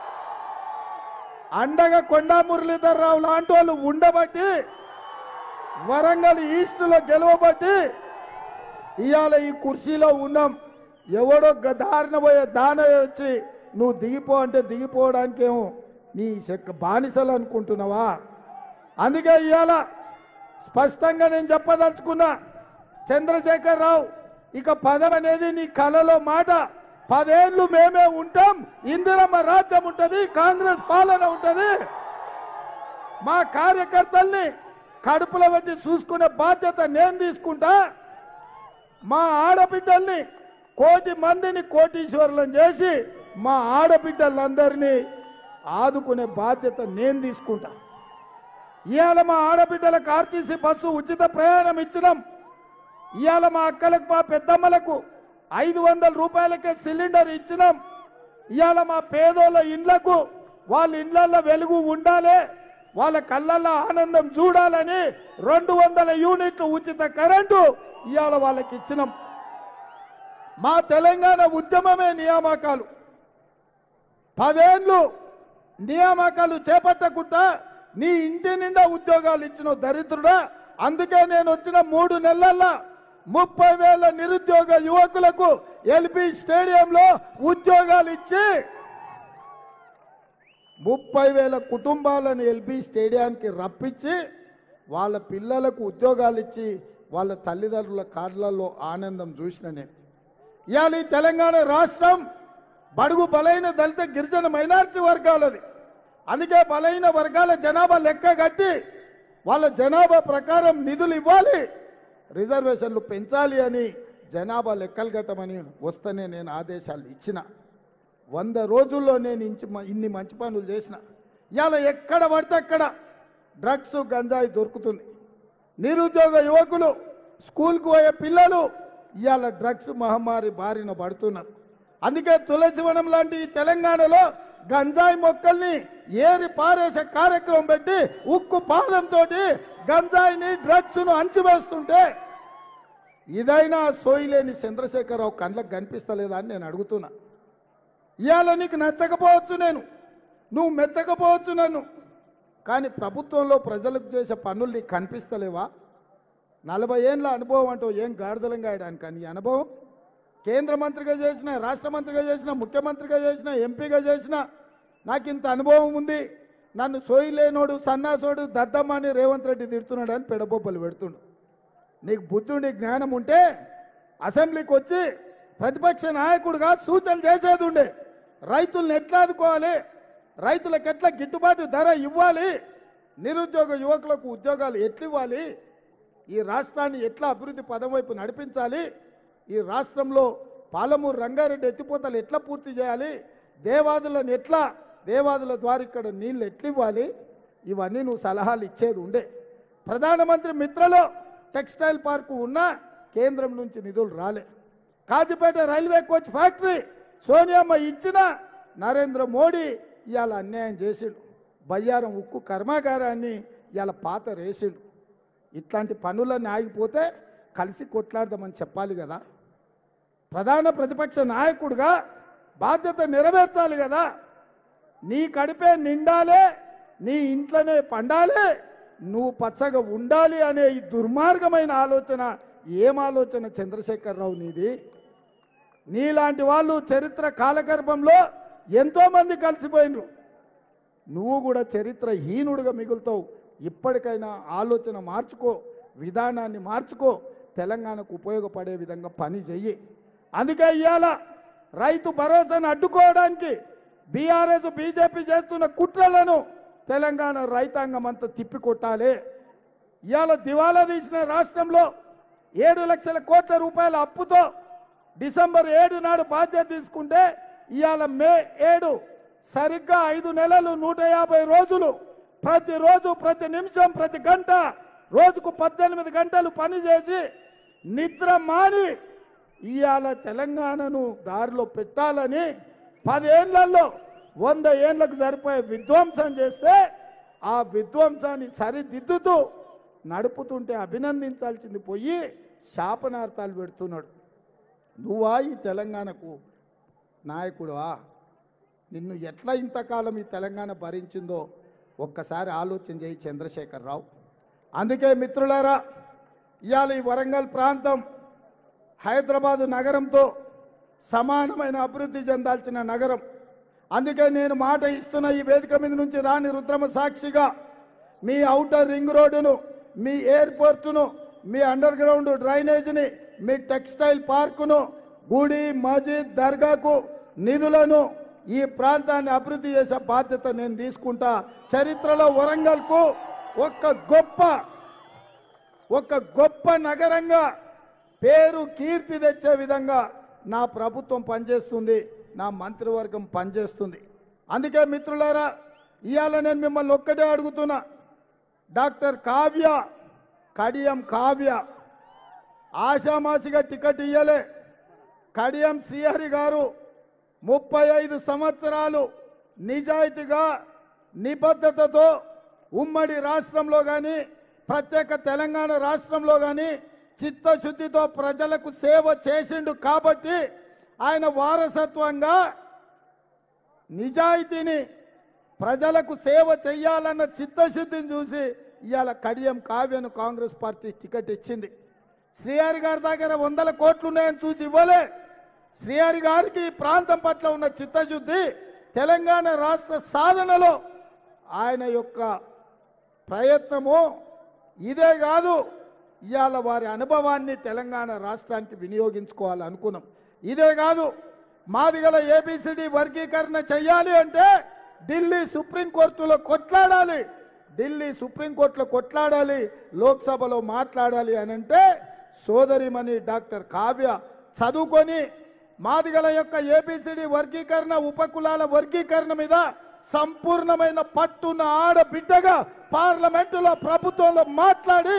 Speaker 1: అండగా కొండా మురళీధర్రావు లాంటి వాళ్ళు ఉండబట్టి వరంగల్ ఈస్ట్లో గెలవబట్టి ఇవాళ ఈ కుర్చీలో ఉన్నాం ఎవడో గ- దారిన పోయే దాన వచ్చి నువ్వు దిగిపో అంటే దిగిపోవడానికేమో నీ చెక్క బానిసలు అనుకుంటున్నావా అందుకే ఇవాళ స్పష్టంగా నేను చెప్పదలుచుకున్నా చంద్రశేఖర్ రావు ఇక పదం అనేది నీ కలలో మాట పదేళ్ళు మేమే ఉంటాం ఇందిరమ్మ రాజ్యం ఉంటది కాంగ్రెస్ పాలన ఉంటది మా కార్యకర్తల్ని కడుపులో పెట్టి చూసుకునే బాధ్యత నేను తీసుకుంటా మా ఆడబిడ్డల్ని కోటి మందిని కోటీశ్వరులను చేసి మా ఆడబిడ్డలందరినీ ఆదుకునే బాధ్యత నేను తీసుకుంటా ఇవాళ మా ఆడబిడ్డలకు ఆర్టీసీ బస్సు ఉచిత ప్రయాణం ఇచ్చినాం ఇవాళ మా అక్కలకు మా పెద్దమ్మలకు ఐదు వందల రూపాయలకే సిలిండర్ ఇచ్చినాం ఇవాళ మా పేదోళ్ళ ఇండ్లకు వాళ్ళ ఇండ్లల్లో వెలుగు ఉండాలి వాళ్ళ కళ్ళల్లో ఆనందం చూడాలని రెండు వందల యూనిట్లు ఉచిత కరెంటు ఇవాళ వాళ్ళకి ఇచ్చినాం మా తెలంగాణ ఉద్యమమే నియామకాలు పదేళ్ళు నియామకాలు చేపట్టకుండా నీ ఇంటి నిండా ఉద్యోగాలు ఇచ్చిన దరిద్రుడా అందుకే నేను వచ్చిన మూడు నెలల్లో ముప్పై వేల నిరుద్యోగ యువకులకు ఎల్బీ స్టేడియంలో ఉద్యోగాలు ఇచ్చి ముప్పై వేల కుటుంబాలను ఎల్బీ స్టేడియానికి రప్పించి వాళ్ళ పిల్లలకు ఉద్యోగాలు ఇచ్చి వాళ్ళ తల్లిదండ్రుల కార్డులలో ఆనందం చూసిన నేను ఇవాళ ఈ తెలంగాణ రాష్ట్రం బడుగు బలైన దళిత గిరిజన మైనారిటీ వర్గాలది అందుకే బలైన వర్గాల జనాభా లెక్క కట్టి వాళ్ళ జనాభా ప్రకారం నిధులు ఇవ్వాలి రిజర్వేషన్లు పెంచాలి అని జనాభా లెక్కలు కట్టమని వస్తేనే నేను ఆదేశాలు ఇచ్చిన వంద రోజుల్లో నేను ఇంచి ఇన్ని మంచి పనులు చేసిన ఇవాళ ఎక్కడ పడితే అక్కడ డ్రగ్స్ గంజాయి దొరుకుతుంది నిరుద్యోగ యువకులు స్కూల్కు పోయే పిల్లలు ఇవాళ డ్రగ్స్ మహమ్మారి బారిన పడుతున్నారు అందుకే తులసివనం లాంటి ఈ తెలంగాణలో గంజాయి మొక్కల్ని ఏరి పారేసే కార్యక్రమం పెట్టి ఉక్కు పాదంతో గంజాయిని డ్రగ్స్ ను అంచివేస్తుంటే ఇదైనా సోయిలేని చంద్రశేఖరరావు కళ్ళకు కనిపిస్తలేదా అని నేను అడుగుతున్నా ఇవాళ నీకు నచ్చకపోవచ్చు నేను నువ్వు మెచ్చకపోవచ్చు నన్ను కానీ ప్రభుత్వంలో ప్రజలకు చేసే పనులు నీకు కనిపిస్తలేవా నలభై ఏళ్ళ అనుభవం అంటూ ఏం గాడిదలం గాయడానికి నీ అనుభవం కేంద్ర మంత్రిగా చేసిన రాష్ట్ర మంత్రిగా చేసిన ముఖ్యమంత్రిగా చేసిన ఎంపీగా చేసిన నాకు ఇంత అనుభవం ఉంది నన్ను సోయిలేనోడు సన్నాసోడు దద్దమ్మ అని రేవంత్ రెడ్డి తిడుతున్నాడు అని పెడబొబ్బలు పెడుతుండు నీకు బుద్ధుండి జ్ఞానం ఉంటే అసెంబ్లీకి వచ్చి ప్రతిపక్ష నాయకుడిగా సూచనలు చేసేది ఉండే రైతుల్ని ఎట్లా ఆదుకోవాలి రైతులకు ఎట్లా గిట్టుబాటు ధర ఇవ్వాలి నిరుద్యోగ యువకులకు ఉద్యోగాలు ఎట్లు ఇవ్వాలి ఈ రాష్ట్రాన్ని ఎట్లా అభివృద్ధి పదం వైపు నడిపించాలి ఈ రాష్ట్రంలో పాలమూరు రంగారెడ్డి ఎత్తిపోతలు ఎట్లా పూర్తి చేయాలి దేవాదులను ఎట్లా దేవాదుల ద్వారా ఇక్కడ నీళ్ళు ఎట్లు ఇవ్వాలి ఇవన్నీ నువ్వు సలహాలు ఇచ్చేది ఉండే ప్రధానమంత్రి మిత్రలో టెక్స్టైల్ పార్కు ఉన్నా కేంద్రం నుంచి నిధులు రాలే కాజీపేట రైల్వే కోచ్ ఫ్యాక్టరీ సోనియమ్మ ఇచ్చిన నరేంద్ర మోడీ ఇవాళ అన్యాయం చేసిండు బయ్యారం ఉక్కు కర్మాగారాన్ని ఇవాళ పాత రేసిండు ఇట్లాంటి పనులన్నీ ఆగిపోతే కలిసి కొట్లాడదామని చెప్పాలి కదా ప్రధాన ప్రతిపక్ష నాయకుడిగా బాధ్యత నెరవేర్చాలి కదా నీ కడిపే నిండాలే నీ ఇంట్లోనే పండాలి నువ్వు పచ్చగా ఉండాలి అనే ఈ దుర్మార్గమైన ఆలోచన ఏం ఆలోచన చంద్రశేఖరరావు నీది నీలాంటి వాళ్ళు చరిత్ర కాలగర్భంలో ఎంతో మంది కలిసిపోయినరు నువ్వు కూడా చరిత్ర హీనుడుగా మిగులుతావు ఇప్పటికైనా ఆలోచన మార్చుకో విధానాన్ని మార్చుకో తెలంగాణకు ఉపయోగపడే విధంగా పని చెయ్యి అందుకే ఇవాళ రైతు భరోసాను అడ్డుకోవడానికి బీఆర్ఎస్ బీజేపీ చేస్తున్న కుట్రలను తెలంగాణ రైతాంగం అంతా తిప్పికొట్టాలి ఇవాళ దివాలా తీసిన రాష్ట్రంలో ఏడు లక్షల కోట్ల రూపాయల అప్పుతో డిసెంబర్ ఏడు నాడు బాధ్యత తీసుకుంటే ఇవాళ మే ఏడు సరిగ్గా ఐదు నెలలు నూట యాభై రోజులు ప్రతిరోజు ప్రతి నిమిషం ప్రతి గంట రోజుకు పద్దెనిమిది గంటలు పనిచేసి నిద్ర మాని ఇవాళ తెలంగాణను దారిలో పెట్టాలని పదేళ్లలో వంద ఏళ్లకు సరిపోయే విధ్వంసం చేస్తే ఆ విధ్వంసాన్ని సరిదిద్దుతూ నడుపుతుంటే అభినందించాల్సింది పోయి శాపనార్థాలు పెడుతున్నాడు నువ్వా ఈ తెలంగాణకు నాయకుడువా నిన్ను ఎట్లా ఇంతకాలం ఈ తెలంగాణ భరించిందో ఒక్కసారి ఆలోచన చేయి చంద్రశేఖరరావు అందుకే మిత్రులారా ఇవాళ ఈ వరంగల్ ప్రాంతం హైదరాబాదు నగరంతో సమానమైన అభివృద్ధి చెందాల్సిన నగరం అందుకే నేను మాట ఇస్తున్న ఈ వేదిక మీద నుంచి రాని రుద్రమ సాక్షిగా మీ ఔటర్ రింగ్ రోడ్డును మీ ఎయిర్పోర్టును మీ అండర్ గ్రౌండ్ డ్రైనేజీని మీ టెక్స్టైల్ పార్కును గుడి మసీద్ దర్గాకు నిధులను ఈ ప్రాంతాన్ని అభివృద్ధి చేసే బాధ్యత నేను తీసుకుంటా చరిత్రలో వరంగల్కు ఒక గొప్ప ఒక గొప్ప నగరంగా పేరు కీర్తి తెచ్చే విధంగా నా ప్రభుత్వం పనిచేస్తుంది నా మంత్రివర్గం పనిచేస్తుంది అందుకే మిత్రులారా ఇవాళ నేను మిమ్మల్ని ఒక్కటే అడుగుతున్నా డాక్టర్ కావ్య కడియం కావ్య ఆషామాషిగా టికెట్ ఇయ్యలే కడియం శ్రీహరి గారు ముప్పై ఐదు సంవత్సరాలు నిజాయితీగా నిబద్ధతతో ఉమ్మడి రాష్ట్రంలో కానీ ప్రత్యేక తెలంగాణ రాష్ట్రంలో కానీ చిత్తశుద్ధితో ప్రజలకు సేవ చేసిండు కాబట్టి ఆయన వారసత్వంగా నిజాయితీని ప్రజలకు సేవ చెయ్యాలన్న చిత్తశుద్ధిని చూసి ఇవాళ కడియం కావ్యను కాంగ్రెస్ పార్టీ టికెట్ ఇచ్చింది శ్రీహరి గారి దగ్గర వందల కోట్లు ఉన్నాయని చూసి ఇవ్వలే శ్రీహరి గారికి ఈ ప్రాంతం పట్ల ఉన్న చిత్తశుద్ధి తెలంగాణ రాష్ట్ర సాధనలో ఆయన యొక్క ప్రయత్నము ఇదే కాదు ఇవాళ వారి అనుభవాన్ని తెలంగాణ రాష్ట్రానికి వినియోగించుకోవాలనుకున్నాం ఇదే కాదు మాదిగల ఏబిసిడి వర్గీకరణ చెయ్యాలి అంటే ఢిల్లీ సుప్రీంకోర్టులో కొట్లాడాలి ఢిల్లీ సుప్రీంకోర్టులో కొట్లాడాలి లోక్సభలో మాట్లాడాలి అని అంటే సోదరిమణి డాక్టర్ కావ్య చదువుకొని మాదిగల యొక్క ఏబిసిడి వర్గీకరణ ఉపకులాల వర్గీకరణ మీద సంపూర్ణమైన పట్టున్న ఆడబిడ్డగా పార్లమెంటులో ప్రభుత్వంలో మాట్లాడి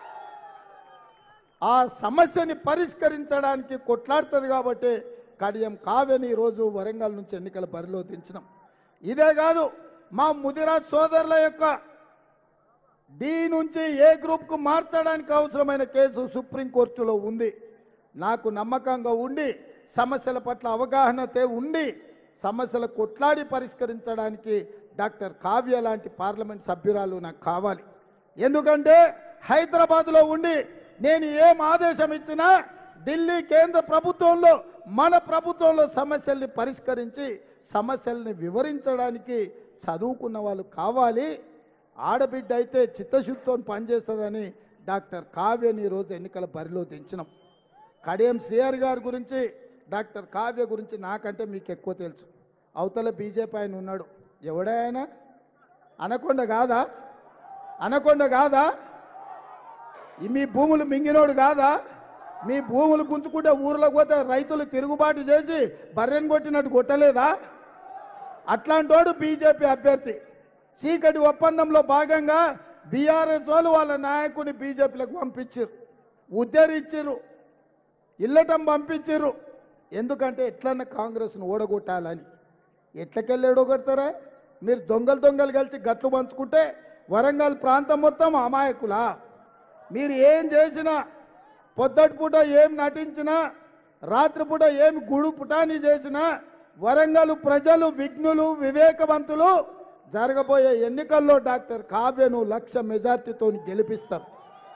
Speaker 1: ఆ సమస్యని పరిష్కరించడానికి కొట్లాడుతుంది కాబట్టి కడియం కావ్యని ఈరోజు వరంగల్ నుంచి ఎన్నికల బరిలో దించినాం ఇదే కాదు మా ముదిరాజ్ సోదరుల యొక్క డి నుంచి ఏ గ్రూప్కు మార్చడానికి అవసరమైన కేసు సుప్రీంకోర్టులో ఉంది నాకు నమ్మకంగా ఉండి సమస్యల పట్ల అవగాహనతే ఉండి సమస్యలు కొట్లాడి పరిష్కరించడానికి డాక్టర్ కావ్య లాంటి పార్లమెంట్ సభ్యురాలు నాకు కావాలి ఎందుకంటే హైదరాబాద్లో ఉండి నేను ఏం ఆదేశం ఇచ్చినా ఢిల్లీ కేంద్ర ప్రభుత్వంలో మన ప్రభుత్వంలో సమస్యల్ని పరిష్కరించి సమస్యల్ని వివరించడానికి చదువుకున్న వాళ్ళు కావాలి ఆడబిడ్డ అయితే చిత్తశుద్ధితో పనిచేస్తుందని డాక్టర్ కావ్యని ఈరోజు ఎన్నికల బరిలో దించినాం కడియం శ్రీహరి గారి గురించి డాక్టర్ కావ్య గురించి నాకంటే మీకు ఎక్కువ తెలుసు అవతల బీజేపీ ఆయన ఉన్నాడు ఎవడాయన అనకొండ కాదా అనకొండ కాదా ఈ మీ భూములు మింగినోడు కాదా మీ భూములు గుంజుకుంటే ఊర్లోకి పోతే రైతులు తిరుగుబాటు చేసి బర్రెని కొట్టినట్టు కొట్టలేదా అట్లాంటోడు బీజేపీ అభ్యర్థి చీకటి ఒప్పందంలో భాగంగా బీఆర్ఎస్ వాళ్ళు వాళ్ళ నాయకుని బీజేపీలకు పంపించారు ఉద్ధరించారు ఇల్లటం పంపించారు ఎందుకంటే ఎట్లన్నా కాంగ్రెస్ను ఓడగొట్టాలని ఎట్లకెళ్ళి ఓడగొడతారా మీరు దొంగలు దొంగలు కలిసి గట్లు పంచుకుంటే వరంగల్ ప్రాంతం మొత్తం అమాయకులా మీరు ఏం చేసినా పొద్దటి పూట ఏం నటించినా రాత్రిపూట ఏం గుడు పుటాని చేసినా వరంగల్ ప్రజలు విఘ్నులు వివేకవంతులు జరగబోయే ఎన్నికల్లో డాక్టర్ కావ్యను లక్ష మెజార్టీతో గెలిపిస్తారు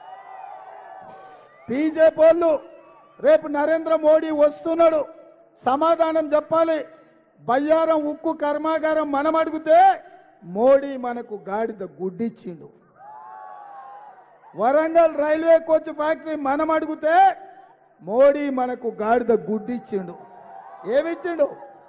Speaker 1: బీజేపీ వాళ్ళు రేపు నరేంద్ర మోడీ వస్తున్నాడు సమాధానం చెప్పాలి బయ్యారం ఉక్కు కర్మాగారం మనం అడిగితే మోడీ మనకు గాడిద గుడ్డిచ్చిండు వరంగల్ రైల్వే కోచ్ ఫ్యాక్టరీ మనం అడిగితే మోడీ మనకు గాడిద గుడ్డిచ్చిండు ఏమిచ్చిండు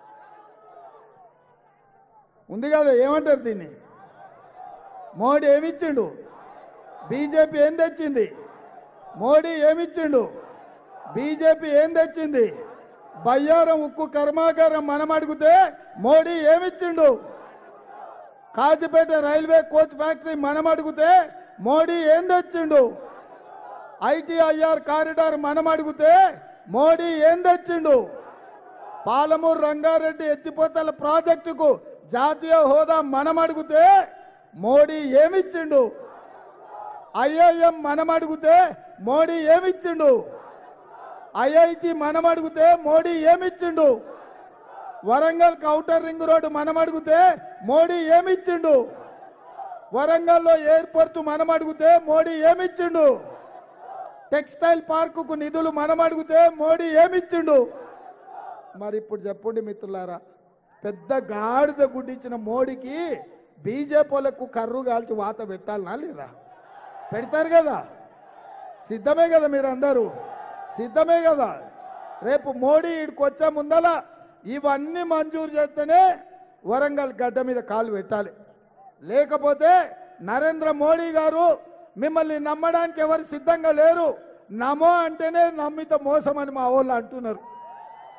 Speaker 1: ఉంది కదా ఏమంటారు దీన్ని మోడీ ఏమిచ్చిండు బీజేపీ ఏం తెచ్చింది మోడీ ఏమిచ్చిండు బీజేపీ ఏం తెచ్చింది బయ్యారం ఉక్కు కర్మాగారం మనం అడిగితే మోడీ ఏమిచ్చిండు కాజిపేట రైల్వే కోచ్ ఫ్యాక్టరీ మనం అడిగితే మోడీ ఏం తెచ్చిండు ఐటీఐఆర్ కారిడార్ మనం అడిగితే మోడీ ఏం తెచ్చిండు పాలమూరు రంగారెడ్డి ఎత్తిపోతల ప్రాజెక్టుకు జాతీయ హోదా మనం అడిగితే మోడీ ఏమిచ్చిండు ఐఐఎం మనం అడిగితే మోడీ ఏమిచ్చిండు ఐఐటి మనం అడిగితే మోడీ ఏమిచ్చిండు వరంగల్ కౌటర్ రింగ్ రోడ్డు మనం అడిగితే మోడీ ఏమిచ్చిండు వరంగల్లో ఎయిర్పోర్ట్ మనం అడిగితే మోడీ ఏమిచ్చిండు టెక్స్టైల్ పార్కుకు నిధులు మనం అడిగితే మోడీ ఏమిచ్చిండు మరి ఇప్పుడు చెప్పండి మిత్రులారా పెద్ద గాడిద గుడ్డించిన మోడీకి బీజేపీలకు కర్రు కాల్చి వాత పెట్టాలనా లేదా పెడతారు కదా సిద్ధమే కదా మీరు అందరూ సిద్ధమే కదా రేపు మోడీ ఇక్కడికి వచ్చే ముందల ఇవన్నీ మంజూరు చేస్తేనే వరంగల్ గడ్డ మీద కాలు పెట్టాలి లేకపోతే నరేంద్ర మోడీ గారు మిమ్మల్ని నమ్మడానికి ఎవరు సిద్ధంగా లేరు నమో అంటేనే నమ్మిత మోసం అని మా వాళ్ళు అంటున్నారు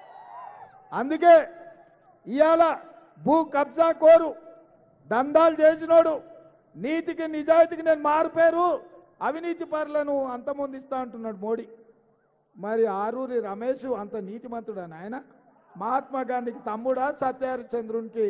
Speaker 1: అందుకే ఇవాళ భూ కబ్జా కోరు దందాలు చేసినోడు నీతికి నిజాయితీకి నేను మారిపోయారు అవినీతి పరులను అంతమొందిస్తా అంటున్నాడు మోడీ మరి ఆరూరి రమేష్ అంత నీతిమంతుడా నాయన మహాత్మా గాంధీకి తమ్ముడా సత్యహరిచంద్రునికి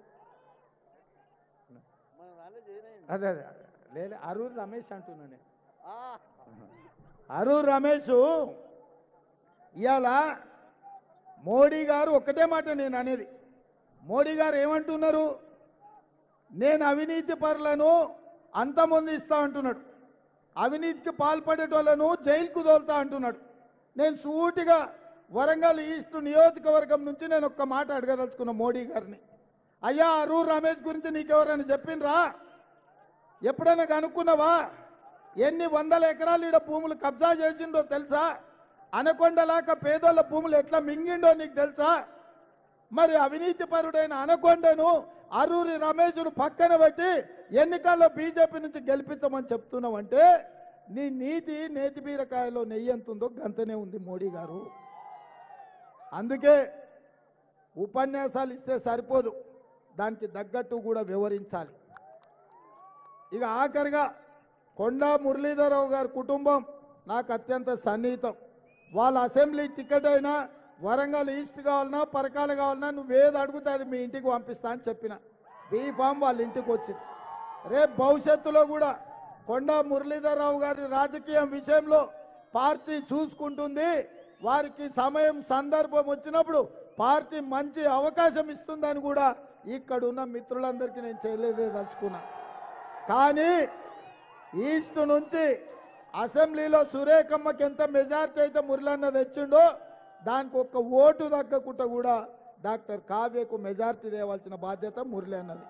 Speaker 1: అదే అదే లేదు అరూరి రమేష్ అంటున్నా నేను అరూర్ రమేష్ ఇవాళ మోడీ గారు ఒక్కటే మాట నేను అనేది మోడీ గారు ఏమంటున్నారు నేను అవినీతి పరులను అంతమొందిస్తా అంటున్నాడు అవినీతికి పాల్పడేటోళ్లను జైలుకు తోలుతా అంటున్నాడు నేను సూటిగా వరంగల్ ఈస్ట్ నియోజకవర్గం నుంచి నేను ఒక్క మాట అడగదలుచుకున్న మోడీ గారిని అయ్యా అరూర్ రమేష్ గురించి నీకెవరైనా చెప్పిండ్రా ఎప్పుడైనా కనుక్కున్నావా ఎన్ని వందల ఎకరాలు ఈడ భూములు కబ్జా చేసిండో తెలుసా అనకొండలాక పేదోళ్ళ భూములు ఎట్లా మింగిండో నీకు తెలుసా మరి అవినీతి పరుడైన అనకొండను అరూరి రమేష్ను పక్కన పెట్టి ఎన్నికల్లో బీజేపీ నుంచి గెలిపించమని చెప్తున్నావంటే నీ నీతి నేతి బీరకాయలో నెయ్యి ఎంత ఉందో గంతనే ఉంది మోడీ గారు అందుకే ఉపన్యాసాలు ఇస్తే సరిపోదు దానికి తగ్గట్టు కూడా వివరించాలి ఇక ఆఖరిగా కొండా మురళీధరరావు గారి కుటుంబం నాకు అత్యంత సన్నిహితం వాళ్ళ అసెంబ్లీ టికెట్ అయినా వరంగల్ ఈస్ట్ కావాలన్నా పరకాలు కావాలన్నా నువ్వేది అడిగితే అది మీ ఇంటికి పంపిస్తా అని చెప్పిన బీ ఫామ్ వాళ్ళ ఇంటికి వచ్చింది రేపు భవిష్యత్తులో కూడా కొండా మురళీధరరావు గారి రాజకీయం విషయంలో పార్టీ చూసుకుంటుంది వారికి సమయం సందర్భం వచ్చినప్పుడు పార్టీ మంచి అవకాశం ఇస్తుందని కూడా ఇక్కడున్న మిత్రులందరికీ నేను చేయలేదే తలుచుకున్నా కానీ ఈస్ట్ నుంచి అసెంబ్లీలో సురేఖమ్మకి ఎంత మెజార్టీ అయితే మురళన్న తెచ్చిండో దానికి ఒక్క ఓటు తగ్గకుండా కూడా డాక్టర్ కావ్యకు మెజార్టీ తేవాల్సిన బాధ్యత మురళి అన్నది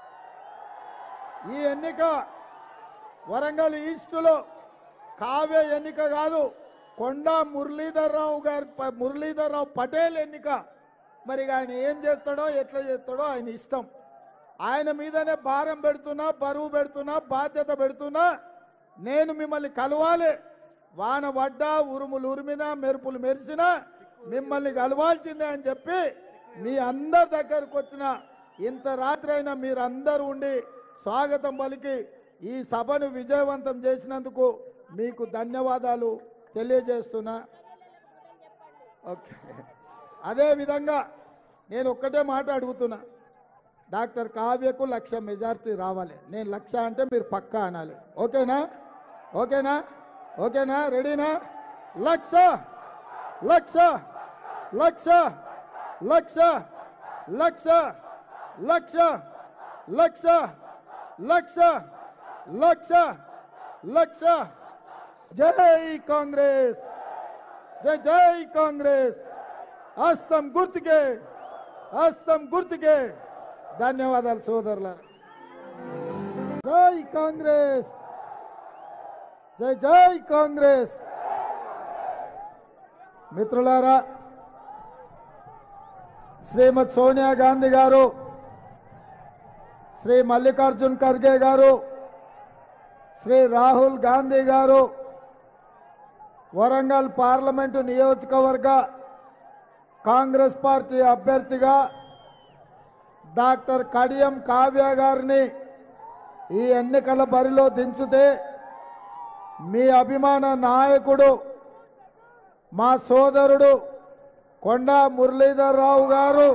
Speaker 1: ఈ ఎన్నిక వరంగల్ ఈస్టులో కావ్య ఎన్నిక కాదు కొండా మురళీధర్రావు గారి ప- మురళీధర్రావు పటేల్ ఎన్నిక మరి ఆయన ఏం చేస్తాడో ఎట్లా చేస్తాడో ఆయన ఇష్టం ఆయన మీదనే భారం పెడుతున్నా బరువు పెడుతున్నా బాధ్యత పెడుతున్నా నేను మిమ్మల్ని కలవాలి వాన పడ్డా ఉరుములు ఉరిమినా మెరుపులు మెరిసినా మిమ్మల్ని కలవాల్సిందే అని చెప్పి మీ అందరి దగ్గరకు వచ్చిన ఇంత రాత్రి అయినా మీరందరూ ఉండి స్వాగతం పలికి ఈ సభను విజయవంతం చేసినందుకు మీకు ధన్యవాదాలు తెలియజేస్తున్నా ఓకే అదే విధంగా నేను ఒక్కటే మాట అడుగుతున్నా డాక్టర్ కావ్యకు లక్ష మెజార్టీ రావాలి నేను లక్ష అంటే మీరు పక్కా అనాలి ఓకేనా ఓకేనా ఓకేనా రెడీనా లక్ష లక్ష లక్ష లక్ష లక్ష లక్ష లక్ష లక్ష లక్ష లక్ష జై కాంగ్రెస్ జై జై కాంగ్రెస్ హస్తం గుర్తుకే హస్తం గుర్తుకే ధన్యవాదాలు సోదరుల జై కాంగ్రెస్ జై జై కాంగ్రెస్ మిత్రులారా శ్రీమతి సోనియా గాంధీ గారు శ్రీ మల్లికార్జున్ ఖర్గే గారు శ్రీ రాహుల్ గాంధీ గారు వరంగల్ పార్లమెంటు నియోజకవర్గ కాంగ్రెస్ పార్టీ అభ్యర్థిగా డాక్టర్ కడియం కావ్య గారిని ఈ ఎన్నికల బరిలో దించితే మీ అభిమాన నాయకుడు మా సోదరుడు కొండా మురళీధర్ రావు గారు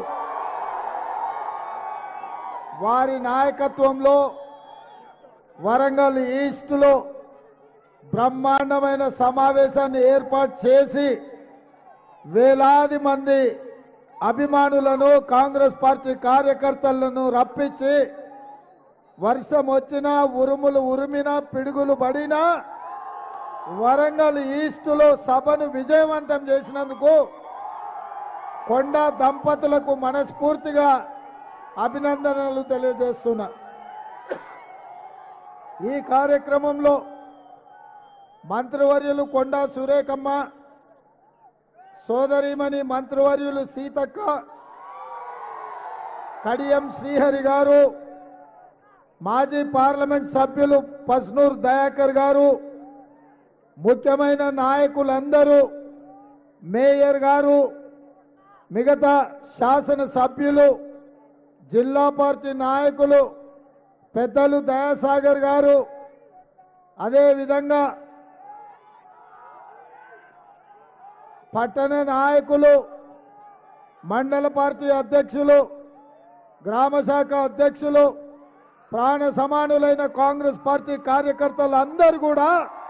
Speaker 1: వారి నాయకత్వంలో వరంగల్ ఈస్ట్లో బ్రహ్మాండమైన సమావేశాన్ని ఏర్పాటు చేసి వేలాది మంది అభిమానులను కాంగ్రెస్ పార్టీ కార్యకర్తలను రప్పించి వర్షం వచ్చినా ఉరుములు ఉరిమినా పిడుగులు పడినా వరంగల్ ఈస్టులో సభను విజయవంతం చేసినందుకు కొండా దంపతులకు మనస్ఫూర్తిగా అభినందనలు తెలియజేస్తున్నా ఈ కార్యక్రమంలో మంత్రివర్యులు కొండా సురేఖమ్మ సోదరిమణి మంత్రివర్యులు సీతక్క కడియం శ్రీహరి గారు మాజీ పార్లమెంట్ సభ్యులు పస్నూర్ దయాకర్ గారు ముఖ్యమైన నాయకులందరూ మేయర్ గారు మిగతా శాసన సభ్యులు జిల్లా పార్టీ నాయకులు పెద్దలు దయాసాగర్ గారు అదేవిధంగా పట్టణ నాయకులు మండల పార్టీ అధ్యక్షులు గ్రామ శాఖ అధ్యక్షులు ప్రాణ సమానులైన కాంగ్రెస్ పార్టీ కార్యకర్తలు అందరూ కూడా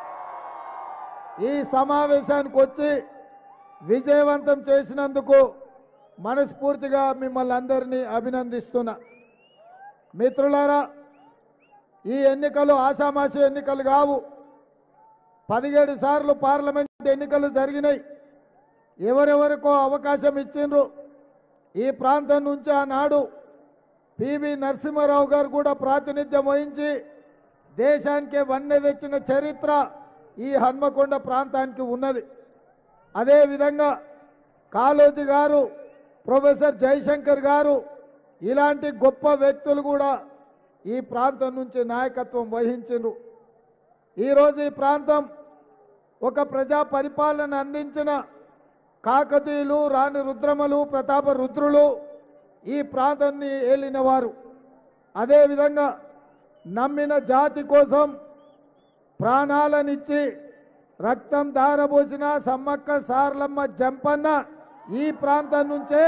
Speaker 1: ఈ సమావేశానికి వచ్చి విజయవంతం చేసినందుకు మనస్ఫూర్తిగా మిమ్మల్ని అందరినీ అభినందిస్తున్నా మిత్రులారా ఈ ఎన్నికలు ఆషామాషి ఎన్నికలు కావు పదిహేడు సార్లు పార్లమెంట్ ఎన్నికలు జరిగినాయి ఎవరెవరికో అవకాశం ఇచ్చిండ్రు ఈ ప్రాంతం నుంచి ఆనాడు పివి నరసింహారావు గారు కూడా ప్రాతినిధ్యం వహించి దేశానికే వన్నె తెచ్చిన చరిత్ర ఈ హన్మకొండ ప్రాంతానికి ఉన్నది అదేవిధంగా కాళోజీ గారు ప్రొఫెసర్ జయశంకర్ గారు ఇలాంటి గొప్ప వ్యక్తులు కూడా ఈ ప్రాంతం నుంచి నాయకత్వం వహించారు ఈరోజు ఈ ప్రాంతం ఒక ప్రజా పరిపాలన అందించిన కాకతీయులు రాణి రుద్రమలు ప్రతాప రుద్రులు ఈ ప్రాంతాన్ని ఏలినవారు అదేవిధంగా నమ్మిన జాతి కోసం ప్రాణాలనిచ్చి రక్తం దారబోసిన సమ్మక్క సార్లమ్మ జంపన్న ఈ ప్రాంతం నుంచే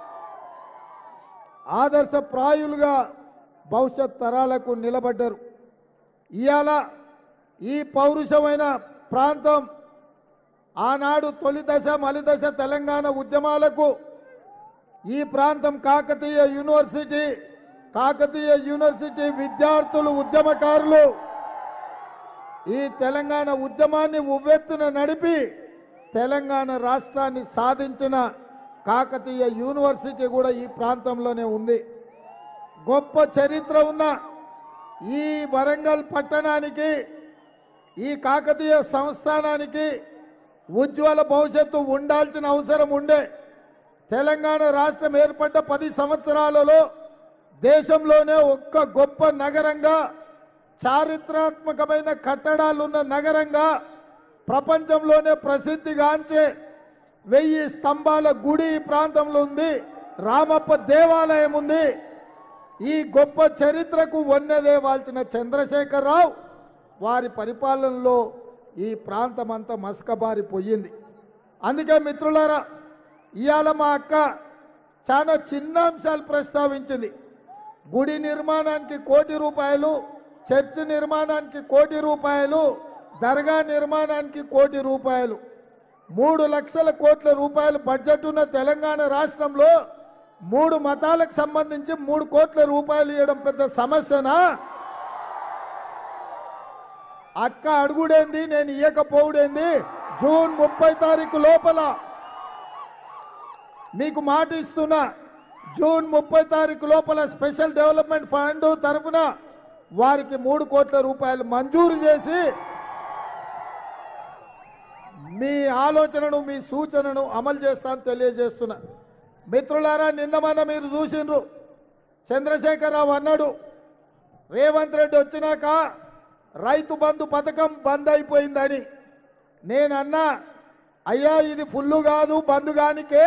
Speaker 1: ఆదర్శప్రాయులుగా భవిష్యత్ తరాలకు నిలబడ్డారు ఇవాళ ఈ పౌరుషమైన ప్రాంతం ఆనాడు తొలి దశ మలి దశ తెలంగాణ ఉద్యమాలకు ఈ ప్రాంతం కాకతీయ యూనివర్సిటీ కాకతీయ యూనివర్సిటీ విద్యార్థులు ఉద్యమకారులు ఈ తెలంగాణ ఉద్యమాన్ని ఉవ్వెత్తున నడిపి తెలంగాణ రాష్ట్రాన్ని సాధించిన కాకతీయ యూనివర్సిటీ కూడా ఈ ప్రాంతంలోనే ఉంది గొప్ప చరిత్ర ఉన్న ఈ వరంగల్ పట్టణానికి ఈ కాకతీయ సంస్థానానికి ఉజ్వల భవిష్యత్తు ఉండాల్సిన అవసరం ఉండే తెలంగాణ రాష్ట్రం ఏర్పడ్డ పది సంవత్సరాలలో దేశంలోనే ఒక్క గొప్ప నగరంగా చారిత్రాత్మకమైన కట్టడాలున్న నగరంగా ప్రపంచంలోనే ప్రసిద్ధిగాంచే వెయ్యి స్తంభాల గుడి ఈ ప్రాంతంలో ఉంది రామప్ప దేవాలయం ఉంది ఈ గొప్ప చరిత్రకు వన్నెదేవాల్సిన చంద్రశేఖరరావు వారి పరిపాలనలో ఈ ప్రాంతం అంతా మస్కబారిపోయింది అందుకే మిత్రులారా ఇవాళ మా అక్క చాలా చిన్న అంశాలు ప్రస్తావించింది గుడి నిర్మాణానికి కోటి రూపాయలు చర్చి నిర్మాణానికి కోటి రూపాయలు దర్గా నిర్మాణానికి కోటి రూపాయలు మూడు లక్షల కోట్ల రూపాయలు బడ్జెట్ ఉన్న తెలంగాణ రాష్ట్రంలో మూడు మతాలకు సంబంధించి మూడు కోట్ల రూపాయలు ఇవ్వడం పెద్ద సమస్యనా అక్క అడుగుడేంది నేను ఇయ్యకపోవుడేంది జూన్ ముప్పై తారీఖు లోపల మీకు మాట ఇస్తున్నా జూన్ ముప్పై తారీఖు లోపల స్పెషల్ డెవలప్మెంట్ ఫండ్ తరఫున వారికి మూడు కోట్ల రూపాయలు మంజూరు చేసి మీ ఆలోచనను మీ సూచనను అమలు చేస్తాను తెలియజేస్తున్నా మిత్రులారా నిన్న మొన్న మీరు చూసిండ్రు చంద్రశేఖరరావు అన్నాడు రేవంత్ రెడ్డి వచ్చినాక రైతు బంధు పథకం బంద్ అయిపోయిందని నేను అన్నా అయ్యా ఇది ఫుల్లు కాదు బంధు కానికే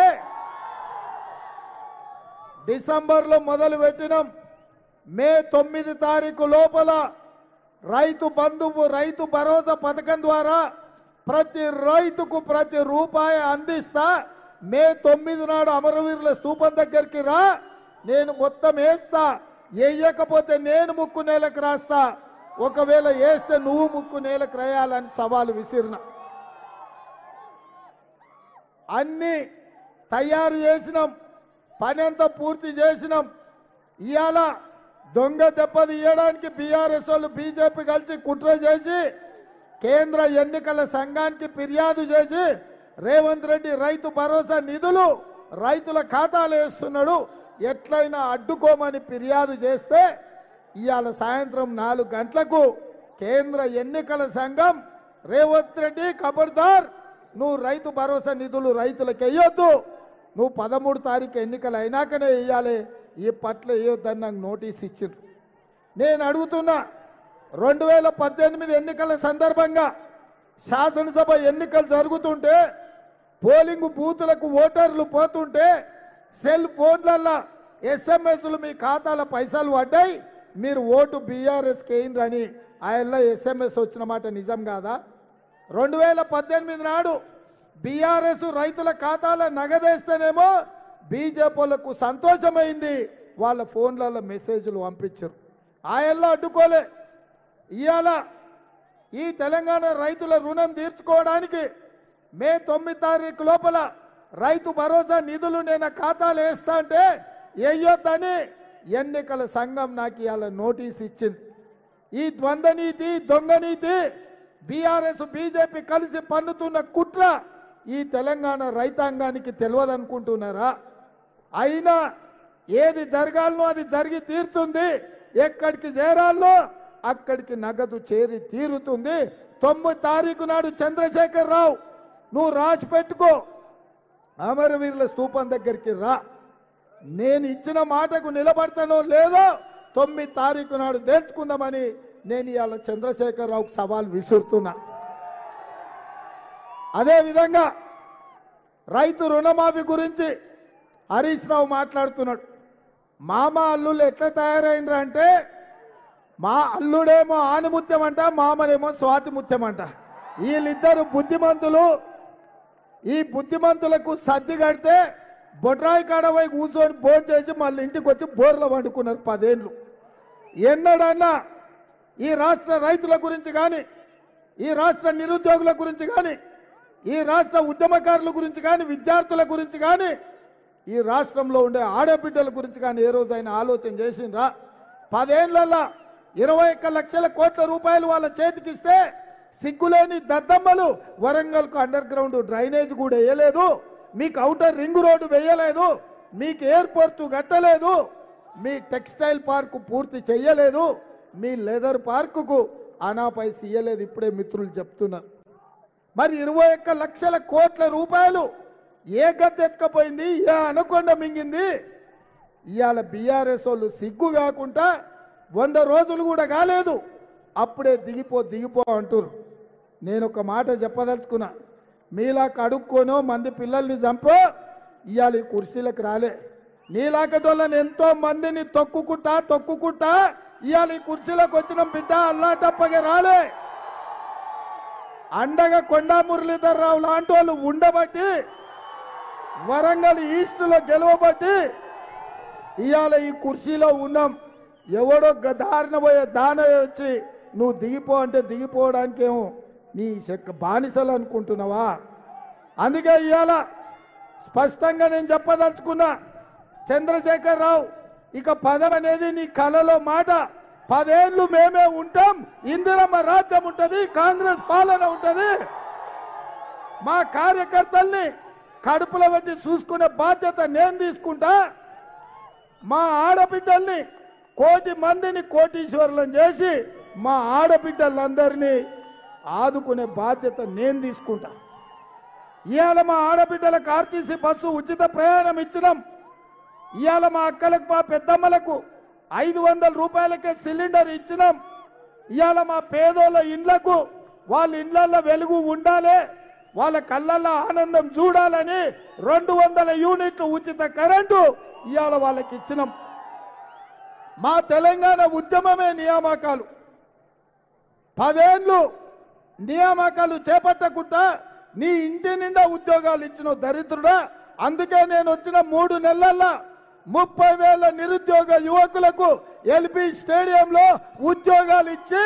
Speaker 1: డిసెంబర్లో మొదలు పెట్టినాం మే తొమ్మిది తారీఖు లోపల రైతు బంధువు రైతు భరోసా పథకం ద్వారా ప్రతి రైతుకు ప్రతి రూపాయి అందిస్తా మే తొమ్మిది నాడు అమరవీరుల స్తూపం దగ్గరికి రా నేను మొత్తం వేస్తా వేయకపోతే నేను ముక్కు నేలకు రాస్తా ఒకవేళ వేస్తే నువ్వు ముక్కు నేలకు రాయాలని సవాలు విసిరిన అన్ని తయారు చేసినాం పని అంతా పూర్తి చేసినాం ఇవాళ దొంగ దెబ్బ తీయడానికి బీఆర్ఎస్ వాళ్ళు బీజేపీ కలిసి కుట్ర చేసి కేంద్ర ఎన్నికల సంఘానికి ఫిర్యాదు చేసి రేవంత్ రెడ్డి రైతు భరోసా నిధులు రైతుల ఖాతాలు వేస్తున్నాడు ఎట్లయినా అడ్డుకోమని ఫిర్యాదు చేస్తే ఇవాళ సాయంత్రం నాలుగు గంటలకు కేంద్ర ఎన్నికల సంఘం రేవంత్ రెడ్డి ఖబర్దార్ నువ్వు రైతు భరోసా నిధులు రైతులకు వేయొద్దు నువ్వు పదమూడు తారీఖు ఎన్నికలు అయినాకనే వేయాలి ఈ పట్ల వేయొద్దని నాకు నోటీస్ ఇచ్చిండ్రు నేను అడుగుతున్నా రెండు వేల పద్దెనిమిది ఎన్నికల సందర్భంగా శాసనసభ ఎన్నికలు జరుగుతుంటే పోలింగ్ బూతులకు ఓటర్లు పోతుంటే సెల్ ఫోన్లల్లో ఎస్ఎంఎస్లు మీ ఖాతాల పైసలు పడ్డాయి మీరు ఓటు బీఆర్ఎస్కి వేయండి ఆయనలో ఎస్ఎంఎస్ వచ్చిన మాట నిజం కాదా రెండు వేల పద్దెనిమిది నాడు బీఆర్ఎస్ రైతుల ఖాతాల నగదేస్తేనేమో బీజేపీలకు సంతోషమైంది వాళ్ళ ఫోన్లలో మెసేజ్లు పంపించారు ఆయనలో అడ్డుకోలే ఇవాళ ఈ తెలంగాణ రైతుల రుణం తీర్చుకోవడానికి మే తొమ్మిది తారీఖు లోపల రైతు భరోసా నిధులు నేను ఖాతాలు వేస్తా అంటే వేయొద్దని ఎన్నికల సంఘం నాకు ఇవాళ నోటీస్ ఇచ్చింది ఈ ద్వంద్వ నీతి దొంగ నీతి బీఆర్ఎస్ బీజేపీ కలిసి పన్నుతున్న కుట్ర ఈ తెలంగాణ రైతాంగానికి తెలియదనుకుంటున్నారా అయినా ఏది జరగాలనో అది జరిగి తీరుతుంది ఎక్కడికి చేరాలో అక్కడికి నగదు చేరి తీరుతుంది తొమ్మిది తారీఖు నాడు చంద్రశేఖర్ రావు నువ్వు రాసి పెట్టుకో అమరవీరుల స్తూపం దగ్గరికి రా నేను ఇచ్చిన మాటకు నిలబడతానో లేదో తొమ్మిది తారీఖు నాడు తేల్చుకుందామని నేను ఇవాళ చంద్రశేఖర్ రావుకు సవాల్ విసురుతున్నా అదేవిధంగా రైతు రుణమాఫీ గురించి హరీష్ రావు మాట్లాడుతున్నాడు మామ అల్లుళ్ళు ఎట్లా తయారైనరు అంటే మా అల్లుడేమో ఆనిముత్యం అంట మామనేమో స్వాతి ముత్యం అంట వీళ్ళిద్దరు బుద్ధిమంతులు ఈ బుద్ధిమంతులకు సర్ది కడితే బొడ్రాయి కాడ పోయి కూర్చొని భోజనం చేసి మళ్ళీ ఇంటికి వచ్చి బోర్లో వండుకున్నారు పదేళ్ళు ఎన్నడన్నా ఈ రాష్ట్ర రైతుల గురించి కానీ ఈ రాష్ట్ర నిరుద్యోగుల గురించి కానీ ఈ రాష్ట్ర ఉద్యమకారుల గురించి కానీ విద్యార్థుల గురించి కానీ ఈ రాష్ట్రంలో ఉండే ఆడబిడ్డల గురించి కానీ ఏ రోజైనా ఆలోచన చేసిండ్రా పదేళ్లలో ఇరవై ఒక్క లక్షల కోట్ల రూపాయలు వాళ్ళ చేతికిస్తే సిగ్గులేని దద్దమ్మలు వరంగల్కు అండర్ గ్రౌండ్ డ్రైనేజ్ కూడా వేయలేదు మీకు అవుటర్ రింగ్ రోడ్డు వేయలేదు మీకు ఎయిర్పోర్ట్ కట్టలేదు మీ టెక్స్టైల్ పార్కు పూర్తి చెయ్యలేదు మీ లెదర్ పార్కుకు అనాపై ఇయ్యలేదు ఇప్పుడే మిత్రులు చెప్తున్నారు మరి ఇరవై ఒక్క లక్షల కోట్ల రూపాయలు ఏ గద్దెత్తుకపోయింది ఏ అనకొండ మింగింది ఇవాళ బీఆర్ఎస్ వాళ్ళు సిగ్గు కాకుండా వంద రోజులు కూడా కాలేదు అప్పుడే దిగిపో దిగిపో అంటారు నేను ఒక మాట చెప్పదలుచుకున్నా మీలా కడుక్కోనో మంది పిల్లల్ని చంపో ఇవాళ ఈ కుర్చీలకు రాలే నీలాకటోళ్ళని ఎంతో మందిని తొక్కుకుంటా తొక్కుకుంటా ఇవాళ ఈ కుర్చీలకు వచ్చిన బిడ్డ అల్లాటప్పగా రాలే అండగా కొండా మురళీధర్ రావు లాంటి వాళ్ళు ఉండబట్టి వరంగల్ ఈస్ట్లో గెలవబట్టి ఇవాళ ఈ కుర్చీలో ఉన్నాం ఎవడో గ- దారిన పోయే దాన వచ్చి నువ్వు దిగిపో అంటే దిగిపోవడానికేమో నీ చెక్క బానిసలు అనుకుంటున్నావా అందుకే ఇవాళ స్పష్టంగా నేను చెప్పదలుచుకున్నా చంద్రశేఖర్ రావు ఇక పదం అనేది నీ కలలో మాట పదేళ్ళు మేమే ఉంటాం ఇందిరమ్మ రాజ్యం ఉంటది కాంగ్రెస్ పాలన ఉంటది మా కార్యకర్తల్ని కడుపులో పెట్టి చూసుకునే బాధ్యత నేను తీసుకుంటా మా ఆడబిడ్డల్ని కోటి మందిని కోటీశ్వరులను చేసి మా ఆడబిడ్డలందరినీ ఆదుకునే బాధ్యత నేను తీసుకుంటా ఇవాళ మా ఆడబిడ్డలకు ఆర్టీసీ బస్సు ఉచిత ప్రయాణం ఇచ్చినాం ఇవాళ మా అక్కలకు మా పెద్దమ్మలకు ఐదు వందల రూపాయలకే సిలిండర్ ఇచ్చినాం ఇవాళ మా పేదోళ్ళ ఇండ్లకు వాళ్ళ ఇండ్లల్లో వెలుగు ఉండాలి వాళ్ళ కళ్ళల్లో ఆనందం చూడాలని రెండు వందల యూనిట్లు ఉచిత కరెంటు ఇవాళ వాళ్ళకి ఇచ్చినాం మా తెలంగాణ ఉద్యమమే నియామకాలు పదేళ్ళు నియామకాలు చేపట్టకుండా నీ ఇంటి నిండా ఉద్యోగాలు ఇచ్చిన దరిద్రుడా అందుకే నేను వచ్చిన మూడు నెలల్లో ముప్పై వేల నిరుద్యోగ యువకులకు ఎల్బి స్టేడియంలో ఉద్యోగాలు ఇచ్చి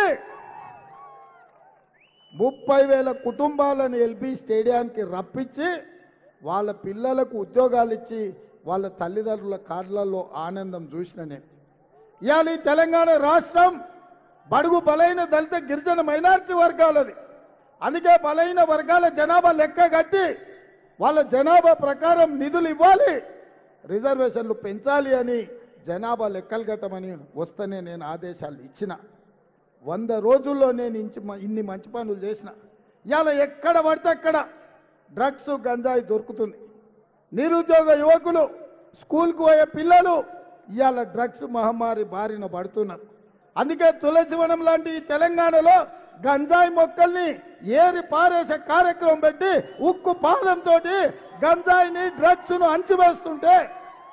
Speaker 1: ముప్పై వేల కుటుంబాలను ఎల్బి స్టేడియానికి రప్పించి వాళ్ళ పిల్లలకు ఉద్యోగాలు ఇచ్చి వాళ్ళ తల్లిదండ్రుల కార్లలో ఆనందం చూసిన నేను ఇవాళ ఈ తెలంగాణ రాష్ట్రం బడుగు బలైన దళిత గిరిజన మైనారిటీ వర్గాలది అందుకే బలైన వర్గాల జనాభా లెక్క కట్టి వాళ్ళ జనాభా ప్రకారం నిధులు ఇవ్వాలి రిజర్వేషన్లు పెంచాలి అని జనాభా లెక్కలు కట్టమని వస్తేనే నేను ఆదేశాలు ఇచ్చిన వంద రోజుల్లో నేను ఇంచి ఇన్ని మంచి పనులు చేసిన ఇవాళ ఎక్కడ పడితే అక్కడ డ్రగ్స్ గంజాయి దొరుకుతుంది నిరుద్యోగ యువకులు స్కూల్కి పోయే పిల్లలు ఇవాళ డ్రగ్స్ మహమ్మారి బారిన పడుతున్నారు అందుకే తులసివనం లాంటి ఈ తెలంగాణలో గంజాయి మొక్కల్ని ఏరి పారేసే కార్యక్రమం పెట్టి ఉక్కు పాదంతో గంజాయిని డ్రగ్స్ ను అంచివేస్తుంటే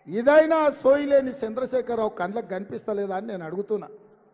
Speaker 1: ఇదైనా సోయిలేని చంద్రశేఖరరావు కళ్ళకు కనిపిస్తలేదా అని నేను అడుగుతున్నా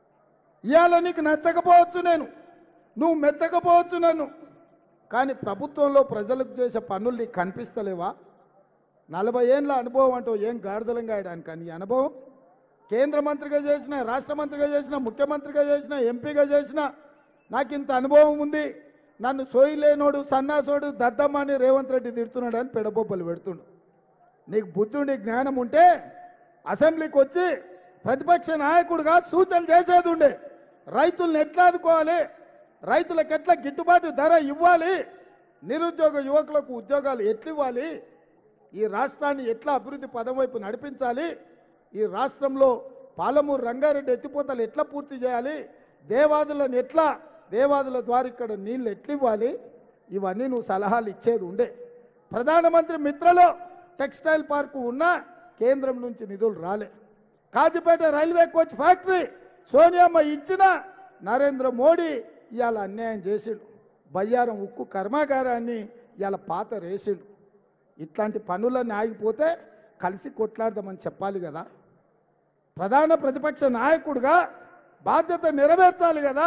Speaker 1: ఇవాళ నీకు నచ్చకపోవచ్చు నేను నువ్వు మెచ్చకపోవచ్చు నన్ను కానీ ప్రభుత్వంలో ప్రజలకు చేసే పనులు నీకు కనిపిస్తలేవా నలభై ఏళ్ళ అనుభవం అంటూ ఏం గాడిదలం గాయడానికి కానీ ఈ అనుభవం కేంద్ర మంత్రిగా చేసిన రాష్ట్ర మంత్రిగా చేసిన ముఖ్యమంత్రిగా చేసిన ఎంపీగా చేసిన నాకు ఇంత అనుభవం ఉంది నన్ను సోయిలేనోడు సన్నాసోడు దద్దమ్మ అని రేవంత్ రెడ్డి తిడుతున్నాడు అని పెడబొబ్బలు పెడుతుండు నీకు బుద్ధుండి జ్ఞానం ఉంటే అసెంబ్లీకి వచ్చి ప్రతిపక్ష నాయకుడిగా సూచనలు చేసేది ఉండే రైతులను ఎట్లా ఆదుకోవాలి రైతులకు ఎట్లా గిట్టుబాటు ధర ఇవ్వాలి నిరుద్యోగ యువకులకు ఉద్యోగాలు ఎట్లు ఇవ్వాలి ఈ రాష్ట్రాన్ని ఎట్లా అభివృద్ధి పదం వైపు నడిపించాలి ఈ రాష్ట్రంలో పాలమూరు రంగారెడ్డి ఎత్తిపోతలు ఎట్లా పూర్తి చేయాలి దేవాదులను ఎట్లా దేవాదుల ద్వారా ఇక్కడ నీళ్ళు ఎట్లు ఇవ్వాలి ఇవన్నీ నువ్వు సలహాలు ఇచ్చేది ఉండే ప్రధానమంత్రి మిత్రలో టెక్స్టైల్ పార్కు ఉన్నా కేంద్రం నుంచి నిధులు రాలే కాజీపేట రైల్వే కోచ్ ఫ్యాక్టరీ సోనియమ్మ ఇచ్చిన నరేంద్ర మోడీ ఇవాళ అన్యాయం చేసిండు బయ్యారం ఉక్కు కర్మాగారాన్ని ఇవాళ పాత రేసిండు ఇట్లాంటి పనులన్నీ ఆగిపోతే కలిసి కొట్లాడదామని చెప్పాలి కదా ప్రధాన ప్రతిపక్ష నాయకుడిగా బాధ్యత నెరవేర్చాలి కదా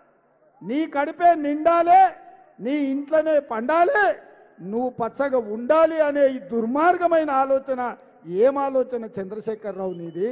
Speaker 1: నీ కడిపే నిండాలే నీ ఇంట్లోనే పండాలి నువ్వు పచ్చగా ఉండాలి అనే ఈ దుర్మార్గమైన ఆలోచన ఏం ఆలోచన చంద్రశేఖరరావు నీది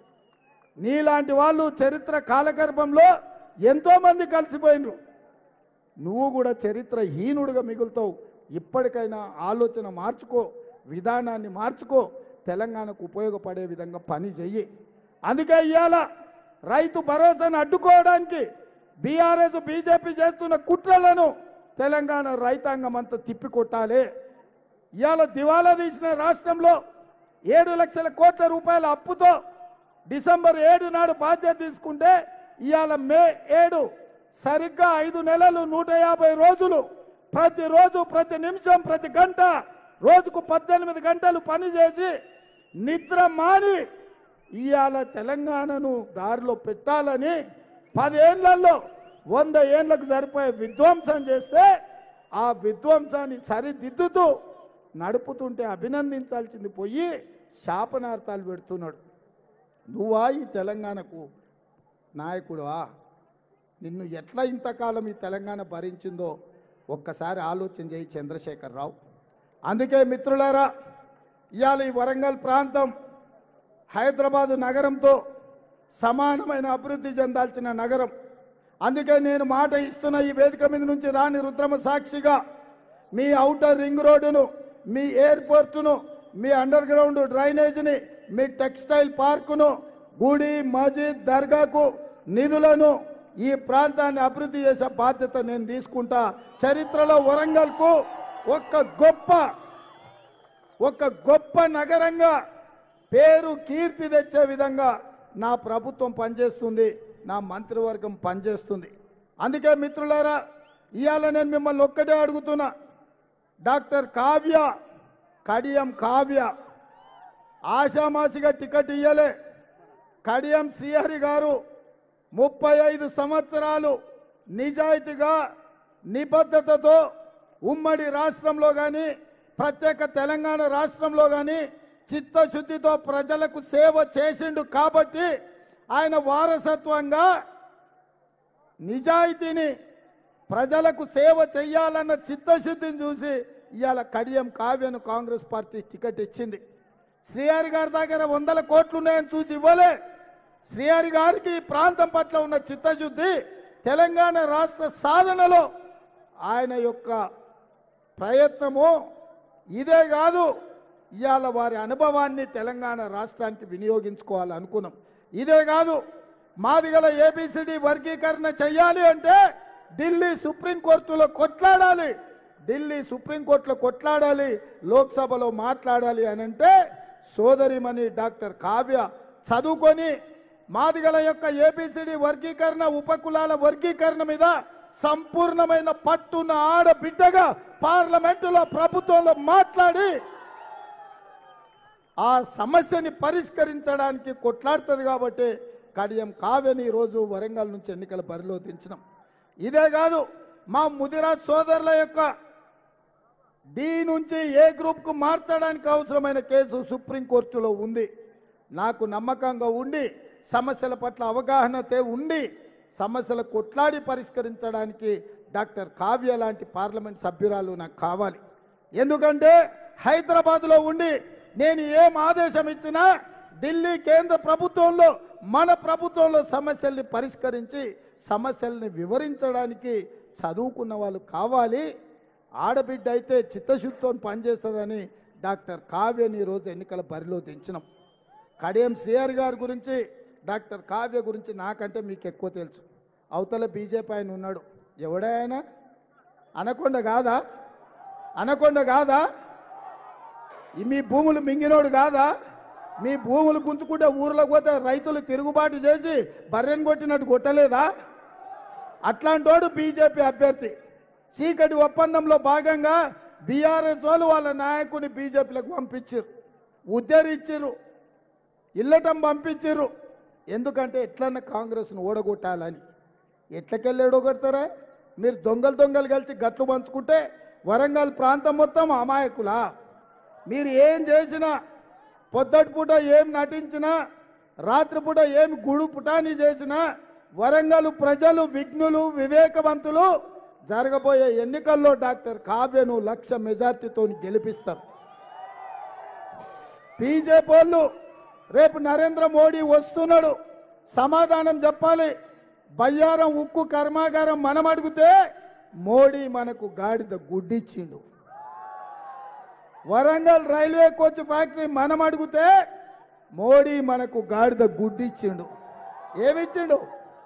Speaker 1: నీలాంటి వాళ్ళు చరిత్ర కాలగర్భంలో ఎంతో మంది కలిసిపోయినరు నువ్వు కూడా చరిత్ర హీనుడుగా మిగులుతావు ఇప్పటికైనా ఆలోచన మార్చుకో విధానాన్ని మార్చుకో తెలంగాణకు ఉపయోగపడే విధంగా పని చెయ్యి అందుకే ఇవాళ రైతు భరోసాను అడ్డుకోవడానికి బీఆర్ఎస్ బీజేపీ చేస్తున్న కుట్రలను తెలంగాణ రైతాంగం అంతా తిప్పికొట్టాలి ఇవాళ దివాలా తీసిన రాష్ట్రంలో ఏడు లక్షల కోట్ల రూపాయల అప్పుతో డిసెంబర్ ఏడు నాడు బాధ్యత తీసుకుంటే ఇవాళ మే ఏడు సరిగ్గా ఐదు నెలలు నూట యాభై రోజులు ప్రతిరోజు ప్రతి నిమిషం ప్రతి గంట రోజుకు పద్దెనిమిది గంటలు పనిచేసి నిద్ర మాని ఇవాళ తెలంగాణను దారిలో పెట్టాలని పదేళ్లలో వంద ఏళ్లకు సరిపోయే విధ్వంసం చేస్తే ఆ విధ్వంసాన్ని సరిదిద్దుతూ నడుపుతుంటే అభినందించాల్సింది పోయి శాపనార్థాలు పెడుతున్నాడు నువ్వా ఈ తెలంగాణకు నాయకుడువా నిన్ను ఎట్లా ఇంతకాలం ఈ తెలంగాణ భరించిందో ఒక్కసారి ఆలోచన చేయి చంద్రశేఖరరావు అందుకే మిత్రులారా ఇవాళ ఈ వరంగల్ ప్రాంతం హైదరాబాదు నగరంతో సమానమైన అభివృద్ధి చెందాల్సిన నగరం అందుకే నేను మాట ఇస్తున్న ఈ వేదిక మీద నుంచి రాని రుద్రమ సాక్షిగా మీ ఔటర్ రింగ్ రోడ్డును మీ ఎయిర్పోర్టును మీ అండర్ గ్రౌండ్ డ్రైనేజీని మీ టెక్స్టైల్ పార్కును గుడి మసీద్ దర్గాకు నిధులను ఈ ప్రాంతాన్ని అభివృద్ధి చేసే బాధ్యత నేను తీసుకుంటా చరిత్రలో వరంగల్కు ఒక్క గొప్ప ఒక గొప్ప నగరంగా పేరు కీర్తి తెచ్చే విధంగా నా ప్రభుత్వం పనిచేస్తుంది నా మంత్రివర్గం పనిచేస్తుంది అందుకే మిత్రులారా ఇవాళ నేను మిమ్మల్ని ఒక్కటే అడుగుతున్నా డాక్టర్ కావ్య కడియం కావ్య ఆశామాసిగా టికెట్ ఇయ్యలే కడియం శ్రీహరి గారు ముప్పై ఐదు సంవత్సరాలు నిజాయితీగా నిబద్ధతతో ఉమ్మడి రాష్ట్రంలో కానీ ప్రత్యేక తెలంగాణ రాష్ట్రంలో కానీ చిత్తశుద్ధితో ప్రజలకు సేవ చేసిండు కాబట్టి ఆయన వారసత్వంగా నిజాయితీని ప్రజలకు సేవ చెయ్యాలన్న చిత్తశుద్ధిని చూసి ఇవాళ కడియం కావ్యను కాంగ్రెస్ పార్టీ టికెట్ ఇచ్చింది శ్రీహరి గారి దగ్గర వందల కోట్లు ఉన్నాయని చూసి ఇవ్వలే శ్రీహరి గారికి ఈ ప్రాంతం పట్ల ఉన్న చిత్తశుద్ధి తెలంగాణ రాష్ట్ర సాధనలో ఆయన యొక్క ప్రయత్నము ఇదే కాదు ఇవాళ వారి అనుభవాన్ని తెలంగాణ రాష్ట్రానికి వినియోగించుకోవాలనుకున్నాం ఇదే కాదు మాదిగల ఏబిసిడి వర్గీకరణ చెయ్యాలి అంటే ఢిల్లీ సుప్రీంకోర్టులో కొట్లాడాలి ఢిల్లీ సుప్రీంకోర్టులో కొట్లాడాలి లోక్సభలో మాట్లాడాలి అని అంటే సోదరిమణి డాక్టర్ కావ్య చదువుకొని మాదిగల యొక్క ఏబిసిడి వర్గీకరణ ఉపకులాల వర్గీకరణ మీద సంపూర్ణమైన పట్టున్న ఆడబిడ్డగా పార్లమెంటులో ప్రభుత్వంలో మాట్లాడి ఆ సమస్యని పరిష్కరించడానికి కొట్లాడుతుంది కాబట్టి కడియం కావ్యని ఈరోజు వరంగల్ నుంచి ఎన్నికల బరిలో దించినాం ఇదే కాదు మా ముదిరాజ్ సోదరుల యొక్క డి నుంచి ఏ గ్రూప్కు మార్చడానికి అవసరమైన కేసు సుప్రీంకోర్టులో ఉంది నాకు నమ్మకంగా ఉండి సమస్యల పట్ల అవగాహనతే ఉండి సమస్యలు కొట్లాడి పరిష్కరించడానికి డాక్టర్ కావ్య లాంటి పార్లమెంట్ సభ్యురాలు నాకు కావాలి ఎందుకంటే హైదరాబాద్లో ఉండి నేను ఏం ఆదేశం ఇచ్చినా ఢిల్లీ కేంద్ర ప్రభుత్వంలో మన ప్రభుత్వంలో సమస్యల్ని పరిష్కరించి సమస్యల్ని వివరించడానికి చదువుకున్న వాళ్ళు కావాలి ఆడబిడ్డ అయితే చిత్తశుద్ధితో పనిచేస్తుందని డాక్టర్ కావ్యని ఈరోజు ఎన్నికల బరిలో దించినాం కడియం సిఆర్ గారి గురించి డాక్టర్ కావ్య గురించి నాకంటే మీకు ఎక్కువ తెలుసు అవతల బీజేపీ ఆయన ఉన్నాడు ఎవడాయన అనకొండ కాదా అనకొండ కాదా ఈ మీ భూములు మింగినోడు కాదా మీ భూములు గుంజుకుంటే ఊర్లోకి పోతే రైతులు తిరుగుబాటు చేసి బర్రెని కొట్టినట్టు కొట్టలేదా అట్లాంటోడు బీజేపీ అభ్యర్థి చీకటి ఒప్పందంలో భాగంగా బీఆర్ఎస్ వాళ్ళు వాళ్ళ నాయకుడిని బీజేపీలకు పంపించారు ఉద్ధరించారు ఇల్లటం పంపించారు ఎందుకంటే ఎట్లన్నా కాంగ్రెస్ను ఓడగొట్టాలని ఎట్లకెళ్ళి ఓడగొడతారా మీరు దొంగలు దొంగలు కలిసి గట్లు పంచుకుంటే వరంగల్ ప్రాంతం మొత్తం అమాయకులా మీరు ఏం చేసినా పొద్దటి పూట ఏం నటించినా రాత్రిపూట ఏం గుడు పుటాని చేసినా వరంగల్ ప్రజలు విఘ్నులు వివేకవంతులు జరగబోయే ఎన్నికల్లో డాక్టర్ కావ్యను లక్ష మెజార్టీతో గెలిపిస్తారు బీజేపీ వాళ్ళు రేపు నరేంద్ర మోడీ వస్తున్నాడు సమాధానం చెప్పాలి బయ్యారం ఉక్కు కర్మాగారం మనం అడిగితే మోడీ మనకు గాడిద గుడ్డిచ్చిండు వరంగల్ రైల్వే కోచ్ ఫ్యాక్టరీ మనం అడిగితే మోడీ మనకు గాడిద గుడ్డిచ్చిండు ఏమిచ్చిండు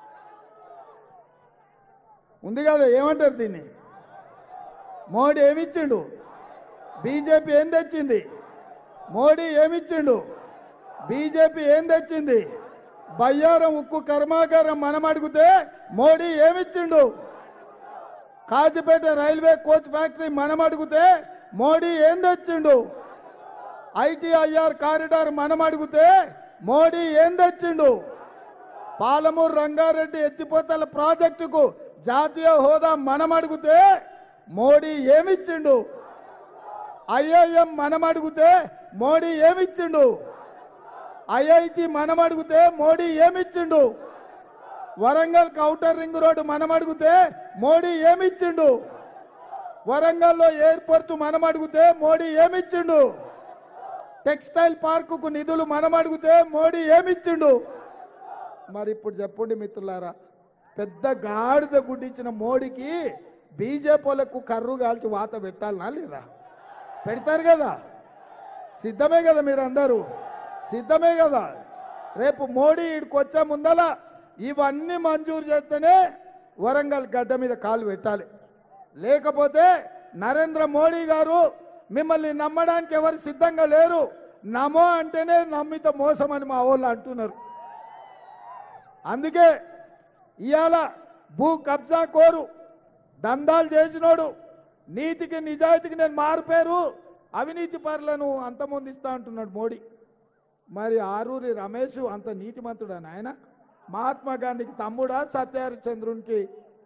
Speaker 1: ఉంది కదా ఏమంటారు దీన్ని మోడీ ఏమిచ్చిండు బీజేపీ ఏం తెచ్చింది మోడీ ఏమిచ్చిండు బీజేపీ ఏం తెచ్చింది బయ్యారం ఉక్కు కర్మాగారం మనం అడిగితే మోడీ ఏమిచ్చిండు కాజిపేట రైల్వే కోచ్ ఫ్యాక్టరీ మనం అడిగితే మోడీ ఏం తెచ్చిండు ఐటీఐఆర్ కారిడార్ మనం అడిగితే మోడీ ఏం తెచ్చిండు పాలమూరు రంగారెడ్డి ఎత్తిపోతల ప్రాజెక్టుకు జాతీయ హోదా మనం అడిగితే మోడీ ఏమిచ్చిండు ఐఐఎం మనం అడిగితే మోడీ ఏమిచ్చిండు ఐఐటి మనం అడిగితే మోడీ ఏమిచ్చిండు వరంగల్ కౌటర్ రింగ్ రోడ్డు మనం అడిగితే మోడీ ఏమిచ్చిండు వరంగల్లో ఎయిర్పోర్ట్ మనం అడిగితే మోడీ ఏమిచ్చిండు టెక్స్టైల్ పార్కుకు నిధులు మనం అడిగితే మోడీ ఏమిచ్చిండు మరి ఇప్పుడు చెప్పండి మిత్రులారా పెద్ద గాడిద గుడ్డిచ్చిన మోడీకి బీజేపీ వాళ్ళకు కర్రు కాల్చి వాత పెట్టాలనా లేదా పెడతారు కదా సిద్ధమే కదా మీరు అందరూ సిద్ధమే కదా రేపు మోడీ ఇక్కడికి వచ్చే ముందల ఇవన్నీ మంజూరు చేస్తేనే వరంగల్ గడ్డ మీద కాలు పెట్టాలి లేకపోతే నరేంద్ర మోడీ గారు మిమ్మల్ని నమ్మడానికి ఎవరు సిద్ధంగా లేరు నమో అంటేనే నమ్మిత మోసం అని మా వాళ్ళు అంటున్నారు అందుకే ఇవాళ భూ కబ్జా కోరు దందాలు చేసినోడు నీతికి నిజాయితీకి నేను మారిపోయారు అవినీతి పరులను అంతమొందిస్తా అంటున్నాడు మోడీ మరి ఆరూరి రమేష్ అంత నీతిమంతుడా నాయన మహాత్మా గాంధీకి తమ్ముడా సత్యహరిచంద్రునికి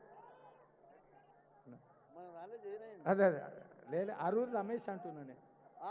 Speaker 1: అదే అదే లేదు అరూరి రమేష్ అంటున్నాను నేను.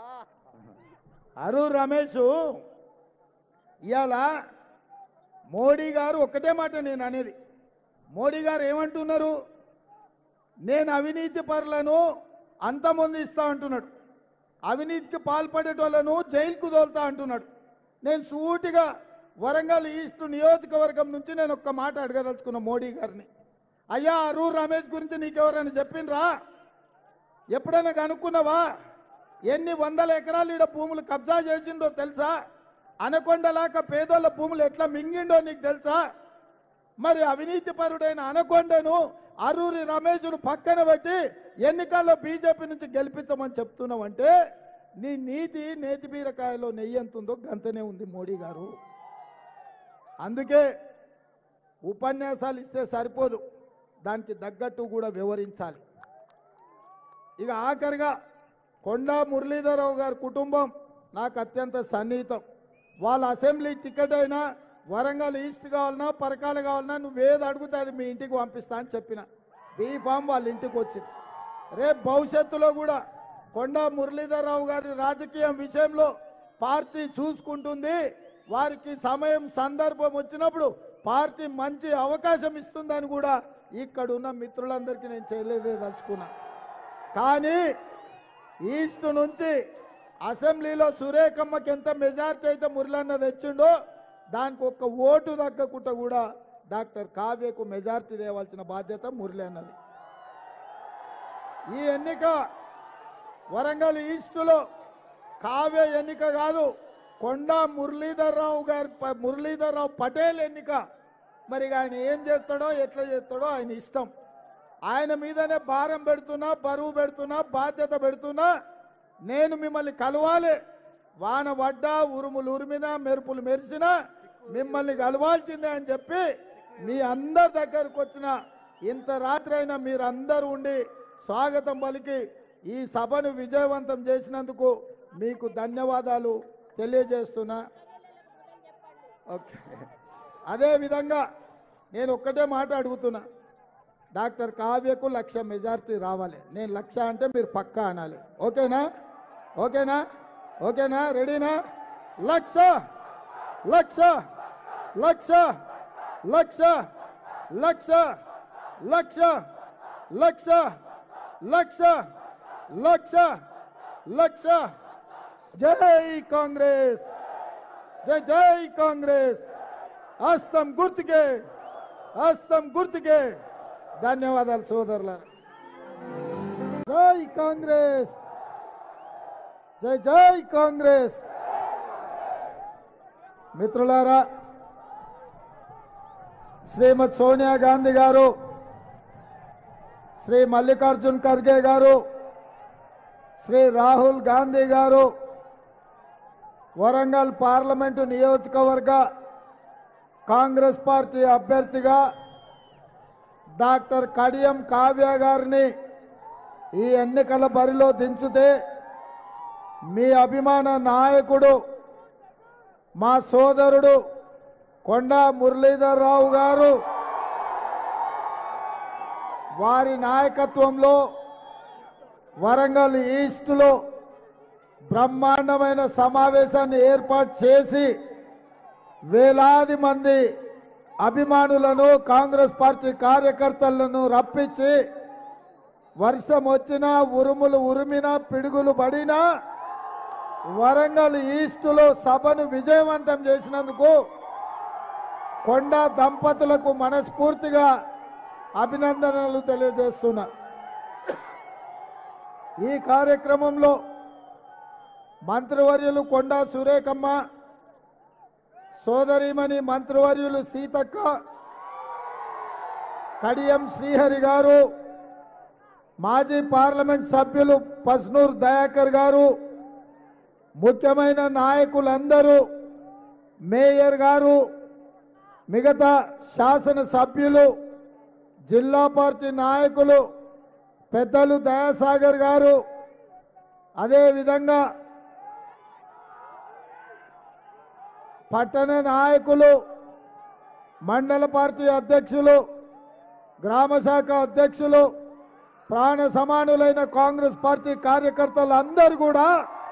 Speaker 1: అరూర్ రమేష్ ఇవాళ మోడీ గారు ఒక్కటే మాట నేను అనేది మోడీ గారు ఏమంటున్నారు నేను అవినీతి పరులను అంతమొందిస్తా అంటున్నాడు అవినీతికి పాల్పడేటోళ్లను జైలుకు తోలుతా అంటున్నాడు నేను సూటిగా వరంగల్ ఈస్ట్ నియోజకవర్గం నుంచి నేను ఒక్క మాట అడగదలుచుకున్న మోడీ గారిని అయ్యా అరూర్ రమేష్ గురించి నీకెవరైనా చెప్పిండ్రా ఎప్పుడైనా కనుక్కున్నావా ఎన్ని వందల ఎకరాలు ఈడ భూములు కబ్జా చేసిండో తెలుసా అనకొండలాక పేదోళ్ళ భూములు ఎట్లా మింగిండో నీకు తెలుసా మరి అవినీతి పరుడైన అనకొండను అరూరి రమేష్ను పక్కన పెట్టి ఎన్నికల్లో బీజేపీ నుంచి గెలిపించమని చెప్తున్నావంటే నీ నీతి నేతి బీరకాయలో నెయ్యి ఎంత ఉందో గంతనే ఉంది మోడీ గారు అందుకే ఉపన్యాసాలు ఇస్తే సరిపోదు దానికి తగ్గట్టు కూడా వివరించాలి ఇక ఆఖరిగా కొండా మురళీధరరావు గారి కుటుంబం నాకు అత్యంత సన్నిహితం వాళ్ళ అసెంబ్లీ టికెట్ అయినా వరంగల్ ఈస్ట్ కావాలన్నా పరకాలు కావాలన్నా నువ్వు ఏది అడిగితే అది మీ ఇంటికి పంపిస్తా అని చెప్పిన బీ ఫామ్ వాళ్ళ ఇంటికి వచ్చింది రేపు భవిష్యత్తులో కూడా కొండా మురళీధరరావు గారి రాజకీయం విషయంలో పార్టీ చూసుకుంటుంది వారికి సమయం సందర్భం వచ్చినప్పుడు పార్టీ మంచి అవకాశం ఇస్తుందని కూడా ఇక్కడ ఉన్న మిత్రులందరికీ నేను చేయలేదే తలుచుకున్నా కానీ ఈస్ట్ నుంచి అసెంబ్లీలో సురేఖమ్మకి ఎంత మెజార్టీ అయితే మురళన్న తెచ్చిండో దానికి ఒక్క ఓటు తగ్గకుండా కూడా డాక్టర్ కావ్యకు మెజార్టీ తేవాల్సిన బాధ్యత మురళి అన్నది ఈ ఎన్నిక వరంగల్ ఈస్టులో కావ్య ఎన్నిక కాదు కొండా మురళీధర్రావు గారి ప- మురళీధర్రావు పటేల్ ఎన్నిక మరి ఆయన ఏం చేస్తాడో ఎట్లా చేస్తాడో ఆయన ఇష్టం ఆయన మీదనే భారం పెడుతున్నా బరువు పెడుతున్నా బాధ్యత పెడుతున్నా నేను మిమ్మల్ని కలవాలి వాన పడ్డా ఉరుములు ఉరిమినా మెరుపులు మెరిసినా మిమ్మల్ని కలవాల్సిందే అని చెప్పి మీ అందరి దగ్గరకు వచ్చిన ఇంత రాత్రి అయినా మీరందరూ ఉండి స్వాగతం పలికి ఈ సభను విజయవంతం చేసినందుకు మీకు ధన్యవాదాలు తెలియజేస్తున్నా ఓకే అదే విధంగా నేను ఒక్కటే మాట అడుగుతున్నా డాక్టర్ కావ్యకు లక్ష మెజార్టీ రావాలి నేను లక్ష అంటే మీరు పక్కా అనాలి ఓకేనా ఓకేనా ఓకేనా రెడీనా లక్ష లక్ష లక్ష లక్ష లక్ష లక్ష లక్ష లక్ష లక్ష లక్ష జై కాంగ్రెస్ జై జై కాంగ్రెస్ హస్తం గుర్తుకే హస్తం గుర్తుకే ధన్యవాదాలు సోదరుల జై కాంగ్రెస్ జై జై కాంగ్రెస్ మిత్రులారా శ్రీమతి సోనియా గాంధీ గారు శ్రీ మల్లికార్జున్ ఖర్గే గారు శ్రీ రాహుల్ గాంధీ గారు వరంగల్ పార్లమెంటు నియోజకవర్గ కాంగ్రెస్ పార్టీ అభ్యర్థిగా డాక్టర్ కడియం కావ్య గారిని ఈ ఎన్నికల బరిలో దించితే మీ అభిమాన నాయకుడు మా సోదరుడు కొండా మురళీధర్రావు గారు వారి నాయకత్వంలో వరంగల్ ఈస్ట్లో బ్రహ్మాండమైన సమావేశాన్ని ఏర్పాటు చేసి వేలాది మంది అభిమానులను కాంగ్రెస్ పార్టీ కార్యకర్తలను రప్పించి వర్షం వచ్చినా ఉరుములు ఉరిమినా పిడుగులు పడినా వరంగల్ ఈస్టులో సభను విజయవంతం చేసినందుకు కొండా దంపతులకు మనస్ఫూర్తిగా అభినందనలు తెలియజేస్తున్నా ఈ కార్యక్రమంలో మంత్రివర్యులు కొండా సురేఖమ్మ సోదరిమణి మంత్రివర్యులు సీతక్క కడియం శ్రీహరి గారు మాజీ పార్లమెంట్ సభ్యులు పస్నూర్ దయాకర్ గారు ముఖ్యమైన నాయకులందరూ మేయర్ గారు మిగతా శాసన సభ్యులు జిల్లా పార్టీ నాయకులు పెద్దలు దయాసాగర్ గారు అదేవిధంగా పట్టణ నాయకులు మండల పార్టీ అధ్యక్షులు గ్రామ శాఖ అధ్యక్షులు ప్రాణ సమానులైన కాంగ్రెస్ పార్టీ కార్యకర్తలు అందరూ కూడా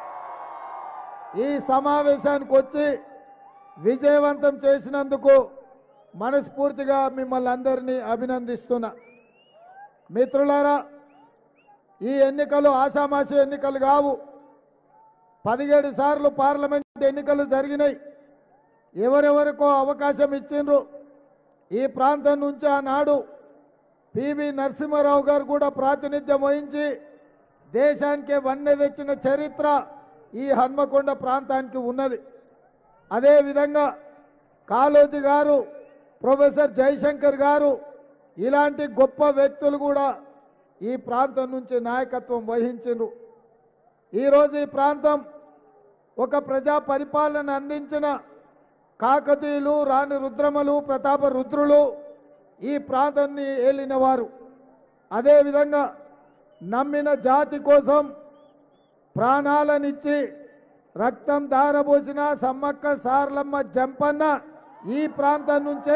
Speaker 1: ఈ సమావేశానికి వచ్చి విజయవంతం చేసినందుకు మనస్ఫూర్తిగా మిమ్మల్ని అందరినీ అభినందిస్తున్నా మిత్రులారా ఈ ఎన్నికలు ఆషామాషి ఎన్నికలు కావు పదిహేడు సార్లు పార్లమెంట్ ఎన్నికలు జరిగినాయి ఎవరెవరికో అవకాశం ఇచ్చిండ్రు ఈ ప్రాంతం నుంచి ఆనాడు పివి నరసింహారావు గారు కూడా ప్రాతినిధ్యం వహించి దేశానికే వన్నె తెచ్చిన చరిత్ర ఈ హన్మకొండ ప్రాంతానికి ఉన్నది అదేవిధంగా కాళోజీ గారు ప్రొఫెసర్ జయశంకర్ గారు ఇలాంటి గొప్ప వ్యక్తులు కూడా ఈ ప్రాంతం నుంచి నాయకత్వం వహించారు ఈరోజు ఈ ప్రాంతం ఒక ప్రజా పరిపాలన అందించిన కాకతీయులు రాణి రుద్రమలు ప్రతాప రుద్రులు ఈ ప్రాంతాన్ని ఏలినవారు అదేవిధంగా నమ్మిన జాతి కోసం ప్రాణాలనిచ్చి రక్తం దారబోసిన సమ్మక్క సార్లమ్మ జంపన్న ఈ ప్రాంతం నుంచే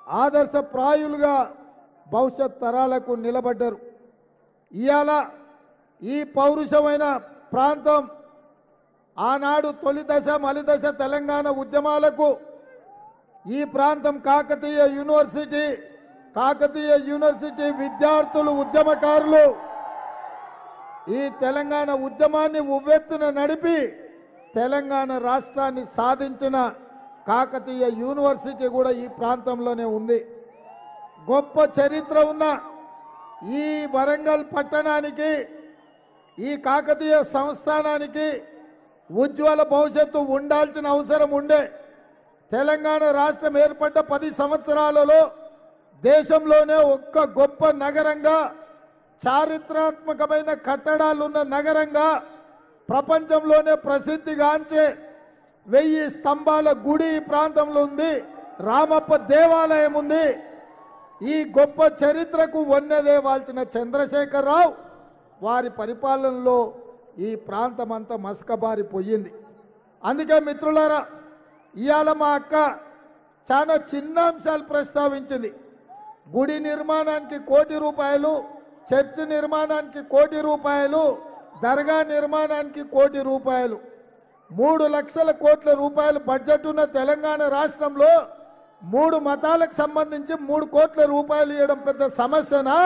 Speaker 1: ఆదర్శప్రాయులుగా భవిష్యత్ తరాలకు నిలబడ్డారు ఇవాళ ఈ పౌరుషమైన ప్రాంతం ఆనాడు తొలి దశ మలి దశ తెలంగాణ ఉద్యమాలకు ఈ ప్రాంతం కాకతీయ యూనివర్సిటీ కాకతీయ యూనివర్సిటీ విద్యార్థులు ఉద్యమకారులు ఈ తెలంగాణ ఉద్యమాన్ని ఉవ్వెత్తున నడిపి తెలంగాణ రాష్ట్రాన్ని సాధించిన కాకతీయ యూనివర్సిటీ కూడా ఈ ప్రాంతంలోనే ఉంది గొప్ప చరిత్ర ఉన్న ఈ వరంగల్ పట్టణానికి ఈ కాకతీయ సంస్థానానికి ఉజ్వల భవిష్యత్తు ఉండాల్సిన అవసరం ఉండే తెలంగాణ రాష్ట్రం ఏర్పడ్డ పది సంవత్సరాలలో దేశంలోనే ఒక్క గొప్ప నగరంగా చారిత్రాత్మకమైన కట్టడాలున్న నగరంగా ప్రపంచంలోనే ప్రసిద్ధిగాంచే వెయ్యి స్తంభాల గుడి ఈ ప్రాంతంలో ఉంది రామప్ప దేవాలయం ఉంది ఈ గొప్ప చరిత్రకు వన్నెదేవాల్సిన చంద్రశేఖరరావు వారి పరిపాలనలో ఈ ప్రాంతం అంతా మసకబారిపోయింది అందుకే మిత్రులారా ఇవాళ మా అక్క చాలా చిన్న అంశాలు ప్రస్తావించింది గుడి నిర్మాణానికి కోటి రూపాయలు చర్చి నిర్మాణానికి కోటి రూపాయలు దర్గా నిర్మాణానికి కోటి రూపాయలు మూడు లక్షల కోట్ల రూపాయలు బడ్జెట్ ఉన్న తెలంగాణ రాష్ట్రంలో మూడు మతాలకు సంబంధించి మూడు కోట్ల రూపాయలు ఇవ్వడం పెద్ద సమస్యనా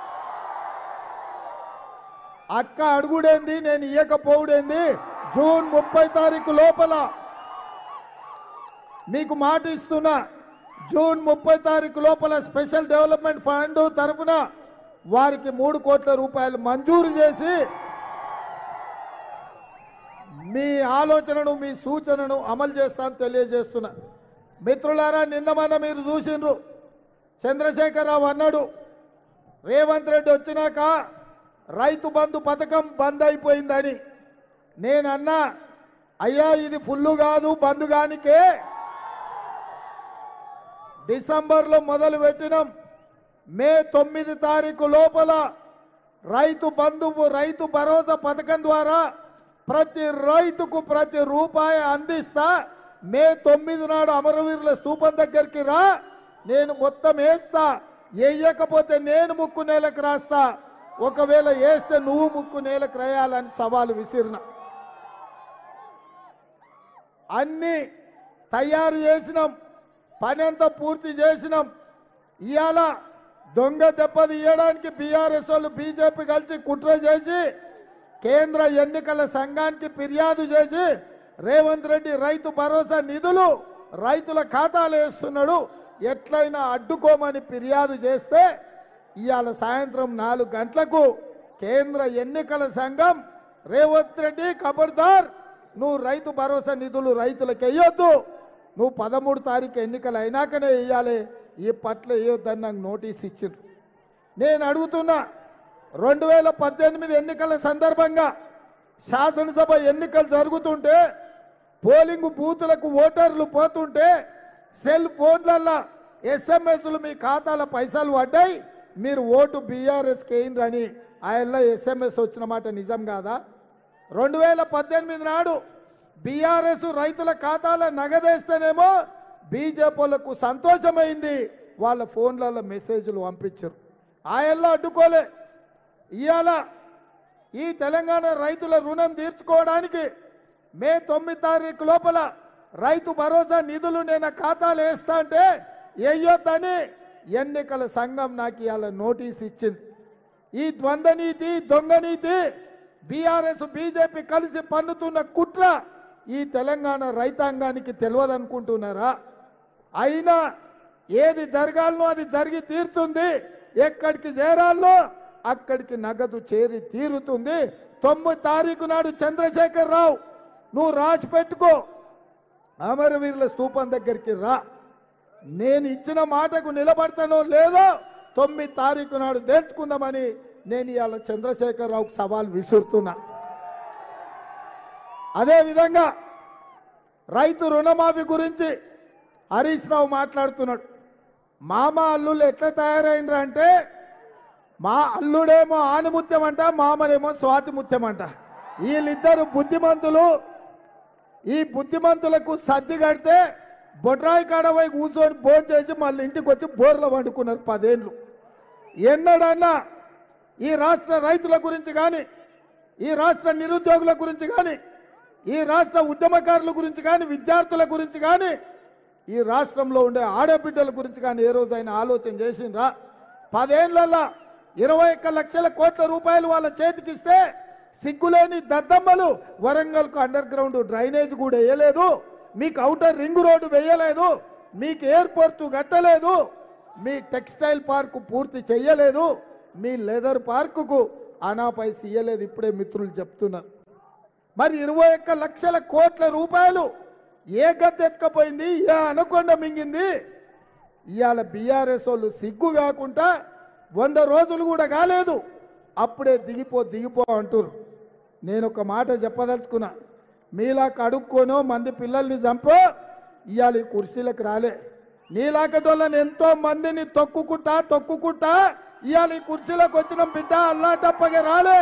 Speaker 1: అక్క అడుగుడేంది నేను ఇయ్యకపోవుడేంది జూన్ ముప్పై తారీఖు లోపల మీకు మాట ఇస్తున్నా జూన్ ముప్పై తారీఖు లోపల స్పెషల్ డెవలప్మెంట్ ఫండ్ తరఫున వారికి మూడు కోట్ల రూపాయలు మంజూరు చేసి మీ ఆలోచనను మీ సూచనను అమలు చేస్తాను తెలియజేస్తున్నా మిత్రులారా నిన్న మొన్న మీరు చూసిండ్రు చంద్రశేఖరరావు అన్నాడు రేవంత్ రెడ్డి వచ్చినాక రైతు బంధు పథకం బంద్ అయిపోయిందని నేను అన్నా అయ్యా ఇది ఫుల్లు కాదు బంధు కానికే డిసెంబర్లో మొదలు పెట్టినాం మే తొమ్మిది తారీఖు లోపల రైతు బంధువు రైతు భరోసా పథకం ద్వారా ప్రతి రైతుకు ప్రతి రూపాయి అందిస్తా మే తొమ్మిది నాడు అమరవీరుల స్తూపం దగ్గరికి రా నేను మొత్తం వేస్తా వేయకపోతే నేను ముక్కు నేలకు రాస్తా ఒకవేళ వేస్తే నువ్వు ముక్కు నేలకు రాయాలని సవాలు విసిరిన అన్ని తయారు చేసినాం పని అంతా పూర్తి చేసినాం ఇవాళ దొంగ దెబ్బ తీయడానికి బీఆర్ఎస్ వాళ్ళు బీజేపీ కలిసి కుట్ర చేసి కేంద్ర ఎన్నికల సంఘానికి ఫిర్యాదు చేసి రేవంత్ రెడ్డి రైతు భరోసా నిధులు రైతుల ఖాతాలు వేస్తున్నాడు ఎట్లయినా అడ్డుకోమని ఫిర్యాదు చేస్తే ఇవాళ సాయంత్రం నాలుగు గంటలకు కేంద్ర ఎన్నికల సంఘం రేవంత్ రెడ్డి ఖబర్దార్ నువ్వు రైతు భరోసా నిధులు రైతులకు వేయొద్దు నువ్వు పదమూడు తారీఖు ఎన్నికలు అయినాకనే వేయాలి ఈ పట్ల వేయొద్దని నాకు నోటీస్ ఇచ్చిండ్రు నేను అడుగుతున్నా రెండు వేల పద్దెనిమిది ఎన్నికల సందర్భంగా శాసనసభ ఎన్నికలు జరుగుతుంటే పోలింగ్ బూతులకు ఓటర్లు పోతుంటే సెల్ ఫోన్లల్లో ఎస్ఎంఎస్లు మీ ఖాతాల పైసలు పడ్డాయి మీరు ఓటు బీఆర్ఎస్కి వేయండి ఆయనలో ఎస్ఎంఎస్ వచ్చిన మాట నిజం కాదా రెండు వేల పద్దెనిమిది నాడు బీఆర్ఎస్ రైతుల ఖాతాల నగదేస్తేనేమో బీజేపీలకు సంతోషమైంది వాళ్ళ ఫోన్లలో మెసేజ్లు పంపించారు ఆయనలో అడ్డుకోలే ఇవాళ ఈ తెలంగాణ రైతుల రుణం తీర్చుకోవడానికి మే తొమ్మిది తారీఖు లోపల రైతు భరోసా నిధులు నేను ఖాతాలు వేస్తా అంటే వేయొద్దని ఎన్నికల సంఘం నాకు ఇవాళ నోటీస్ ఇచ్చింది ఈ ద్వంద్వ నీతి దొంగ నీతి బీఆర్ఎస్ బీజేపీ కలిసి పన్నుతున్న కుట్ర ఈ తెలంగాణ రైతాంగానికి తెలియదనుకుంటున్నారా అయినా ఏది జరగాలనో అది జరిగి తీరుతుంది ఎక్కడికి చేరాలో అక్కడికి నగదు చేరి తీరుతుంది తొమ్మిది తారీఖు నాడు చంద్రశేఖర్ రావు నువ్వు రాసి పెట్టుకో అమరవీరుల స్తూపం దగ్గరికి రా నేను ఇచ్చిన మాటకు నిలబడతానో లేదో తొమ్మిది తారీఖు నాడు తెలుసుకుందామని నేను ఇవాళ చంద్రశేఖరరావుకు సవాల్ విసురుతున్నా అదేవిధంగా రైతు రుణమాఫీ గురించి హరీష్ రావు మాట్లాడుతున్నాడు మామ అల్లుళ్ళు ఎట్లా తయారైనరు అంటే మా అల్లుడేమో ఆనిముత్యం అంట మామనేమో స్వాతి ముత్యం అంట వీళ్ళిద్దరు బుద్ధిమంతులు ఈ బుద్ధిమంతులకు సర్ది కడితే బొడ్రాయి కాడ పోయి కూర్చొని భోజనం చేసి మళ్ళీ ఇంటికి వచ్చి బోర్లో వండుకున్నారు పదేళ్ళు ఎన్నడన్నా ఈ రాష్ట్ర రైతుల గురించి కానీ ఈ రాష్ట్ర నిరుద్యోగుల గురించి కానీ ఈ రాష్ట్ర ఉద్యమకారుల గురించి కానీ విద్యార్థుల గురించి కానీ ఈ రాష్ట్రంలో ఉండే ఆడబిడ్డల గురించి కానీ ఏ రోజైనా ఆలోచన చేసిండ్రా పదేళ్లలో ఇరవై ఒక్క లక్షల కోట్ల రూపాయలు వాళ్ళ చేతికిస్తే సిగ్గులేని దద్దమ్మలు వరంగల్కు అండర్ గ్రౌండ్ డ్రైనేజ్ కూడా వేయలేదు మీకు అవుటర్ రింగ్ రోడ్డు వేయలేదు మీకు ఎయిర్పోర్ట్ కట్టలేదు మీ టెక్స్టైల్ పార్కు పూర్తి చెయ్యలేదు మీ లెదర్ పార్కుకు అనాపై ఇయ్యలేదు ఇప్పుడే మిత్రులు చెప్తున్నారు మరి ఇరవై ఒక్క లక్షల కోట్ల రూపాయలు ఏ గద్దెత్తుకపోయింది ఏ అనకొండ మింగింది ఇవాళ బీఆర్ఎస్ వాళ్ళు సిగ్గు కాకుండా వంద రోజులు కూడా కాలేదు అప్పుడే దిగిపో దిగిపో అంటారు నేను ఒక మాట చెప్పదలుచుకున్నా మీలాక అడుక్కోనో మంది పిల్లల్ని చంపో ఇవాళ ఈ కుర్చీలకు రాలే నీలాకటోళ్ళని ఎంతో మందిని తొక్కుకుంటా తొక్కుకుంటా ఇవాళ ఈ కుర్చీలకు వచ్చిన బిడ్డ అల్లాటప్పగా రాలే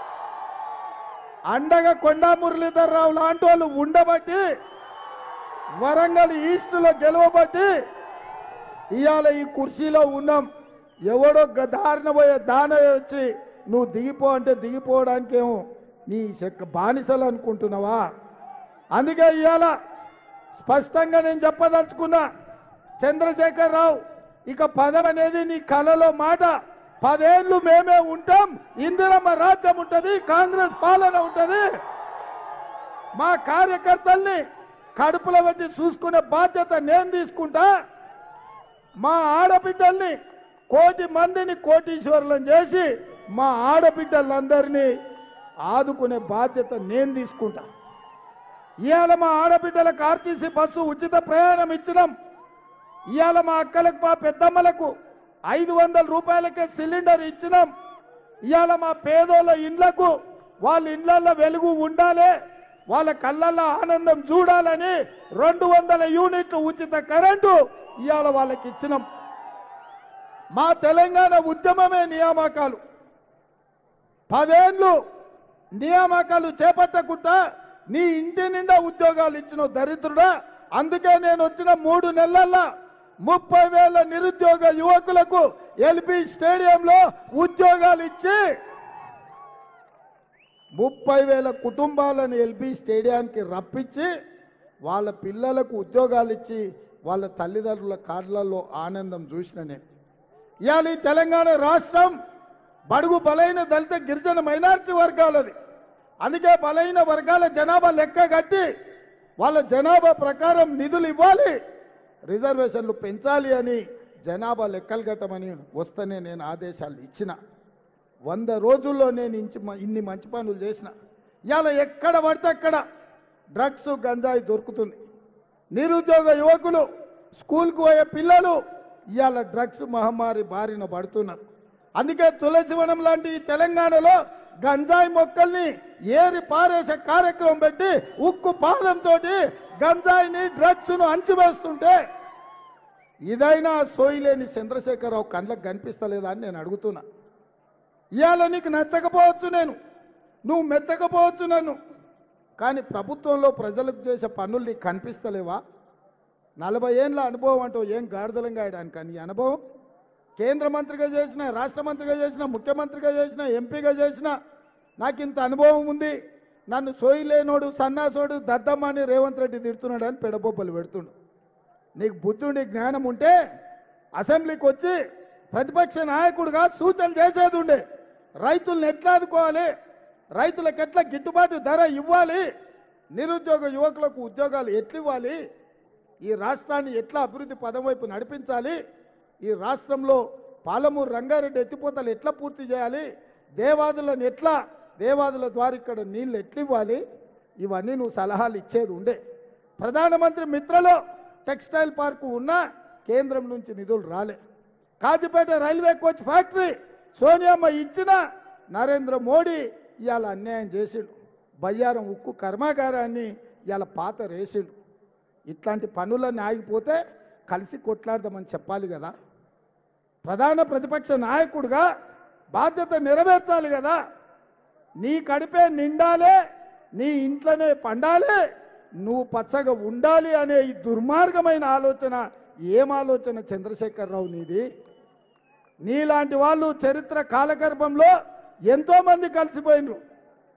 Speaker 1: అండగా కొండా మురళీధర్ రావు లాంటి వాళ్ళు ఉండబట్టి వరంగల్ ఈస్ట్ లో గెలవబట్టి ఇవాళ ఈ కుర్చీలో ఉన్నాం ఎవడో గ- దారిన పోయే దాన వచ్చి నువ్వు దిగిపో అంటే దిగిపోవడానికి ఏమో నీ చెక్క బానిసలు అనుకుంటున్నావా అందుకే ఇవాళ స్పష్టంగా నేను చెప్పదలుచుకున్నా చంద్రశేఖర్ రావు ఇక పదం అనేది నీ కలలో మాట పదేళ్ళు మేమే ఉంటాం ఇందిరమ్మ రాజ్యం ఉంటది కాంగ్రెస్ పాలన ఉంటది మా కార్యకర్తల్ని కడుపులో పెట్టి చూసుకునే బాధ్యత నేను తీసుకుంటా మా ఆడబిడ్డల్ని కోటి మందిని కోటీశ్వరులను చేసి మా ఆడబిడ్డలందరినీ ఆదుకునే బాధ్యత నేను తీసుకుంటా ఇవాళ మా ఆడబిడ్డలకు ఆర్టీసీ బస్సు ఉచిత ప్రయాణం ఇచ్చినాం ఇవాళ మా అక్కలకు మా పెద్దమ్మలకు ఐదు వందల రూపాయలకే సిలిండర్ ఇచ్చినాం ఇవాళ మా పేదోళ్ళ ఇండ్లకు వాళ్ళ ఇండ్లలో వెలుగు ఉండాలి వాళ్ళ కళ్ళల్లో ఆనందం చూడాలని రెండు వందల యూనిట్లు ఉచిత కరెంటు ఇవాళ వాళ్ళకి ఇచ్చినాం మా తెలంగాణ ఉద్యమమే నియామకాలు పదేళ్ళు నియామకాలు చేపట్టకుండా నీ ఇంటి నిండా ఉద్యోగాలు ఇచ్చిన దరిద్రుడా అందుకే నేను వచ్చిన మూడు నెలల్లో ముప్పై వేల నిరుద్యోగ యువకులకు ఎల్బి స్టేడియంలో ఉద్యోగాలు ఇచ్చి ముప్పై వేల కుటుంబాలను ఎల్బి స్టేడియానికి రప్పించి వాళ్ళ పిల్లలకు ఉద్యోగాలు ఇచ్చి వాళ్ళ తల్లిదండ్రుల కార్లలో ఆనందం చూసిన నేను ఇవాళ ఈ తెలంగాణ రాష్ట్రం బడుగు బలైన దళిత గిరిజన మైనార్టీ వర్గాలది అందుకే బలైన వర్గాల జనాభా లెక్క కట్టి వాళ్ళ జనాభా ప్రకారం నిధులు ఇవ్వాలి రిజర్వేషన్లు పెంచాలి అని జనాభా లెక్కలు కట్టమని వస్తేనే నేను ఆదేశాలు ఇచ్చిన వంద రోజుల్లో నేను ఇంచి ఇన్ని మంచి పనులు చేసిన ఇవాళ ఎక్కడ పడితే అక్కడ డ్రగ్స్ గంజాయి దొరుకుతుంది నిరుద్యోగ యువకులు స్కూల్కు పోయే పిల్లలు ఇవాళ డ్రగ్స్ మహమ్మారి బారిన పడుతున్నారు అందుకే తులసివనం లాంటి ఈ తెలంగాణలో గంజాయి మొక్కల్ని ఏరి పారేసే కార్యక్రమం పెట్టి ఉక్కు పాదంతో గంజాయిని డ్రగ్స్ ను అంచివేస్తుంటే ఇదైనా సోయిలేని చంద్రశేఖరరావు కళ్ళకు కనిపిస్తలేదా అని నేను అడుగుతున్నా ఇవాళ నీకు నచ్చకపోవచ్చు నేను నువ్వు మెచ్చకపోవచ్చు నన్ను కానీ ప్రభుత్వంలో ప్రజలకు చేసే పనులు నీకు కనిపిస్తలేవా నలభై ఏళ్ళ అనుభవం అంటూ ఏం గాడిదలంగా ఆయడానికి కానీ ఈ అనుభవం కేంద్ర మంత్రిగా చేసిన రాష్ట్ర మంత్రిగా చేసిన ముఖ్యమంత్రిగా చేసిన ఎంపీగా చేసిన నాకు ఇంత అనుభవం ఉంది నన్ను సోయిలేనోడు సన్నాసోడు దద్దమ్మ అని రేవంత్ రెడ్డి తిడుతున్నాడు అని పెడబొబ్బలు పెడుతుండు నీకు బుద్ధుండి జ్ఞానం ఉంటే అసెంబ్లీకి వచ్చి ప్రతిపక్ష నాయకుడిగా సూచనలు చేసేది ఉండే రైతుల్ని ఎట్లా ఆదుకోవాలి రైతులకు ఎట్లా గిట్టుబాటు ధర ఇవ్వాలి నిరుద్యోగ యువకులకు ఉద్యోగాలు ఎట్లు ఇవ్వాలి ఈ రాష్ట్రాన్ని ఎట్లా అభివృద్ధి పదం వైపు నడిపించాలి ఈ రాష్ట్రంలో పాలమూరు రంగారెడ్డి ఎత్తిపోతలు ఎట్లా పూర్తి చేయాలి దేవాదులను ఎట్లా దేవాదుల ద్వారా ఇక్కడ నీళ్ళు ఎట్లు ఇవ్వాలి ఇవన్నీ నువ్వు సలహాలు ఇచ్చేది ఉండే ప్రధానమంత్రి మిత్రలో టెక్స్టైల్ పార్కు ఉన్నా కేంద్రం నుంచి నిధులు రాలే కాజీపేట రైల్వే కోచ్ ఫ్యాక్టరీ సోనియమ్మ ఇచ్చిన నరేంద్ర మోడీ ఇవాళ అన్యాయం చేసిండు బయ్యారం ఉక్కు కర్మాగారాన్ని ఇవాళ పాత రేసిండు ఇట్లాంటి పనులన్నీ ఆగిపోతే కలిసి కొట్లాడదామని చెప్పాలి కదా ప్రధాన ప్రతిపక్ష నాయకుడిగా బాధ్యత నెరవేర్చాలి కదా నీ కడిపే నిండాలే నీ ఇంట్లోనే పండాలి నువ్వు పచ్చగా ఉండాలి అనే ఈ దుర్మార్గమైన ఆలోచన ఏం ఆలోచన చంద్రశేఖరరావు నీది నీలాంటి వాళ్ళు చరిత్ర కాలగర్భంలో ఎంతో మంది కలిసిపోయినరు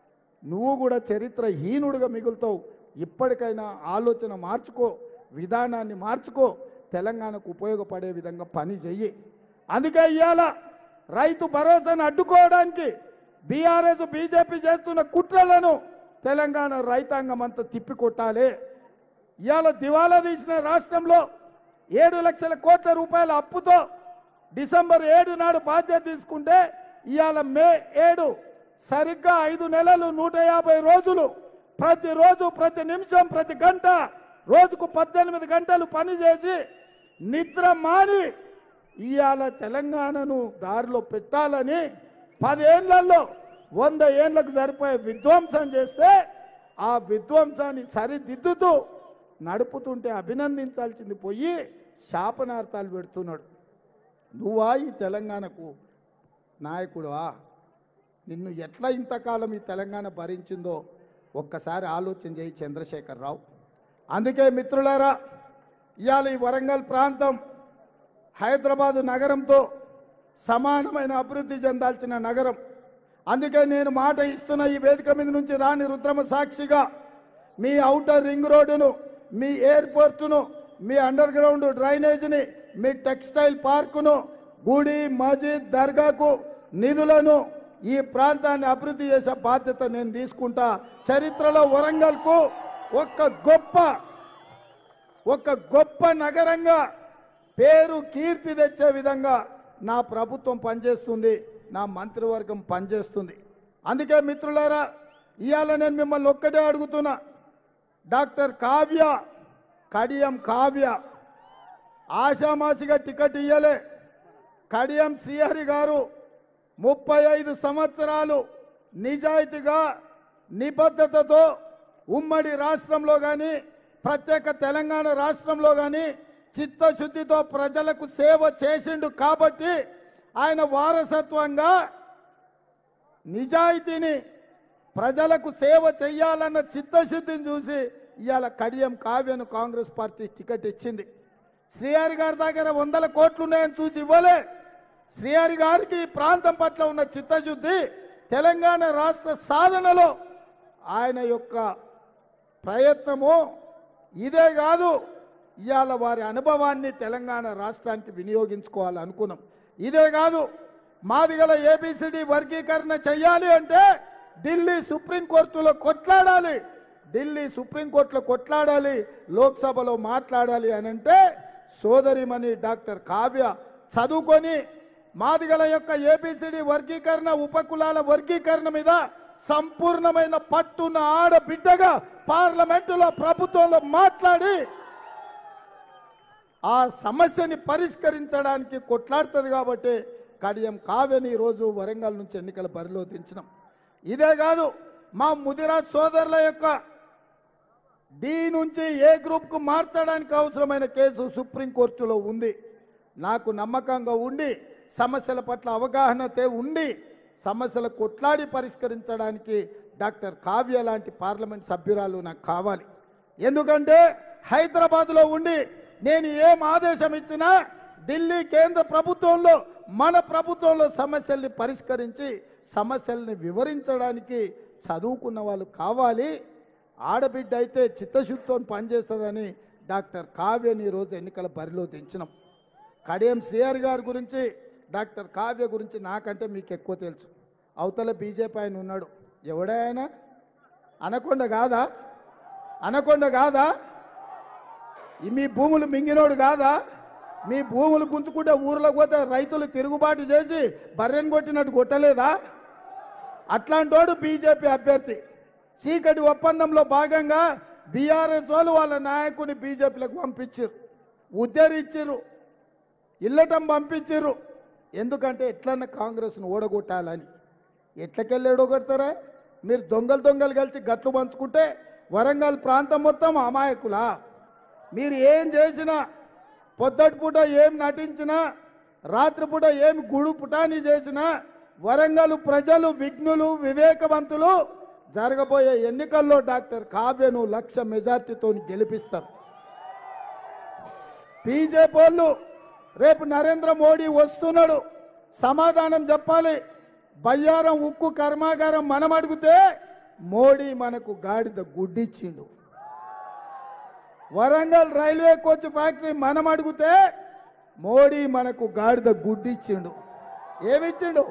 Speaker 1: నువ్వు కూడా చరిత్ర హీనుడుగా మిగులుతావు ఇప్పటికైనా ఆలోచన మార్చుకో విధానాన్ని మార్చుకో తెలంగాణకు ఉపయోగపడే విధంగా పని చెయ్యి అందుకే ఇవాళ రైతు భరోసాను అడ్డుకోవడానికి బీఆర్ఎస్ బీజేపీ చేస్తున్న కుట్రలను తెలంగాణ రైతాంగం అంతా తిప్పికొట్టాలి ఇవాళ దివాలా తీసిన రాష్ట్రంలో ఏడు లక్షల కోట్ల రూపాయల అప్పుతో డిసెంబర్ ఏడు నాడు బాధ్యత తీసుకుంటే ఇవాళ మే ఏడు సరిగ్గా ఐదు నెలలు నూట యాభై రోజులు ప్రతిరోజు ప్రతి నిమిషం ప్రతి గంట రోజుకు పద్దెనిమిది గంటలు పనిచేసి నిద్ర మాని ఇవాళ తెలంగాణను దారిలో పెట్టాలని పదేళ్లలో వంద ఏళ్లకు సరిపోయే విధ్వంసం చేస్తే ఆ విధ్వంసాన్ని సరిదిద్దుతూ నడుపుతుంటే అభినందించాల్సింది పోయి శాపనార్థాలు పెడుతున్నాడు నువ్వా ఈ తెలంగాణకు నాయకుడువా నిన్ను ఎట్లా ఇంతకాలం ఈ తెలంగాణ భరించిందో ఒక్కసారి ఆలోచన చేయి చంద్రశేఖర్ రావు అందుకే మిత్రులారా ఇవాళ ఈ వరంగల్ ప్రాంతం హైదరాబాదు నగరంతో సమానమైన అభివృద్ధి చెందాల్సిన నగరం అందుకే నేను మాట ఇస్తున్న ఈ వేదిక మీద నుంచి రాని రుద్రమ సాక్షిగా మీ ఔటర్ రింగ్ రోడ్డును మీ ఎయిర్పోర్టును మీ అండర్ గ్రౌండ్ డ్రైనేజీని మీ టెక్స్టైల్ పార్కును గుడి మసీద్ దర్గాకు నిధులను ఈ ప్రాంతాన్ని అభివృద్ధి చేసే బాధ్యత నేను తీసుకుంటా చరిత్రలో వరంగల్కు ఒక్క గొప్ప ఒక గొప్ప నగరంగా పేరు కీర్తి తెచ్చే విధంగా నా ప్రభుత్వం పనిచేస్తుంది నా మంత్రివర్గం పనిచేస్తుంది అందుకే మిత్రులారా ఇవాళ నేను మిమ్మల్ని ఒక్కటే అడుగుతున్నా డాక్టర్ కావ్య కడియం కావ్య ఆషామాసిగా టికెట్ ఇయ్యలే కడియం శ్రీహరి గారు ముప్పై ఐదు సంవత్సరాలు నిజాయితీగా నిబద్ధతతో ఉమ్మడి రాష్ట్రంలో కానీ ప్రత్యేక తెలంగాణ రాష్ట్రంలో కానీ చిత్తశుద్ధితో ప్రజలకు సేవ చేసిండు కాబట్టి ఆయన వారసత్వంగా నిజాయితీని ప్రజలకు సేవ చెయ్యాలన్న చిత్తశుద్ధిని చూసి ఇవాళ కడియం కావ్యను కాంగ్రెస్ పార్టీ టికెట్ ఇచ్చింది శ్రీహరి గారి దగ్గర వందల కోట్లు ఉన్నాయని చూసి ఇవ్వలే శ్రీహరి గారికి ఈ ప్రాంతం పట్ల ఉన్న చిత్తశుద్ధి తెలంగాణ రాష్ట్ర సాధనలో ఆయన యొక్క ప్రయత్నము ఇదే కాదు ఇవాళ వారి అనుభవాన్ని తెలంగాణ రాష్ట్రానికి వినియోగించుకోవాలనుకున్నాం ఇదే కాదు మాదిగల ఏబిసిడి వర్గీకరణ చెయ్యాలి అంటే ఢిల్లీ సుప్రీంకోర్టులో కొట్లాడాలి ఢిల్లీ సుప్రీంకోర్టులో కొట్లాడాలి లోక్సభలో మాట్లాడాలి అని అంటే సోదరిమణి డాక్టర్ కావ్య చదువుకొని మాదిగల యొక్క ఏబిసిడి వర్గీకరణ ఉపకులాల వర్గీకరణ మీద సంపూర్ణమైన పట్టున్న ఆడబిడ్డగా పార్లమెంటులో ప్రభుత్వంలో మాట్లాడి ఆ సమస్యని పరిష్కరించడానికి కొట్లాడుతుంది కాబట్టి కడియం కావ్యని ఈరోజు వరంగల్ నుంచి ఎన్నికల బరిలో దించినాం ఇదే కాదు మా ముదిరాజ్ సోదరుల యొక్క డి నుంచి ఏ గ్రూప్కు మార్చడానికి అవసరమైన కేసు సుప్రీంకోర్టులో ఉంది నాకు నమ్మకంగా ఉండి సమస్యల పట్ల అవగాహనతే ఉండి సమస్యలు కొట్లాడి పరిష్కరించడానికి డాక్టర్ కావ్య లాంటి పార్లమెంట్ సభ్యురాలు నాకు కావాలి ఎందుకంటే హైదరాబాద్లో ఉండి నేను ఏం ఆదేశం ఇచ్చినా ఢిల్లీ కేంద్ర ప్రభుత్వంలో మన ప్రభుత్వంలో సమస్యల్ని పరిష్కరించి సమస్యల్ని వివరించడానికి చదువుకున్న వాళ్ళు కావాలి ఆడబిడ్డ అయితే చిత్తశుద్ధితో పనిచేస్తుందని డాక్టర్ కావ్యని ఈరోజు ఎన్నికల బరిలో దించినాం కడియం శ్రీహరి గారి గురించి డాక్టర్ కావ్య గురించి నాకంటే మీకు ఎక్కువ తెలుసు అవతల బీజేపీ ఆయన ఉన్నాడు ఎవడాయన అనకొండ కాదా అనకొండ కాదా ఈ మీ భూములు మింగినోడు కాదా మీ భూములు గుంజుకుంటే ఊర్లోకి పోతే రైతులు తిరుగుబాటు చేసి బర్రెని కొట్టినట్టు కొట్టలేదా అట్లాంటోడు బీజేపీ అభ్యర్థి చీకటి ఒప్పందంలో భాగంగా బీఆర్ఎస్ వాళ్ళు వాళ్ళ నాయకుడిని బీజేపీలకు పంపించారు ఉద్ధరించారు ఇల్లటం పంపించారు ఎందుకంటే ఎట్లన్నా కాంగ్రెస్ను ఓడగొట్టాలని ఎట్లకెళ్ళి ఓడగొడతారా మీరు దొంగలు దొంగలు కలిసి గట్లు పంచుకుంటే వరంగల్ ప్రాంతం మొత్తం అమాయకులా మీరు ఏం చేసినా పొద్దటి పూట ఏం నటించినా రాత్రిపూట ఏం గుడు పుటాని చేసినా వరంగల్ ప్రజలు విఘ్నులు వివేకవంతులు జరగబోయే ఎన్నికల్లో డాక్టర్ కావ్యను లక్ష మెజార్టీతో గెలిపిస్తారు బీజేపీ వాళ్ళు రేపు నరేంద్ర మోడీ వస్తున్నాడు సమాధానం చెప్పాలి బయ్యారం ఉక్కు కర్మాగారం మనం అడిగితే మోడీ మనకు గాడిద గుడ్డిచ్చిండు వరంగల్ రైల్వే కోచ్ ఫ్యాక్టరీ మనం అడిగితే మోడీ మనకు గాడిద గుడ్డిచ్చిండు ఏమిచ్చిండు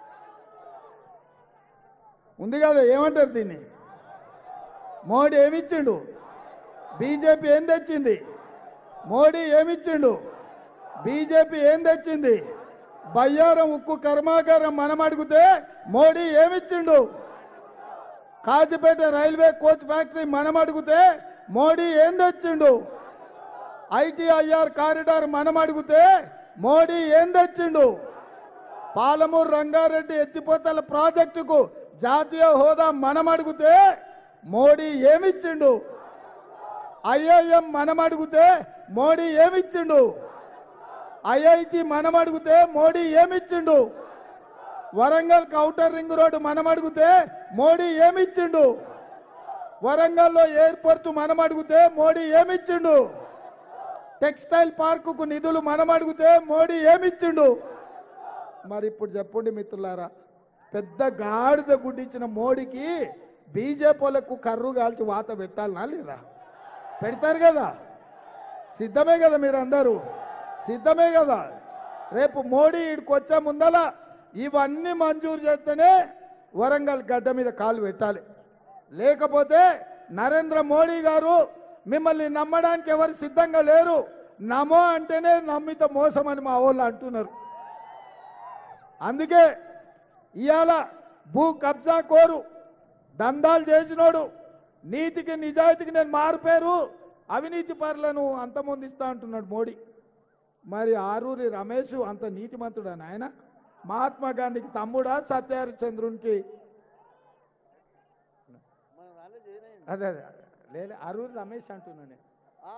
Speaker 1: ఉంది కదా ఏమంటారు దీన్ని మోడీ ఏమిచ్చిండు బీజేపీ ఏం తెచ్చింది మోడీ ఏమిచ్చిండు బీజేపీ ఏం తెచ్చింది బయ్యారం ఉక్కు కర్మాగారం మనం అడిగితే మోడీ ఏమిచ్చిండు కాజిపేట రైల్వే కోచ్ ఫ్యాక్టరీ మనం అడిగితే మోడీ ఏం తెచ్చిండు ఐటీఐఆర్ కారిడార్ మనం అడిగితే మోడీ ఏం తెచ్చిండు పాలమూరు రంగారెడ్డి ఎత్తిపోతల ప్రాజెక్టుకు జాతీయ హోదా మనం అడిగితే మోడీ ఏమిచ్చిండు ఐఐఎం మనం అడిగితే మోడీ ఏమిచ్చిండు ఐఐటి మనం అడిగితే మోడీ ఏమిచ్చిండు వరంగల్ కౌటర్ రింగ్ రోడ్డు మనం అడిగితే మోడీ ఏమిచ్చిండు వరంగల్లో ఎయిర్పోర్ట్ మనం అడిగితే మోడీ ఏమిచ్చిండు టెక్స్టైల్ పార్కుకు నిధులు మనం అడిగితే మోడీ ఏమిచ్చిండు మరి ఇప్పుడు చెప్పండి మిత్రులారా పెద్ద గాడిద గుడ్డిచ్చిన మోడీకి బీజేపీలకు కర్రు కాల్చి వాత పెట్టాలనా లేదా పెడతారు కదా సిద్ధమే కదా మీరు అందరూ సిద్ధమే కదా రేపు మోడీ ఇక్కడికి వచ్చే ముందల ఇవన్నీ మంజూరు చేస్తేనే వరంగల్ గడ్డ మీద కాలు పెట్టాలి లేకపోతే నరేంద్ర మోడీ గారు మిమ్మల్ని నమ్మడానికి ఎవరు సిద్ధంగా లేరు నమో అంటేనే నమ్మిత మోసం అని మా వాళ్ళు అంటున్నారు అందుకే ఇవాళ భూ కబ్జా కోరు దందాలు చేసినోడు నీతికి నిజాయితీకి నేను మారిపోయారు అవినీతి పరులను అంతమొందిస్తా అంటున్నాడు మోడీ మరి ఆరూరి రమేష్ అంత నీతిమంతుడా నాయన మహాత్మా గాంధీకి తమ్ముడా సత్యహరిచంద్రునికి అదే అదే లేదు అరూరి రమేష్ అంటున్నాను నేను.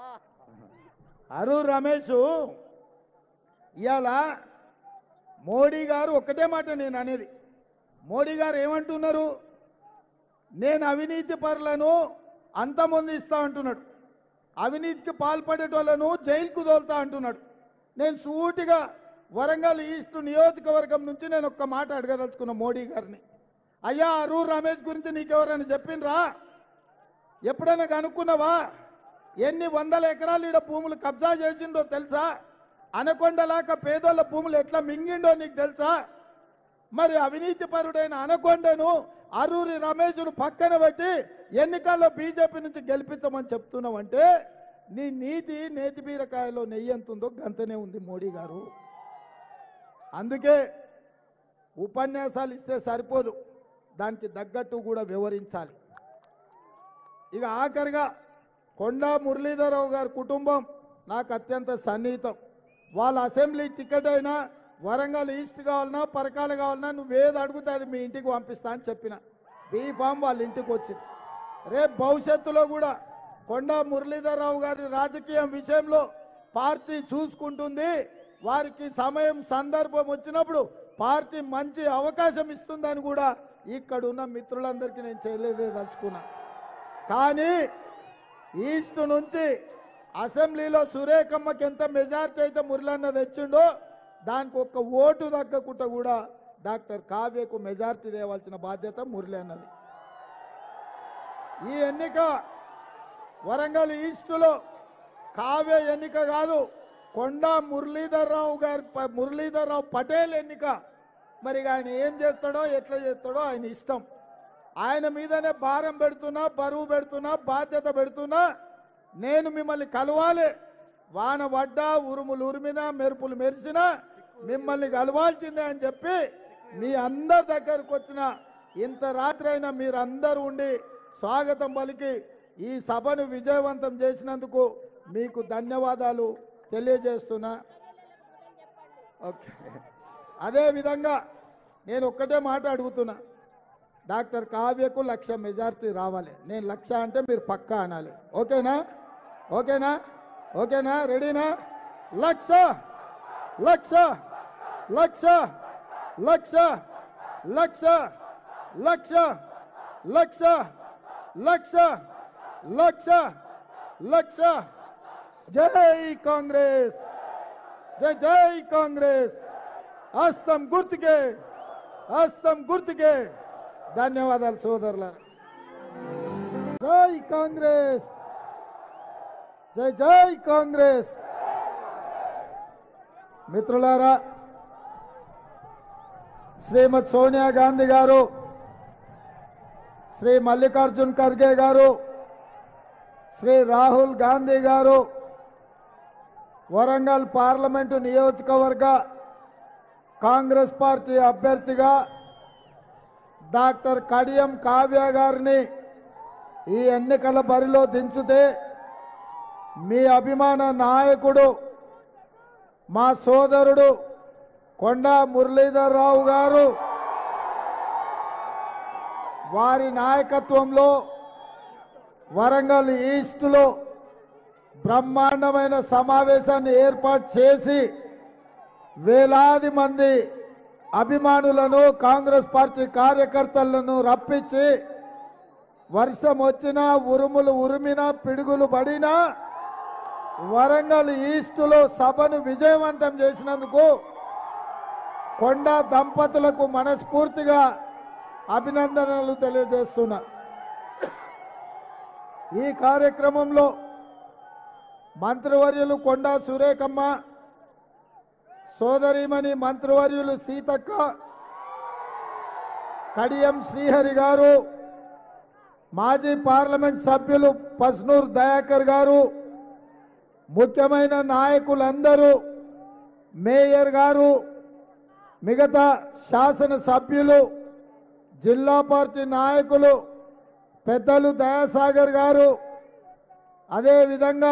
Speaker 1: అరూర్ రమేష్ ఇవాళ మోడీ గారు ఒక్కటే మాట నేను అనేది మోడీ గారు ఏమంటున్నారు నేను అవినీతి పరులను అంతమొందిస్తా అంటున్నాడు అవినీతికి పాల్పడేటోళ్లను జైలుకు తోలుతా అంటున్నాడు నేను సూటిగా వరంగల్ ఈస్ట్ నియోజకవర్గం నుంచి నేను ఒక్క మాట అడగదలుచుకున్న మోడీ గారిని అయ్యా అరూర్ రమేష్ గురించి నీకెవరైనా చెప్పిండ్రా ఎప్పుడైనా కనుక్కున్నావా ఎన్ని వందల ఎకరాలు ఈడ భూములు కబ్జా చేసిండో తెలుసా అనకొండలాక పేదోళ్ళ భూములు ఎట్లా మింగిండో నీకు తెలుసా మరి అవినీతి పరుడైన అనకొండను అరూరి రమేష్ను పక్కన పెట్టి ఎన్నికల్లో బీజేపీ నుంచి గెలిపించమని చెప్తున్నావంటే నీ నీతి నేతి బీరకాయలో నెయ్యి ఎంత ఉందో గంతనే ఉంది మోడీ గారు అందుకే ఉపన్యాసాలు ఇస్తే సరిపోదు దానికి తగ్గట్టు కూడా వివరించాలి ఇక ఆఖరిగా కొండా మురళీధరరావు గారి కుటుంబం నాకు అత్యంత సన్నిహితం వాళ్ళ అసెంబ్లీ టికెట్ అయినా వరంగల్ ఈస్ట్ కావాలన్నా పరకాలు కావాలన్నా నువ్వు ఏది అడిగితే అది మీ ఇంటికి పంపిస్తా అని చెప్పిన బీ ఫామ్ వాళ్ళ ఇంటికి వచ్చింది రేపు భవిష్యత్తులో కూడా కొండా మురళీధరరావు గారి రాజకీయం విషయంలో పార్టీ చూసుకుంటుంది వారికి సమయం సందర్భం వచ్చినప్పుడు పార్టీ మంచి అవకాశం ఇస్తుందని కూడా ఇక్కడ ఉన్న మిత్రులందరికీ నేను చేయలేదే తలుచుకున్నా కానీ ఈస్ట్ నుంచి అసెంబ్లీలో సురేఖమ్మకి ఎంత మెజార్టీ అయితే మురళన్న తెచ్చిండో దానికి ఒక్క ఓటు తగ్గకుండా కూడా డాక్టర్ కావ్యకు మెజార్టీ తేవాల్సిన బాధ్యత మురళి అన్నది ఈ ఎన్నిక వరంగల్ ఈస్టులో కావ్య ఎన్నిక కాదు కొండా మురళీధర్రావు గారి ప- మురళీధర్రావు పటేల్ ఎన్నిక మరి ఆయన ఏం చేస్తాడో ఎట్లా చేస్తాడో ఆయన ఇష్టం ఆయన మీదనే భారం పెడుతున్నా బరువు పెడుతున్నా బాధ్యత పెడుతున్నా నేను మిమ్మల్ని కలవాలి వాన పడ్డా ఉరుములు ఉరిమినా మెరుపులు మెరిసినా మిమ్మల్ని కలవాల్సిందే అని చెప్పి మీ అందరి దగ్గరకు వచ్చిన ఇంత రాత్రి అయినా మీరందరూ ఉండి స్వాగతం పలికి ఈ సభను విజయవంతం చేసినందుకు మీకు ధన్యవాదాలు తెలియజేస్తున్నా ఓకే అదే విధంగా నేను ఒక్కటే మాట అడుగుతున్నా డాక్టర్ కావ్యకు లక్ష మెజార్టీ రావాలి నేను లక్ష అంటే మీరు పక్కా అనాలి ఓకేనా ఓకేనా ఓకేనా రెడీనా లక్ష లక్ష లక్ష లక్ష లక్ష లక్ష లక్ష లక్ష లక్ష లక్ష జై కాంగ్రెస్ జై జై కాంగ్రెస్ హస్తం గుర్తుకే హస్తం గుర్తుకే ధన్యవాదాలు సోదరులారా జై కాంగ్రెస్ జై జై కాంగ్రెస్ మిత్రులారా శ్రీమతి సోనియా గాంధీ గారు శ్రీ మల్లికార్జున్ ఖర్గే గారు శ్రీ రాహుల్ గాంధీ గారు వరంగల్ పార్లమెంటు నియోజకవర్గ కాంగ్రెస్ పార్టీ అభ్యర్థిగా డాక్టర్ కడియం కావ్య గారిని ఈ ఎన్నికల బరిలో దించితే మీ అభిమాన నాయకుడు మా సోదరుడు కొండా మురళీధర్ రావు గారు వారి నాయకత్వంలో వరంగల్ ఈస్ట్లో బ్రహ్మాండమైన సమావేశాన్ని ఏర్పాటు చేసి వేలాది మంది అభిమానులను కాంగ్రెస్ పార్టీ కార్యకర్తలను రప్పించి వర్షం వచ్చినా ఉరుములు ఉరిమినా పిడుగులు పడినా వరంగల్ ఈస్టులో సభను విజయవంతం చేసినందుకు కొండా దంపతులకు మనస్ఫూర్తిగా అభినందనలు తెలియజేస్తున్నా ఈ కార్యక్రమంలో మంత్రివర్యులు కొండా సురేఖమ్మ సోదరిమణి మంత్రివర్యులు సీతక్క కడియం శ్రీహరి గారు మాజీ పార్లమెంట్ సభ్యులు పస్నూర్ దయాకర్ గారు ముఖ్యమైన నాయకులందరూ మేయర్ గారు మిగతా శాసన సభ్యులు జిల్లా పార్టీ నాయకులు పెద్దలు దయాసాగర్ గారు అదేవిధంగా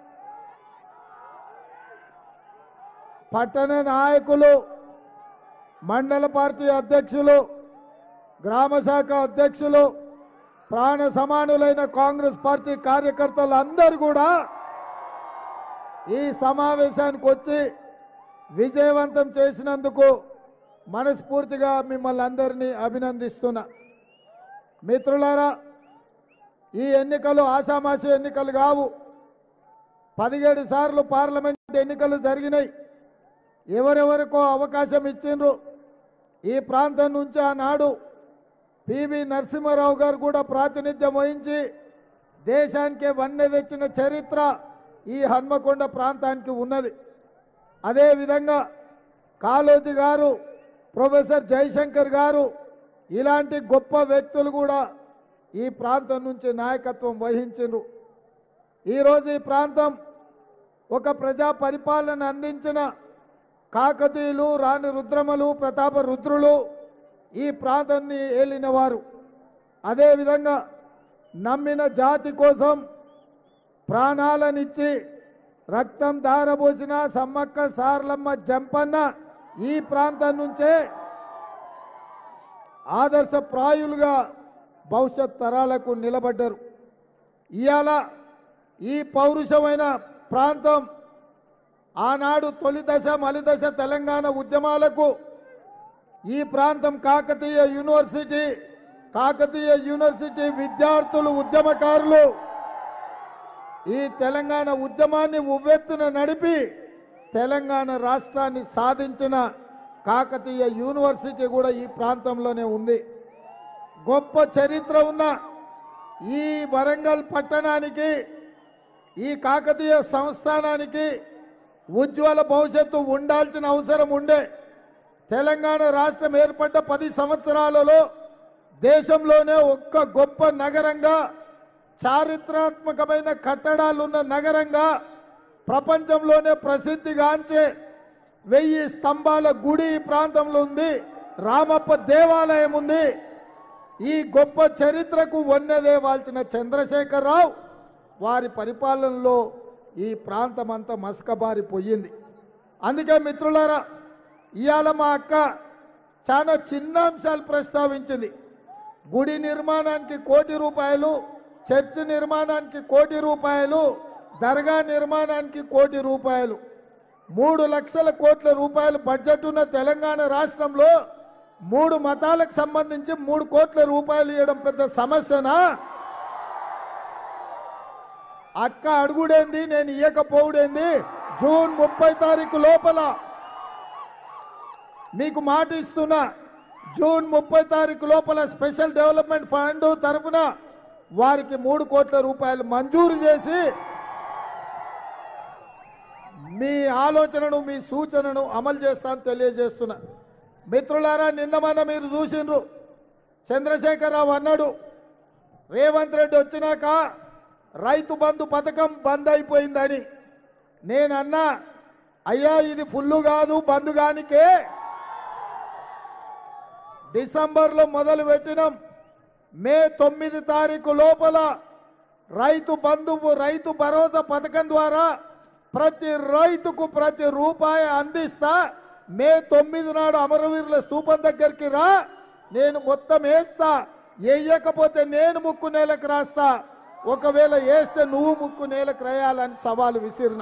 Speaker 1: పట్టణ నాయకులు మండల పార్టీ అధ్యక్షులు గ్రామ శాఖ అధ్యక్షులు ప్రాణ సమానులైన కాంగ్రెస్ పార్టీ కార్యకర్తలు అందరూ కూడా ఈ సమావేశానికి వచ్చి విజయవంతం చేసినందుకు మనస్ఫూర్తిగా మిమ్మల్ని అందరినీ అభినందిస్తున్నా మిత్రులారా ఈ ఎన్నికలు ఆషామాషి ఎన్నికలు కావు పదిహేడు సార్లు పార్లమెంట్ ఎన్నికలు జరిగినాయి ఎవరెవరికో అవకాశం ఇచ్చిండ్రు ఈ ప్రాంతం నుంచి ఆనాడు పివి నరసింహారావు గారు కూడా ప్రాతినిధ్యం వహించి దేశానికే వన్నె తెచ్చిన చరిత్ర ఈ హన్మకొండ ప్రాంతానికి ఉన్నది అదేవిధంగా కాళోజీ గారు ప్రొఫెసర్ జయశంకర్ గారు ఇలాంటి గొప్ప వ్యక్తులు కూడా ఈ ప్రాంతం నుంచి నాయకత్వం వహించిండ్రు ఈరోజు ఈ ప్రాంతం ఒక ప్రజా పరిపాలన అందించిన కాకతీయులు రాణి రుద్రమలు ప్రతాప రుద్రులు ఈ ప్రాంతాన్ని ఏలినవారు అదేవిధంగా నమ్మిన జాతి కోసం ప్రాణాలనిచ్చి రక్తం దారబోసిన సమ్మక్క సార్లమ్మ జంపన్న ఈ ప్రాంతం నుంచే ఆదర్శప్రాయులుగా భవిష్యత్ తరాలకు నిలబడ్డారు ఇవాళ ఈ పౌరుషమైన ప్రాంతం ఆనాడు తొలి దశ మలి దశ తెలంగాణ ఉద్యమాలకు ఈ ప్రాంతం కాకతీయ యూనివర్సిటీ కాకతీయ యూనివర్సిటీ విద్యార్థులు ఉద్యమకారులు ఈ తెలంగాణ ఉద్యమాన్ని ఉవ్వెత్తున నడిపి తెలంగాణ రాష్ట్రాన్ని సాధించిన కాకతీయ యూనివర్సిటీ కూడా ఈ ప్రాంతంలోనే ఉంది గొప్ప చరిత్ర ఉన్న ఈ వరంగల్ పట్టణానికి ఈ కాకతీయ సంస్థానానికి ఉజ్వల భవిష్యత్తు ఉండాల్సిన అవసరం ఉండే తెలంగాణ రాష్ట్రం ఏర్పడ్డ పది సంవత్సరాలలో దేశంలోనే ఒక్క గొప్ప నగరంగా చారిత్రాత్మకమైన కట్టడాలున్న నగరంగా ప్రపంచంలోనే ప్రసిద్ధిగాంచే వెయ్యి స్తంభాల గుడి ఈ ప్రాంతంలో ఉంది రామప్ప దేవాలయం ఉంది ఈ గొప్ప చరిత్రకు వన్నెదేవాల్సిన చంద్రశేఖరరావు వారి పరిపాలనలో ఈ ప్రాంతం అంతా మసకబారిపోయింది అందుకే మిత్రులారా ఇవాళ మా అక్క చాలా చిన్న అంశాలు ప్రస్తావించింది గుడి నిర్మాణానికి కోటి రూపాయలు చర్చి నిర్మాణానికి కోటి రూపాయలు దర్గా నిర్మాణానికి కోటి రూపాయలు మూడు లక్షల కోట్ల రూపాయలు బడ్జెట్ ఉన్న తెలంగాణ రాష్ట్రంలో మూడు మతాలకు సంబంధించి మూడు కోట్ల రూపాయలు ఇవ్వడం పెద్ద సమస్యనా అక్క అడుగుడేంది నేను ఇయ్యకపోవుడేంది జూన్ ముప్పై తారీఖు లోపల మీకు మాట ఇస్తున్నా జూన్ ముప్పై తారీఖు లోపల స్పెషల్ డెవలప్మెంట్ ఫండ్ తరఫున వారికి మూడు కోట్ల రూపాయలు మంజూరు చేసి మీ ఆలోచనను మీ సూచనను అమలు చేస్తాను తెలియజేస్తున్నా మిత్రులారా నిన్న మొన్న మీరు చూసిండ్రు చంద్రశేఖరరావు అన్నాడు రేవంత్ రెడ్డి వచ్చినాక రైతు బంధు పథకం బంద్ అయిపోయిందని నేనన్నా అయ్యా ఇది ఫుల్లు కాదు బంద్ కానికే డిసెంబర్లో మొదలు పెట్టినాం మే తొమ్మిది తారీఖు లోపల రైతు బంధువు రైతు భరోసా పథకం ద్వారా ప్రతి రైతుకు ప్రతి రూపాయి అందిస్తా మే తొమ్మిది నాడు అమరవీరుల స్తూపం దగ్గరికి రా నేను మొత్తం వేస్తా వేయకపోతే నేను ముక్కు నేలకు రాస్తా ఒకవేళ వేస్తే నువ్వు ముక్కు నేలకు రాయాలని సవాలు విసిరిన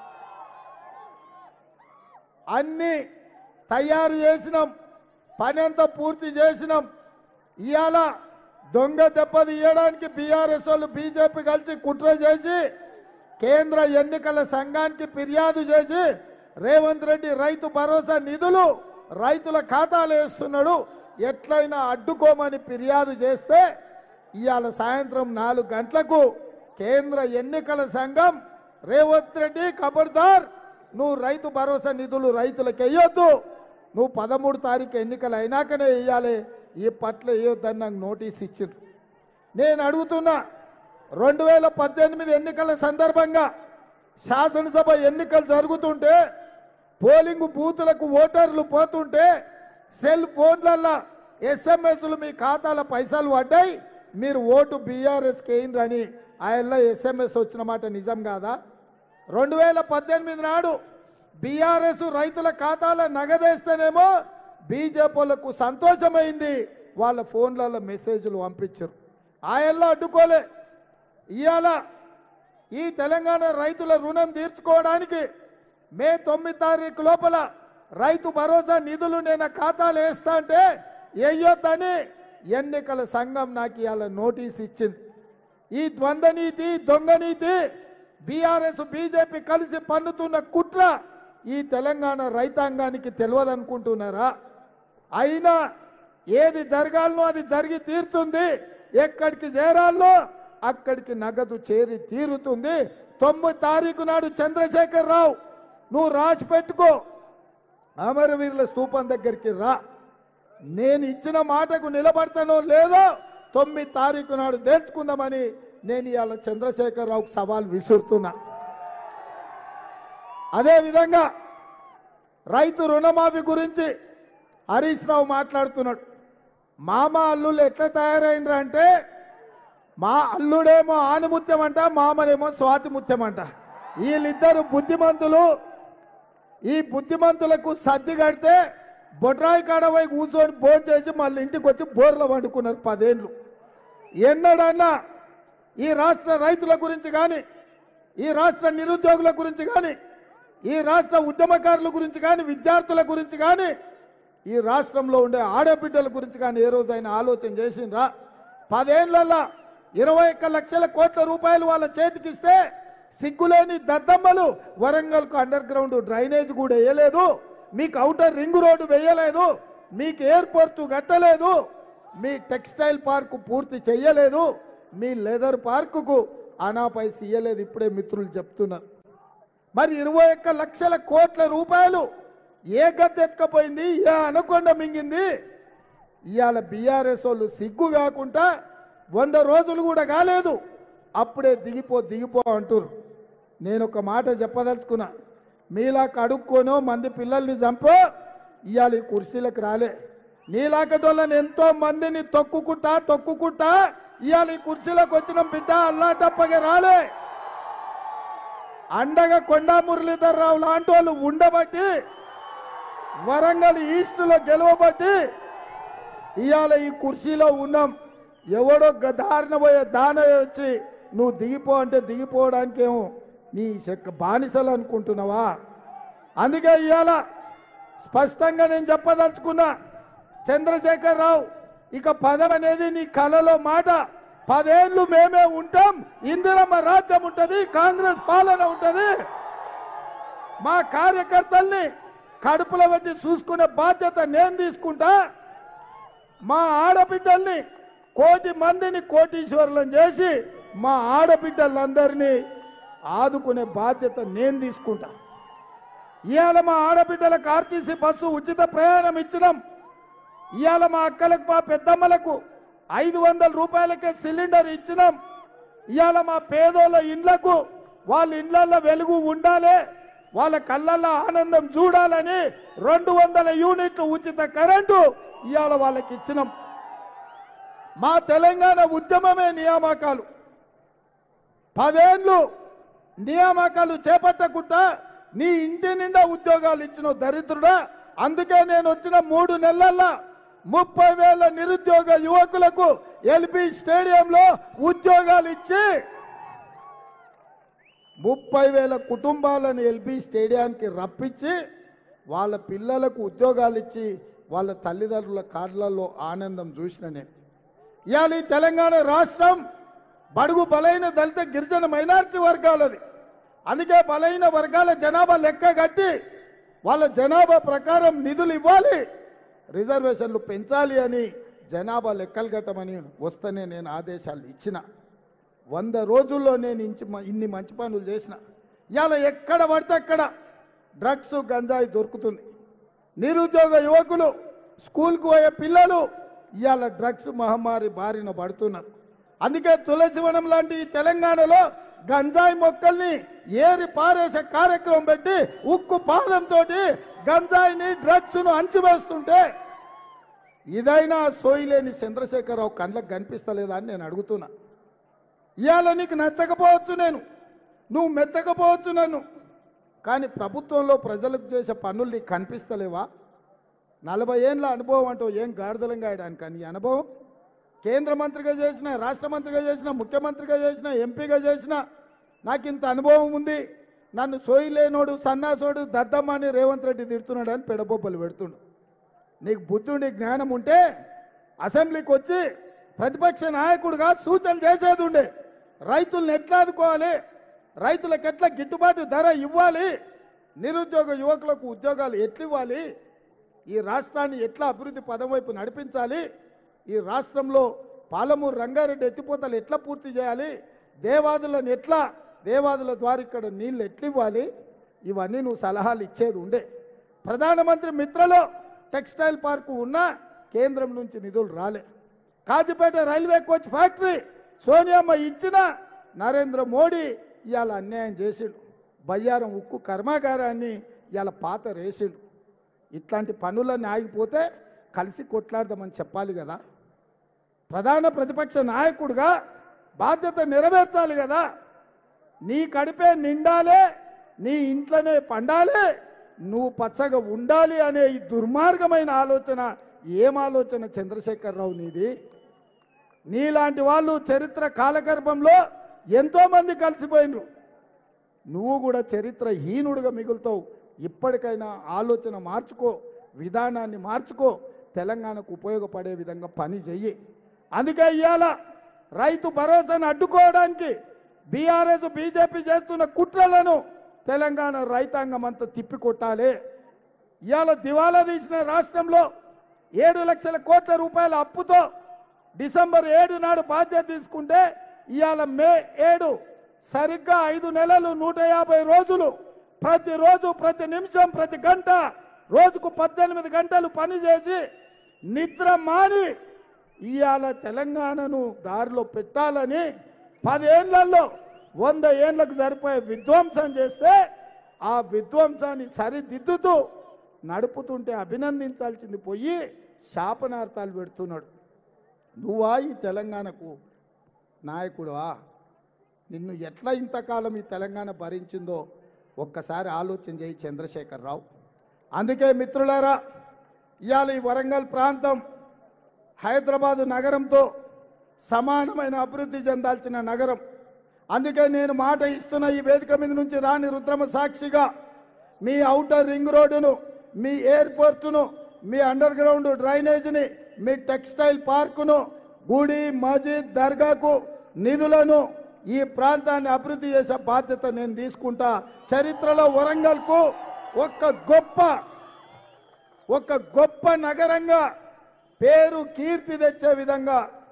Speaker 1: అన్ని తయారు చేసినాం పని అంతా పూర్తి చేసినాం ఇవాళ దొంగ దెబ్బ తీయడానికి బీఆర్ఎస్ వాళ్ళు బీజేపీ కలిసి కుట్ర చేసి కేంద్ర ఎన్నికల సంఘానికి ఫిర్యాదు చేసి రేవంత్ రెడ్డి రైతు భరోసా నిధులు రైతుల ఖాతాలు వేస్తున్నాడు ఎట్లయినా అడ్డుకోమని ఫిర్యాదు చేస్తే ఇవాళ సాయంత్రం నాలుగు గంటలకు కేంద్ర ఎన్నికల సంఘం రేవంత్ రెడ్డి ఖబర్దార్ నువ్వు రైతు భరోసా నిధులు రైతులకు వేయొద్దు నువ్వు పదమూడు తారీఖు ఎన్నికలు అయినాకనే వేయాలి ఈ పట్ల వేయొద్దని నాకు నోటీస్ ఇచ్చిండ్రు నేను అడుగుతున్నా రెండు వేల పద్దెనిమిది ఎన్నికల సందర్భంగా శాసనసభ ఎన్నికలు జరుగుతుంటే పోలింగ్ బూతులకు ఓటర్లు పోతుంటే సెల్ ఫోన్లల్లో ఎస్ఎంఎస్లు మీ ఖాతాల పైసలు పడ్డాయి మీరు ఓటు బీఆర్ఎస్కి వేయండి ఆయనలో ఎస్ఎంఎస్ వచ్చిన మాట నిజం కాదా రెండు వేల పద్దెనిమిది నాడు బీఆర్ఎస్ రైతుల ఖాతాల నగదేస్తేనేమో బీజేపీలకు సంతోషమైంది వాళ్ళ ఫోన్లలో మెసేజ్లు పంపించారు ఆయనలో అడ్డుకోలే ఇవాళ ఈ తెలంగాణ రైతుల రుణం తీర్చుకోవడానికి మే తొమ్మిది తారీఖు లోపల రైతు భరోసా నిధులు నేను ఖాతాలు వేస్తా అంటే వేయొద్దని ఎన్నికల సంఘం నాకు ఇవాళ నోటీస్ ఇచ్చింది ఈ ద్వంద్వ నీతి దొంగ నీతి బీఆర్ఎస్ బీజేపీ కలిసి పన్నుతున్న కుట్ర ఈ తెలంగాణ రైతాంగానికి తెలియదనుకుంటున్నారా అయినా ఏది జరగాలనో అది జరిగి తీరుతుంది ఎక్కడికి చేరాలో అక్కడికి నగదు చేరి తీరుతుంది తొమ్మిది తారీఖు నాడు చంద్రశేఖర్ రావు నువ్వు రాసి పెట్టుకో అమరవీరుల స్తూపం దగ్గరికి రా నేను ఇచ్చిన మాటకు నిలబడతానో లేదో తొమ్మిది తారీఖు నాడు తెలుసుకుందామని నేను ఇవాళ చంద్రశేఖరరావుకు సవాల్ విసురుతున్నా అదేవిధంగా రైతు రుణమాఫీ గురించి హరీష్ రావు మాట్లాడుతున్నాడు మామ అల్లుళ్ళు ఎట్లా తయారైనరు అంటే మా అల్లుడేమో ఆనిముత్యం అంట మామనేమో స్వాతి ముత్యం అంట వీళ్ళిద్దరు బుద్ధిమంతులు ఈ బుద్ధిమంతులకు సర్ది కడితే బొడ్రాయి కాడ పోయి కూర్చొని భోజనం చేసి మళ్ళీ ఇంటికి వచ్చి బోర్లో వండుకున్నారు పదేళ్ళు ఎన్నడన్నా ఈ రాష్ట్ర రైతుల గురించి కానీ ఈ రాష్ట్ర నిరుద్యోగుల గురించి కానీ ఈ రాష్ట్ర ఉద్యమకారుల గురించి కానీ విద్యార్థుల గురించి కానీ ఈ రాష్ట్రంలో ఉండే ఆడబిడ్డల గురించి కానీ ఏ రోజైనా ఆలోచన చేసిండ్రా పదేళ్లలో ఇరవై ఒక్క లక్షల కోట్ల రూపాయలు వాళ్ళ చేతికిస్తే సిగ్గులేని దద్దమ్మలు వరంగల్కు అండర్ గ్రౌండ్ డ్రైనేజ్ కూడా వేయలేదు మీకు అవుటర్ రింగ్ రోడ్డు వేయలేదు మీకు ఎయిర్పోర్ట్ కట్టలేదు మీ టెక్స్టైల్ పార్కు పూర్తి చెయ్యలేదు మీ లెదర్ పార్కుకు అనాపైసి ఇయ్యలేదు ఇప్పుడే మిత్రులు చెప్తున్నారు మరి ఇరవై ఒక్క లక్షల కోట్ల రూపాయలు ఏ గద్దెత్తుకపోయింది ఏ అనకొండ మింగింది ఇవాళ బీఆర్ఎస్ వాళ్ళు సిగ్గు కాకుండా వంద రోజులు కూడా కాలేదు అప్పుడే దిగిపో దిగిపో అంటున్నారు నేను ఒక మాట చెప్పదలుచుకున్నా మీలా కడుక్కోనో మంది పిల్లల్ని చంపో ఇవాళ ఈ కుర్చీలకు రాలే నీలాకటోళ్ళని ఎంతో మందిని తొక్కుకుంటా తొక్కుకుంటా ఇవాళ ఈ కుర్చీలకు వచ్చిన బిడ్డ అల్లాటప్పగా రాలే అండగా కొండా మురళీధర్రావు లాంటి వాళ్ళు ఉండబట్టి వరంగల్ ఈస్ట్లో గెలవబట్టి ఇవాళ ఈ కుర్చీలో ఉన్నాం ఎవడో గ- దారిన పోయే దాన వచ్చి నువ్వు దిగిపో అంటే దిగిపోవడానికి ఏమో నీ చెక్క బానిసలు అనుకుంటున్నావా అందుకే ఇవాళ స్పష్టంగా నేను చెప్పదలుచుకున్నా చంద్రశేఖర్ రావు ఇక పదం అనేది నీ కలలో మాట పదేళ్ళు మేమే ఉంటాం ఇందిరమ్మ రాజ్యం ఉంటది కాంగ్రెస్ పాలన ఉంటది మా కార్యకర్తల్ని కడుపులో పెట్టి చూసుకునే బాధ్యత నేను తీసుకుంటా మా ఆడబిడ్డల్ని కోటి మందిని కోటీశ్వరులను చేసి మా ఆడబిడ్డలందరినీ ఆదుకునే బాధ్యత నేను తీసుకుంటా ఇవాళ మా ఆడబిడ్డలకు ఆర్టీసీ బస్సు ఉచిత ప్రయాణం ఇచ్చినాం ఇవాళ మా అక్కలకు మా పెద్దమ్మలకు ఐదు వందల రూపాయలకే సిలిండర్ ఇచ్చినాం ఇవాళ మా పేదోళ్ళ ఇండ్లకు వాళ్ళ ఇండ్లలో వెలుగు ఉండాలి వాళ్ళ కళ్ళల్లో ఆనందం చూడాలని రెండు వందల యూనిట్లు ఉచిత కరెంటు ఇవాళ వాళ్ళకి ఇచ్చినాం మా తెలంగాణ ఉద్యమమే నియామకాలు పదేండ్లు నియామకాలు చేపట్టకుండా నీ ఇంటి నిండా ఉద్యోగాలు ఇచ్చిన దరిద్రుడా అందుకే నేను వచ్చిన మూడు నెలల్లో ముప్పై వేల నిరుద్యోగ యువకులకు ఎల్బి స్టేడియంలో ఉద్యోగాలు ఇచ్చి ముప్పై వేల కుటుంబాలను ఎల్బి స్టేడియానికి రప్పించి వాళ్ళ పిల్లలకు ఉద్యోగాలు ఇచ్చి వాళ్ళ తల్లిదండ్రుల కార్లలో ఆనందం చూసిన నేను ఇవాళ ఈ తెలంగాణ రాష్ట్రం బడుగు బలైన దళిత గిరిజన మైనారిటీ వర్గాలది అందుకే బలైన వర్గాల జనాభా లెక్క కట్టి వాళ్ళ జనాభా ప్రకారం నిధులు ఇవ్వాలి రిజర్వేషన్లు పెంచాలి అని జనాభా లెక్కలు కట్టమని వస్తేనే నేను ఆదేశాలు ఇచ్చిన వంద రోజుల్లో నేను ఇంచి ఇన్ని మంచి పనులు చేసిన ఇవాళ ఎక్కడ పడితే అక్కడ డ్రగ్స్ గంజాయి దొరుకుతుంది నిరుద్యోగ యువకులు స్కూల్కు పోయే పిల్లలు ఇవాళ డ్రగ్స్ మహమ్మారి బారిన పడుతున్నారు అందుకే తులసివనం లాంటి ఈ తెలంగాణలో గంజాయి మొక్కల్ని ఏరి పారేసే కార్యక్రమం పెట్టి ఉక్కు పాదంతో గంజాయిని డ్రగ్స్ ను అంచివేస్తుంటే ఇదైనా సోయిలేని చంద్రశేఖరరావు కళ్ళకు కనిపిస్తలేదా అని నేను అడుగుతున్నా ఇవాళ నీకు నచ్చకపోవచ్చు నేను నువ్వు మెచ్చకపోవచ్చు నన్ను కానీ ప్రభుత్వంలో ప్రజలకు చేసే పనులు నీకు కనిపిస్తలేవా నలభై ఏళ్ళ అనుభవం అంటూ ఏం గాడిదలం గాయడానికి కానీ ఈ అనుభవం కేంద్ర మంత్రిగా చేసిన రాష్ట్ర మంత్రిగా చేసిన ముఖ్యమంత్రిగా చేసిన ఎంపీగా చేసిన నాకు ఇంత అనుభవం ఉంది నన్ను సోయిలేనోడు సన్నాసోడు దద్దమ్మ అని రేవంత్ రెడ్డి తిడుతున్నాడు అని పెడబొబ్బలు పెడుతుండు నీకు బుద్ధుండి జ్ఞానం ఉంటే అసెంబ్లీకి వచ్చి ప్రతిపక్ష నాయకుడిగా సూచనలు చేసేది ఉండే రైతుల్ని ఎట్లా ఆదుకోవాలి రైతులకు ఎట్లా గిట్టుబాటు ధర ఇవ్వాలి నిరుద్యోగ యువకులకు ఉద్యోగాలు ఎట్లా ఇవ్వాలి ఈ రాష్ట్రాన్ని ఎట్లా అభివృద్ధి పదం వైపు నడిపించాలి ఈ రాష్ట్రంలో పాలమూరు రంగారెడ్డి ఎత్తిపోతలు ఎట్లా పూర్తి చేయాలి దేవాదులను ఎట్లా దేవాదుల ద్వారా ఇక్కడ నీళ్ళు ఎట్లా ఇవ్వాలి ఇవన్నీ నువ్వు సలహాలు ఇచ్చేది ఉండే ప్రధానమంత్రి మిత్రలో టెక్స్టైల్ పార్కు ఉన్నా కేంద్రం నుంచి నిధులు రాలే కాజీపేట రైల్వే కోచ్ ఫ్యాక్టరీ సోనియమ్మ ఇచ్చిన నరేంద్ర మోడీ ఇవాళ అన్యాయం చేసిండు బయ్యారం ఉక్కు కర్మాగారాన్ని ఇవాళ పాత రేసిండు ఇట్లాంటి పనులన్నీ ఆగిపోతే కలిసి కొట్లాడదామని చెప్పాలి కదా ప్రధాన ప్రతిపక్ష నాయకుడిగా బాధ్యత నెరవేర్చాలి కదా నీ కడిపే నిండాలే నీ ఇంట్లోనే పండాలి నువ్వు పచ్చగా ఉండాలి అనే ఈ దుర్మార్గమైన ఆలోచన ఏం ఆలోచన చంద్రశేఖరరావు నీది నీలాంటి వాళ్ళు చరిత్ర కాలగర్భంలో ఎంతో మంది కలిసిపోయినరు నువ్వు కూడా చరిత్ర హీనుడుగా మిగులుతావు ఇప్పటికైనా ఆలోచన మార్చుకో విధానాన్ని మార్చుకో తెలంగాణకు ఉపయోగపడే విధంగా పని చెయ్యి అందుకే ఇవాళ రైతు భరోసాను అడ్డుకోవడానికి బీఆర్ఎస్ బీజేపీ చేస్తున్న కుట్రలను తెలంగాణ రైతాంగం అంతా తిప్పికొట్టాలి ఇవాళ దివాలా తీసిన రాష్ట్రంలో ఏడు లక్షల కోట్ల రూపాయల అప్పుతో డిసెంబర్ ఏడు నాడు బాధ్యత తీసుకుంటే ఇవాళ మే ఏడు సరిగ్గా ఐదు నెలలు నూట యాభై రోజులు ప్రతిరోజు ప్రతి నిమిషం ప్రతి గంట రోజుకు పద్దెనిమిది గంటలు పనిచేసి నిద్ర మాని ఇవాళ తెలంగాణను దారిలో పెట్టాలని పదేళ్లలో వంద ఏళ్లకు సరిపోయే విధ్వంసం చేస్తే ఆ విధ్వంసాన్ని సరిదిద్దుతూ నడుపుతుంటే అభినందించాల్సింది పోయి శాపనార్థాలు పెడుతున్నాడు నువ్వా ఈ తెలంగాణకు నాయకుడువా నిన్ను ఎట్లా ఇంతకాలం ఈ తెలంగాణ భరించిందో ఒక్కసారి ఆలోచన చేయి చంద్రశేఖరరావు అందుకే మిత్రులారా ఇవాళ ఈ వరంగల్ ప్రాంతం హైదరాబాదు నగరంతో సమానమైన అభివృద్ధి చెందాల్సిన నగరం అందుకే నేను మాట ఇస్తున్న ఈ వేదిక మీద నుంచి రాని రుద్రమ సాక్షిగా మీ ఔటర్ రింగ్ రోడ్డును మీ ఎయిర్పోర్టును మీ అండర్ గ్రౌండ్ డ్రైనేజీని మీ టెక్స్టైల్ పార్కును గుడి మసీద్ దర్గాకు నిధులను ఈ ప్రాంతాన్ని అభివృద్ధి చేసే బాధ్యత నేను తీసుకుంటా చరిత్రలో వరంగల్కు ఒక్క గొప్ప ఒక గొప్ప నగరంగా పేరు కీర్తి తెచ్చే విధంగా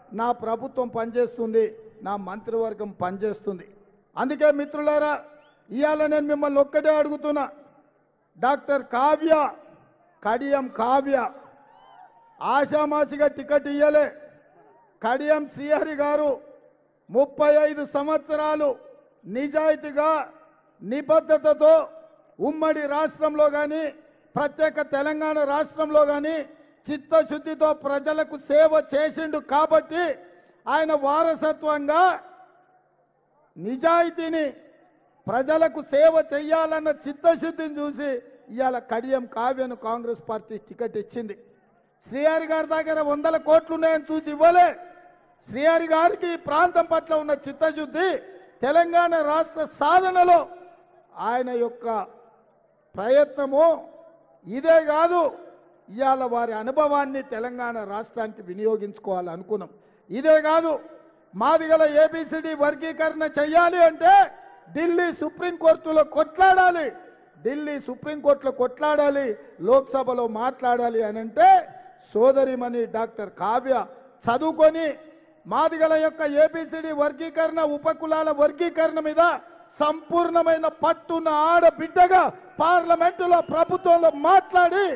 Speaker 1: నా ప్రభుత్వం పనిచేస్తుంది నా మంత్రివర్గం పనిచేస్తుంది అందుకే మిత్రులారా ఇవాళ నేను మిమ్మల్ని ఒక్కటే అడుగుతున్నా డాక్టర్ కావ్య కడియం కావ్య ఆషామాషిగా టికెట్ ఇయ్యలే కడియం శ్రీహరి గారు ముప్పై ఐదు సంవత్సరాలు నిజాయితీగా నిబద్ధతతో ఉమ్మడి రాష్ట్రంలో కానీ ప్రత్యేక తెలంగాణ రాష్ట్రంలో కానీ చిత్తశుద్ధితో ప్రజలకు సేవ చేసిండు కాబట్టి ఆయన వారసత్వంగా నిజాయితీని ప్రజలకు సేవ చెయ్యాలన్న చిత్తశుద్ధిని చూసి ఇవాళ కడియం కావ్యను కాంగ్రెస్ పార్టీ టికెట్ ఇచ్చింది శ్రీహరి గారి దగ్గర వందల కోట్లు ఉన్నాయని చూసి ఇవ్వలే శ్రీహరి గారికి ఈ ప్రాంతం పట్ల ఉన్న చిత్తశుద్ధి తెలంగాణ రాష్ట్ర సాధనలో ఆయన యొక్క ప్రయత్నము ఇదే కాదు ఇవాళ వారి అనుభవాన్ని తెలంగాణ రాష్ట్రానికి వినియోగించుకోవాలనుకున్నాం ఇదే కాదు మాదిగల ఏబిసిడి వర్గీకరణ చెయ్యాలి అంటే ఢిల్లీ సుప్రీంకోర్టులో కొట్లాడాలి ఢిల్లీ సుప్రీంకోర్టులో కొట్లాడాలి లోక్సభలో మాట్లాడాలి అని అంటే సోదరిమణి డాక్టర్ కావ్య చదువుకొని మాదిగల యొక్క ఏబిసిడి వర్గీకరణ ఉపకులాల వర్గీకరణ మీద సంపూర్ణమైన పట్టున్న ఆడబిడ్డగా పార్లమెంటులో ప్రభుత్వంలో మాట్లాడి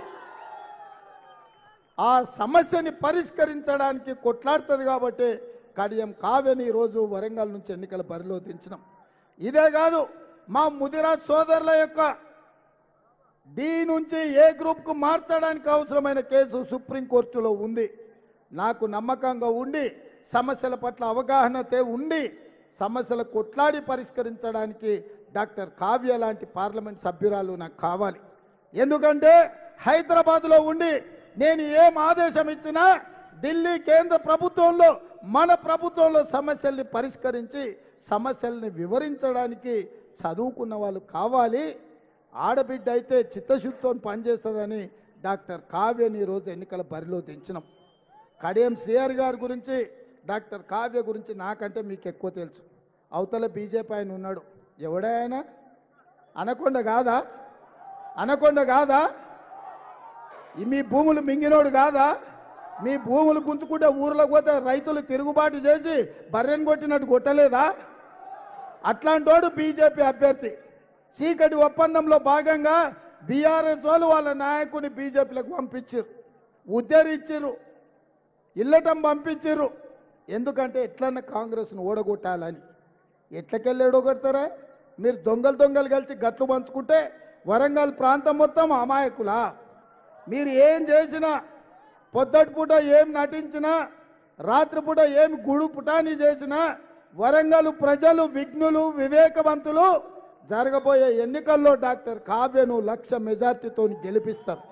Speaker 1: ఆ సమస్యని పరిష్కరించడానికి కొట్లాడుతుంది కాబట్టి కడియం కావ్యని ఈరోజు వరంగల్ నుంచి ఎన్నికల బరిలో దించినాం ఇదే కాదు మా ముదిరాజ్ సోదరుల యొక్క డి నుంచి ఏ గ్రూప్కు మార్చడానికి అవసరమైన కేసు సుప్రీంకోర్టులో ఉంది నాకు నమ్మకంగా ఉండి సమస్యల పట్ల అవగాహనతే ఉండి సమస్యలు కొట్లాడి పరిష్కరించడానికి డాక్టర్ కావ్య లాంటి పార్లమెంట్ సభ్యురాలు నాకు కావాలి ఎందుకంటే హైదరాబాద్లో ఉండి నేను ఏం ఆదేశం ఇచ్చినా ఢిల్లీ కేంద్ర ప్రభుత్వంలో మన ప్రభుత్వంలో సమస్యల్ని పరిష్కరించి సమస్యల్ని వివరించడానికి చదువుకున్న వాళ్ళు కావాలి ఆడబిడ్డ అయితే చిత్తశుద్ధితో పనిచేస్తుందని డాక్టర్ కావ్యని ఈరోజు ఎన్నికల బరిలో దించినాం కడియం శ్రీహరి గారి గురించి డాక్టర్ కావ్య గురించి నాకంటే మీకు ఎక్కువ తెలుసు అవతల బీజేపీ ఆయన ఉన్నాడు ఎవడే ఆయన అనకొండ కాదా అనకొండ కాదా ఈ మీ భూములు మింగినోడు కాదా మీ భూములు గుంజుకుంటే ఊర్లోకి పోతే రైతులు తిరుగుబాటు చేసి బర్రెని కొట్టినట్టు కొట్టలేదా అట్లాంటోడు బీజేపీ అభ్యర్థి చీకటి ఒప్పందంలో భాగంగా బీఆర్ఎస్ వాళ్ళు వాళ్ళ నాయకుని బీజేపీలకు పంపించారు ఉద్ధరించారు ఇల్లటం పంపించారు ఎందుకంటే ఎట్లన్నా కాంగ్రెస్ను ఓడగొట్టాలని ఎట్లకెళ్ళి ఓడగొడతారా మీరు దొంగలు దొంగలు కలిసి గట్లు పంచుకుంటే వరంగల్ ప్రాంతం మొత్తం అమాయకులా మీరు ఏం చేసినా పొద్దటి పూట ఏం నటించినా రాత్రిపూట ఏం గుడు పుటాని చేసినా వరంగల్ ప్రజలు విఘ్నులు వివేకవంతులు జరగబోయే ఎన్నికల్లో డాక్టర్ కావ్యను లక్ష మెజార్టీతో గెలిపిస్తారు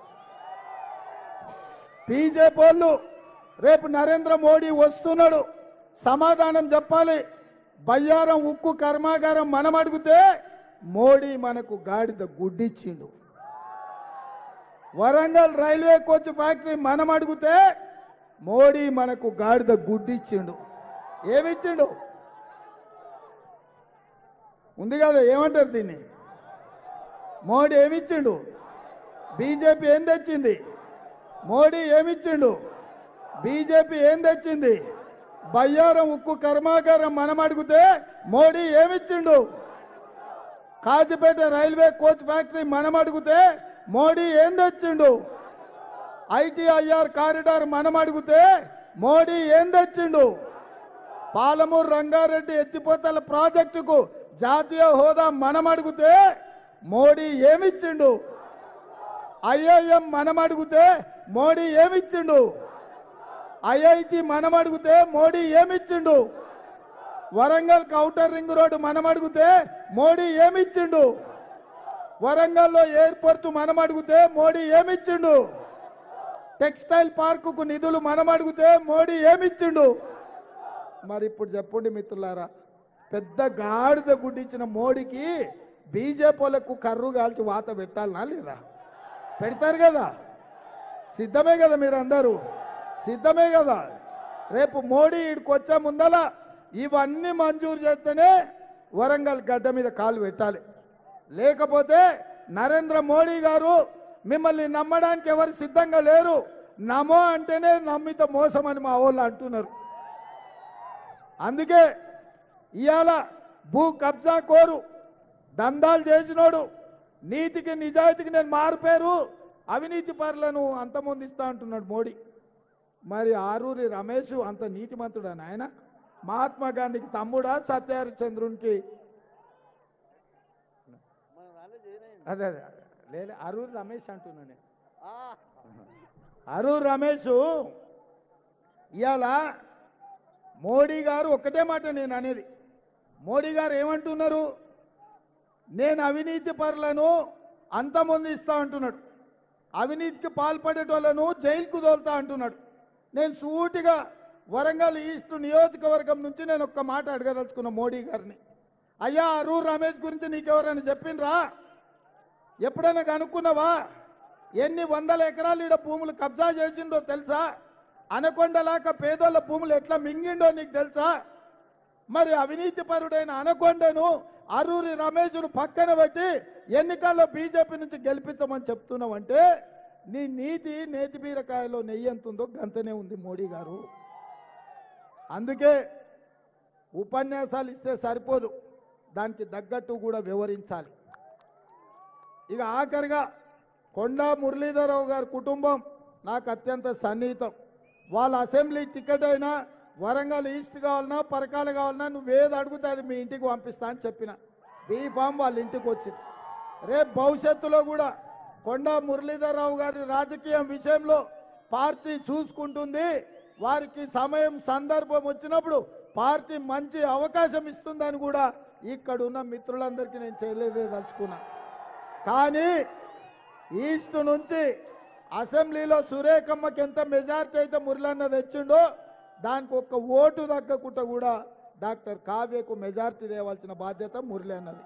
Speaker 1: బీజేపీ వాళ్ళు రేపు నరేంద్ర మోడీ వస్తున్నాడు సమాధానం చెప్పాలి బయ్యారం ఉక్కు కర్మాగారం మనం అడిగితే మోడీ మనకు గాడిద గుడ్డిచ్చిండు వరంగల్ రైల్వే కోచ్ ఫ్యాక్టరీ మనం అడిగితే మోడీ మనకు గాడిద గుడ్డిచ్చిండు ఏమిచ్చిండు ఉంది కదా ఏమంటారు దీన్ని మోడీ ఏమిచ్చిండు బీజేపీ ఏం తెచ్చింది మోడీ ఏమిచ్చిండు బీజేపీ ఏం తెచ్చింది బయ్యారం ఉక్కు కర్మాగారం మనం అడిగితే మోడీ ఏమిచ్చిండు కాజిపేట రైల్వే కోచ్ ఫ్యాక్టరీ మనం అడిగితే మోడీ ఏం తెచ్చిండు ఐటీఐఆర్ కారిడార్ మనం అడిగితే మోడీ ఏం తెచ్చిండు పాలమూరు రంగారెడ్డి ఎత్తిపోతల ప్రాజెక్టుకు జాతీయ హోదా మనం అడిగితే మోడీ ఏమిచ్చిండు ఐఐఎం మనం అడిగితే మోడీ ఏమిచ్చిండు ఐఐటి మనం అడిగితే మోడీ ఏమిచ్చిండు వరంగల్ కౌటర్ రింగ్ రోడ్డు మనం అడిగితే మోడీ ఏమిచ్చిండు వరంగల్లో ఎయిర్పోర్ట్ మనం అడిగితే మోడీ ఏమిచ్చిండు టెక్స్టైల్ పార్కుకు నిధులు మనం అడిగితే మోడీ ఏమిచ్చిండు మరి ఇప్పుడు చెప్పండి మిత్రులారా పెద్ద గాడిద గుడ్డిచ్చిన మోడీకి బీజేపీలకు కర్రు కాల్చి వాత పెట్టాలనా లేదా పెడతారు కదా సిద్ధమే కదా మీరు అందరూ సిద్ధమే కదా రేపు మోడీ ఇక్కడికి వచ్చే ముందల ఇవన్నీ మంజూరు చేస్తేనే వరంగల్ గడ్డ మీద కాలు పెట్టాలి లేకపోతే నరేంద్ర మోడీ గారు మిమ్మల్ని నమ్మడానికి ఎవరు సిద్ధంగా లేరు నమో అంటేనే నమ్మిత మోసం అని మా వాళ్ళు అంటున్నారు అందుకే ఇవాళ భూ కబ్జా కోరు దందాలు చేసినోడు నీతికి నిజాయితీకి నేను మారిపోయారు అవినీతి పరులను అంతమొందిస్తా అంటున్నాడు మోడీ మరి ఆరూరి రమేష్ అంత నీతిమంతుడా నాయన మహాత్మా గాంధీకి తమ్ముడా సత్యహరిచంద్రునికి అదే అదే లేదు అరూరి రమేష్ అంటున్నా నేను అరూర్ రమేష్ ఇవాళ మోడీ గారు ఒక్కటే మాట నేను అనేది మోడీ గారు ఏమంటున్నారు నేను అవినీతి పరులను అంతమొందిస్తా అంటున్నాడు అవినీతికి పాల్పడేటోళ్ళను జైలుకు తోలుతా అంటున్నాడు నేను సూటిగా వరంగల్ ఈస్ట్ నియోజకవర్గం నుంచి నేను ఒక్క మాట అడగదలుచుకున్న మోడీ గారిని అయ్యా అరూర్ రమేష్ గురించి నీకెవరైనా చెప్పిండ్రా ఎప్పుడైనా కనుక్కున్నావా ఎన్ని వందల ఎకరాలు ఈడ భూములు కబ్జా చేసిండో తెలుసా అనకొండలాక పేదోళ్ళ భూములు ఎట్లా మింగిండో నీకు తెలుసా మరి అవినీతి పరుడైన అనకొండను అరూరి రమేష్ను పక్కన పెట్టి ఎన్నికల్లో బీజేపీ నుంచి గెలిపించమని చెప్తున్నావంటే నీ నీతి నేతి బీరకాయలో నెయ్యి ఎంత ఉందో గంతనే ఉంది మోడీ గారు అందుకే ఉపన్యాసాలు ఇస్తే సరిపోదు దానికి తగ్గట్టు కూడా వివరించాలి ఇక ఆఖరిగా కొండా మురళీధరరావు గారి కుటుంబం నాకు అత్యంత సన్నిహితం వాళ్ళ అసెంబ్లీ టికెట్ అయినా వరంగల్ ఈస్ట్ కావాలన్నా పరకాలు కావాలన్నా నువ్వు ఏది అడిగితే అది మీ ఇంటికి పంపిస్తా అని చెప్పిన బీ ఫామ్ వాళ్ళ ఇంటికి వచ్చింది రేపు భవిష్యత్తులో కూడా కొండా మురళీధరరావు గారి రాజకీయం విషయంలో పార్టీ చూసుకుంటుంది వారికి సమయం సందర్భం వచ్చినప్పుడు పార్టీ మంచి అవకాశం ఇస్తుందని కూడా ఇక్కడున్న మిత్రులందరికీ నేను చేయలేదే తలుచుకున్నా కానీ ఈస్ట్ నుంచి అసెంబ్లీలో సురేఖమ్మకి ఎంత మెజార్టీ అయితే మురళన్న తెచ్చిండో దానికి ఒక్క ఓటు తగ్గకుండా కూడా డాక్టర్ కావ్యకు మెజార్టీ తేవాల్సిన బాధ్యత మురళి అన్నది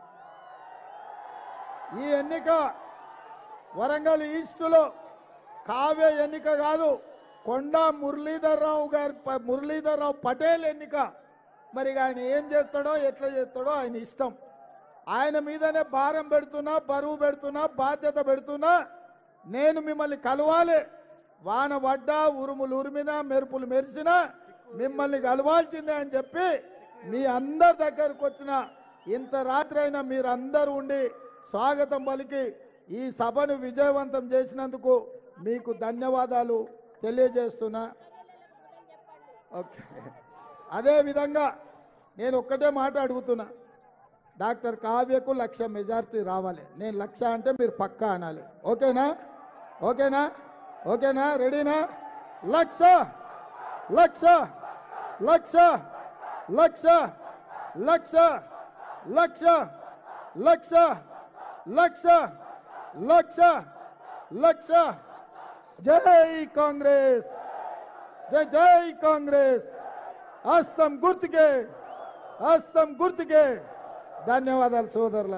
Speaker 1: ఈ ఎన్నిక వరంగల్ ఈస్టులో కావ్య ఎన్నిక కాదు కొండా మురళీధర్రావు గారి ప- మురళీధర్రావు పటేల్ ఎన్నిక మరి ఇక ఆయన ఏం చేస్తాడో ఎట్లా చేస్తాడో ఆయన ఇష్టం ఆయన మీదనే భారం పెడుతున్నా బరువు పెడుతున్నా బాధ్యత పెడుతున్నా నేను మిమ్మల్ని కలవాలి వాన పడ్డా ఉరుములు ఉరిమినా మెరుపులు మెరిసినా మిమ్మల్ని కలవాల్సిందే అని చెప్పి మీ అందరి దగ్గరకు వచ్చిన ఇంత రాత్రి అయినా మీరందరూ ఉండి స్వాగతం పలికి ఈ సభను విజయవంతం చేసినందుకు మీకు ధన్యవాదాలు తెలియజేస్తున్నా ఓకే అదే విధంగా నేను ఒక్కటే మాట అడుగుతున్నా డాక్టర్ కావ్యకు లక్ష మెజార్టీ రావాలి నేను లక్ష అంటే మీరు పక్కా అనాలి ఓకేనా ఓకేనా ఓకేనా రెడీనా లక్ష లక్ష లక్ష లక్ష లక్ష లక్ష లక్ష లక్ష లక్ష లక్ష జై కాంగ్రెస్ జై జై కాంగ్రెస్ హస్తం గుర్తుకే హస్తం గుర్తుకే ధన్యవాదాలు సోదరుల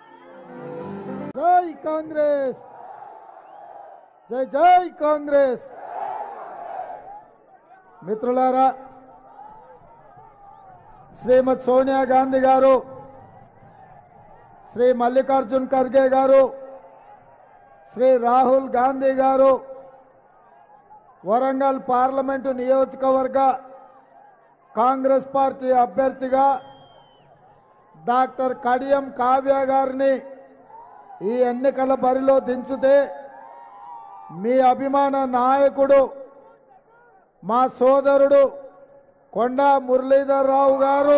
Speaker 1: జై కాంగ్రెస్ జై జై కాంగ్రెస్ మిత్రులారా శ్రీమతి సోనియా గాంధీ గారు శ్రీ మల్లికార్జున్ ఖర్గే గారు శ్రీ రాహుల్ గాంధీ గారు వరంగల్ పార్లమెంటు నియోజకవర్గ కాంగ్రెస్ పార్టీ అభ్యర్థిగా డాక్టర్ కడియం కావ్య గారిని ఈ ఎన్నికల బరిలో దించితే మీ అభిమాన నాయకుడు మా సోదరుడు కొండా మురళీధర్ రావు గారు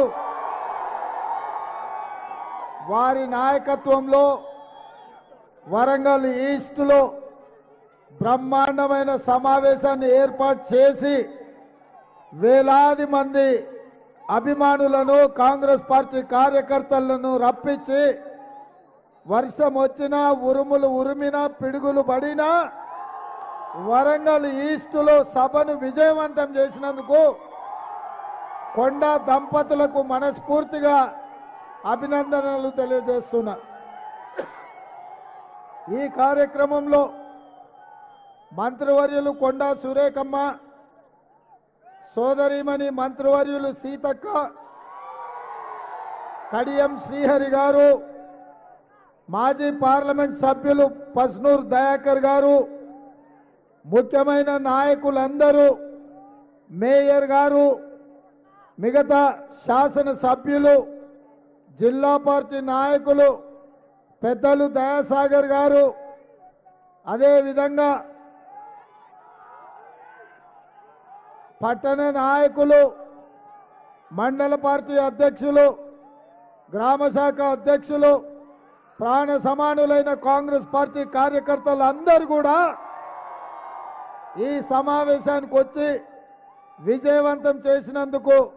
Speaker 1: వారి నాయకత్వంలో వరంగల్ ఈస్ట్లో బ్రహ్మాండమైన సమావేశాన్ని ఏర్పాటు చేసి వేలాది మంది అభిమానులను కాంగ్రెస్ పార్టీ కార్యకర్తలను రప్పించి వర్షం వచ్చినా ఉరుములు ఉరిమినా పిడుగులు పడినా వరంగల్ ఈస్టులో సభను విజయవంతం చేసినందుకు కొండా దంపతులకు మనస్ఫూర్తిగా అభినందనలు తెలియజేస్తున్నా ఈ కార్యక్రమంలో మంత్రివర్యులు కొండా సురేఖమ్మ సోదరిమణి మంత్రివర్యులు సీతక్క కడియం శ్రీహరి గారు మాజీ పార్లమెంట్ సభ్యులు పస్నూర్ దయాకర్ గారు ముఖ్యమైన నాయకులందరూ మేయర్ గారు మిగతా శాసన సభ్యులు జిల్లా పార్టీ నాయకులు పెద్దలు దయాసాగర్ గారు అదేవిధంగా పట్టణ నాయకులు మండల పార్టీ అధ్యక్షులు గ్రామ శాఖ అధ్యక్షులు ప్రాణ సమానులైన కాంగ్రెస్ పార్టీ కార్యకర్తలు అందరూ కూడా ఈ సమావేశానికి వచ్చి విజయవంతం చేసినందుకు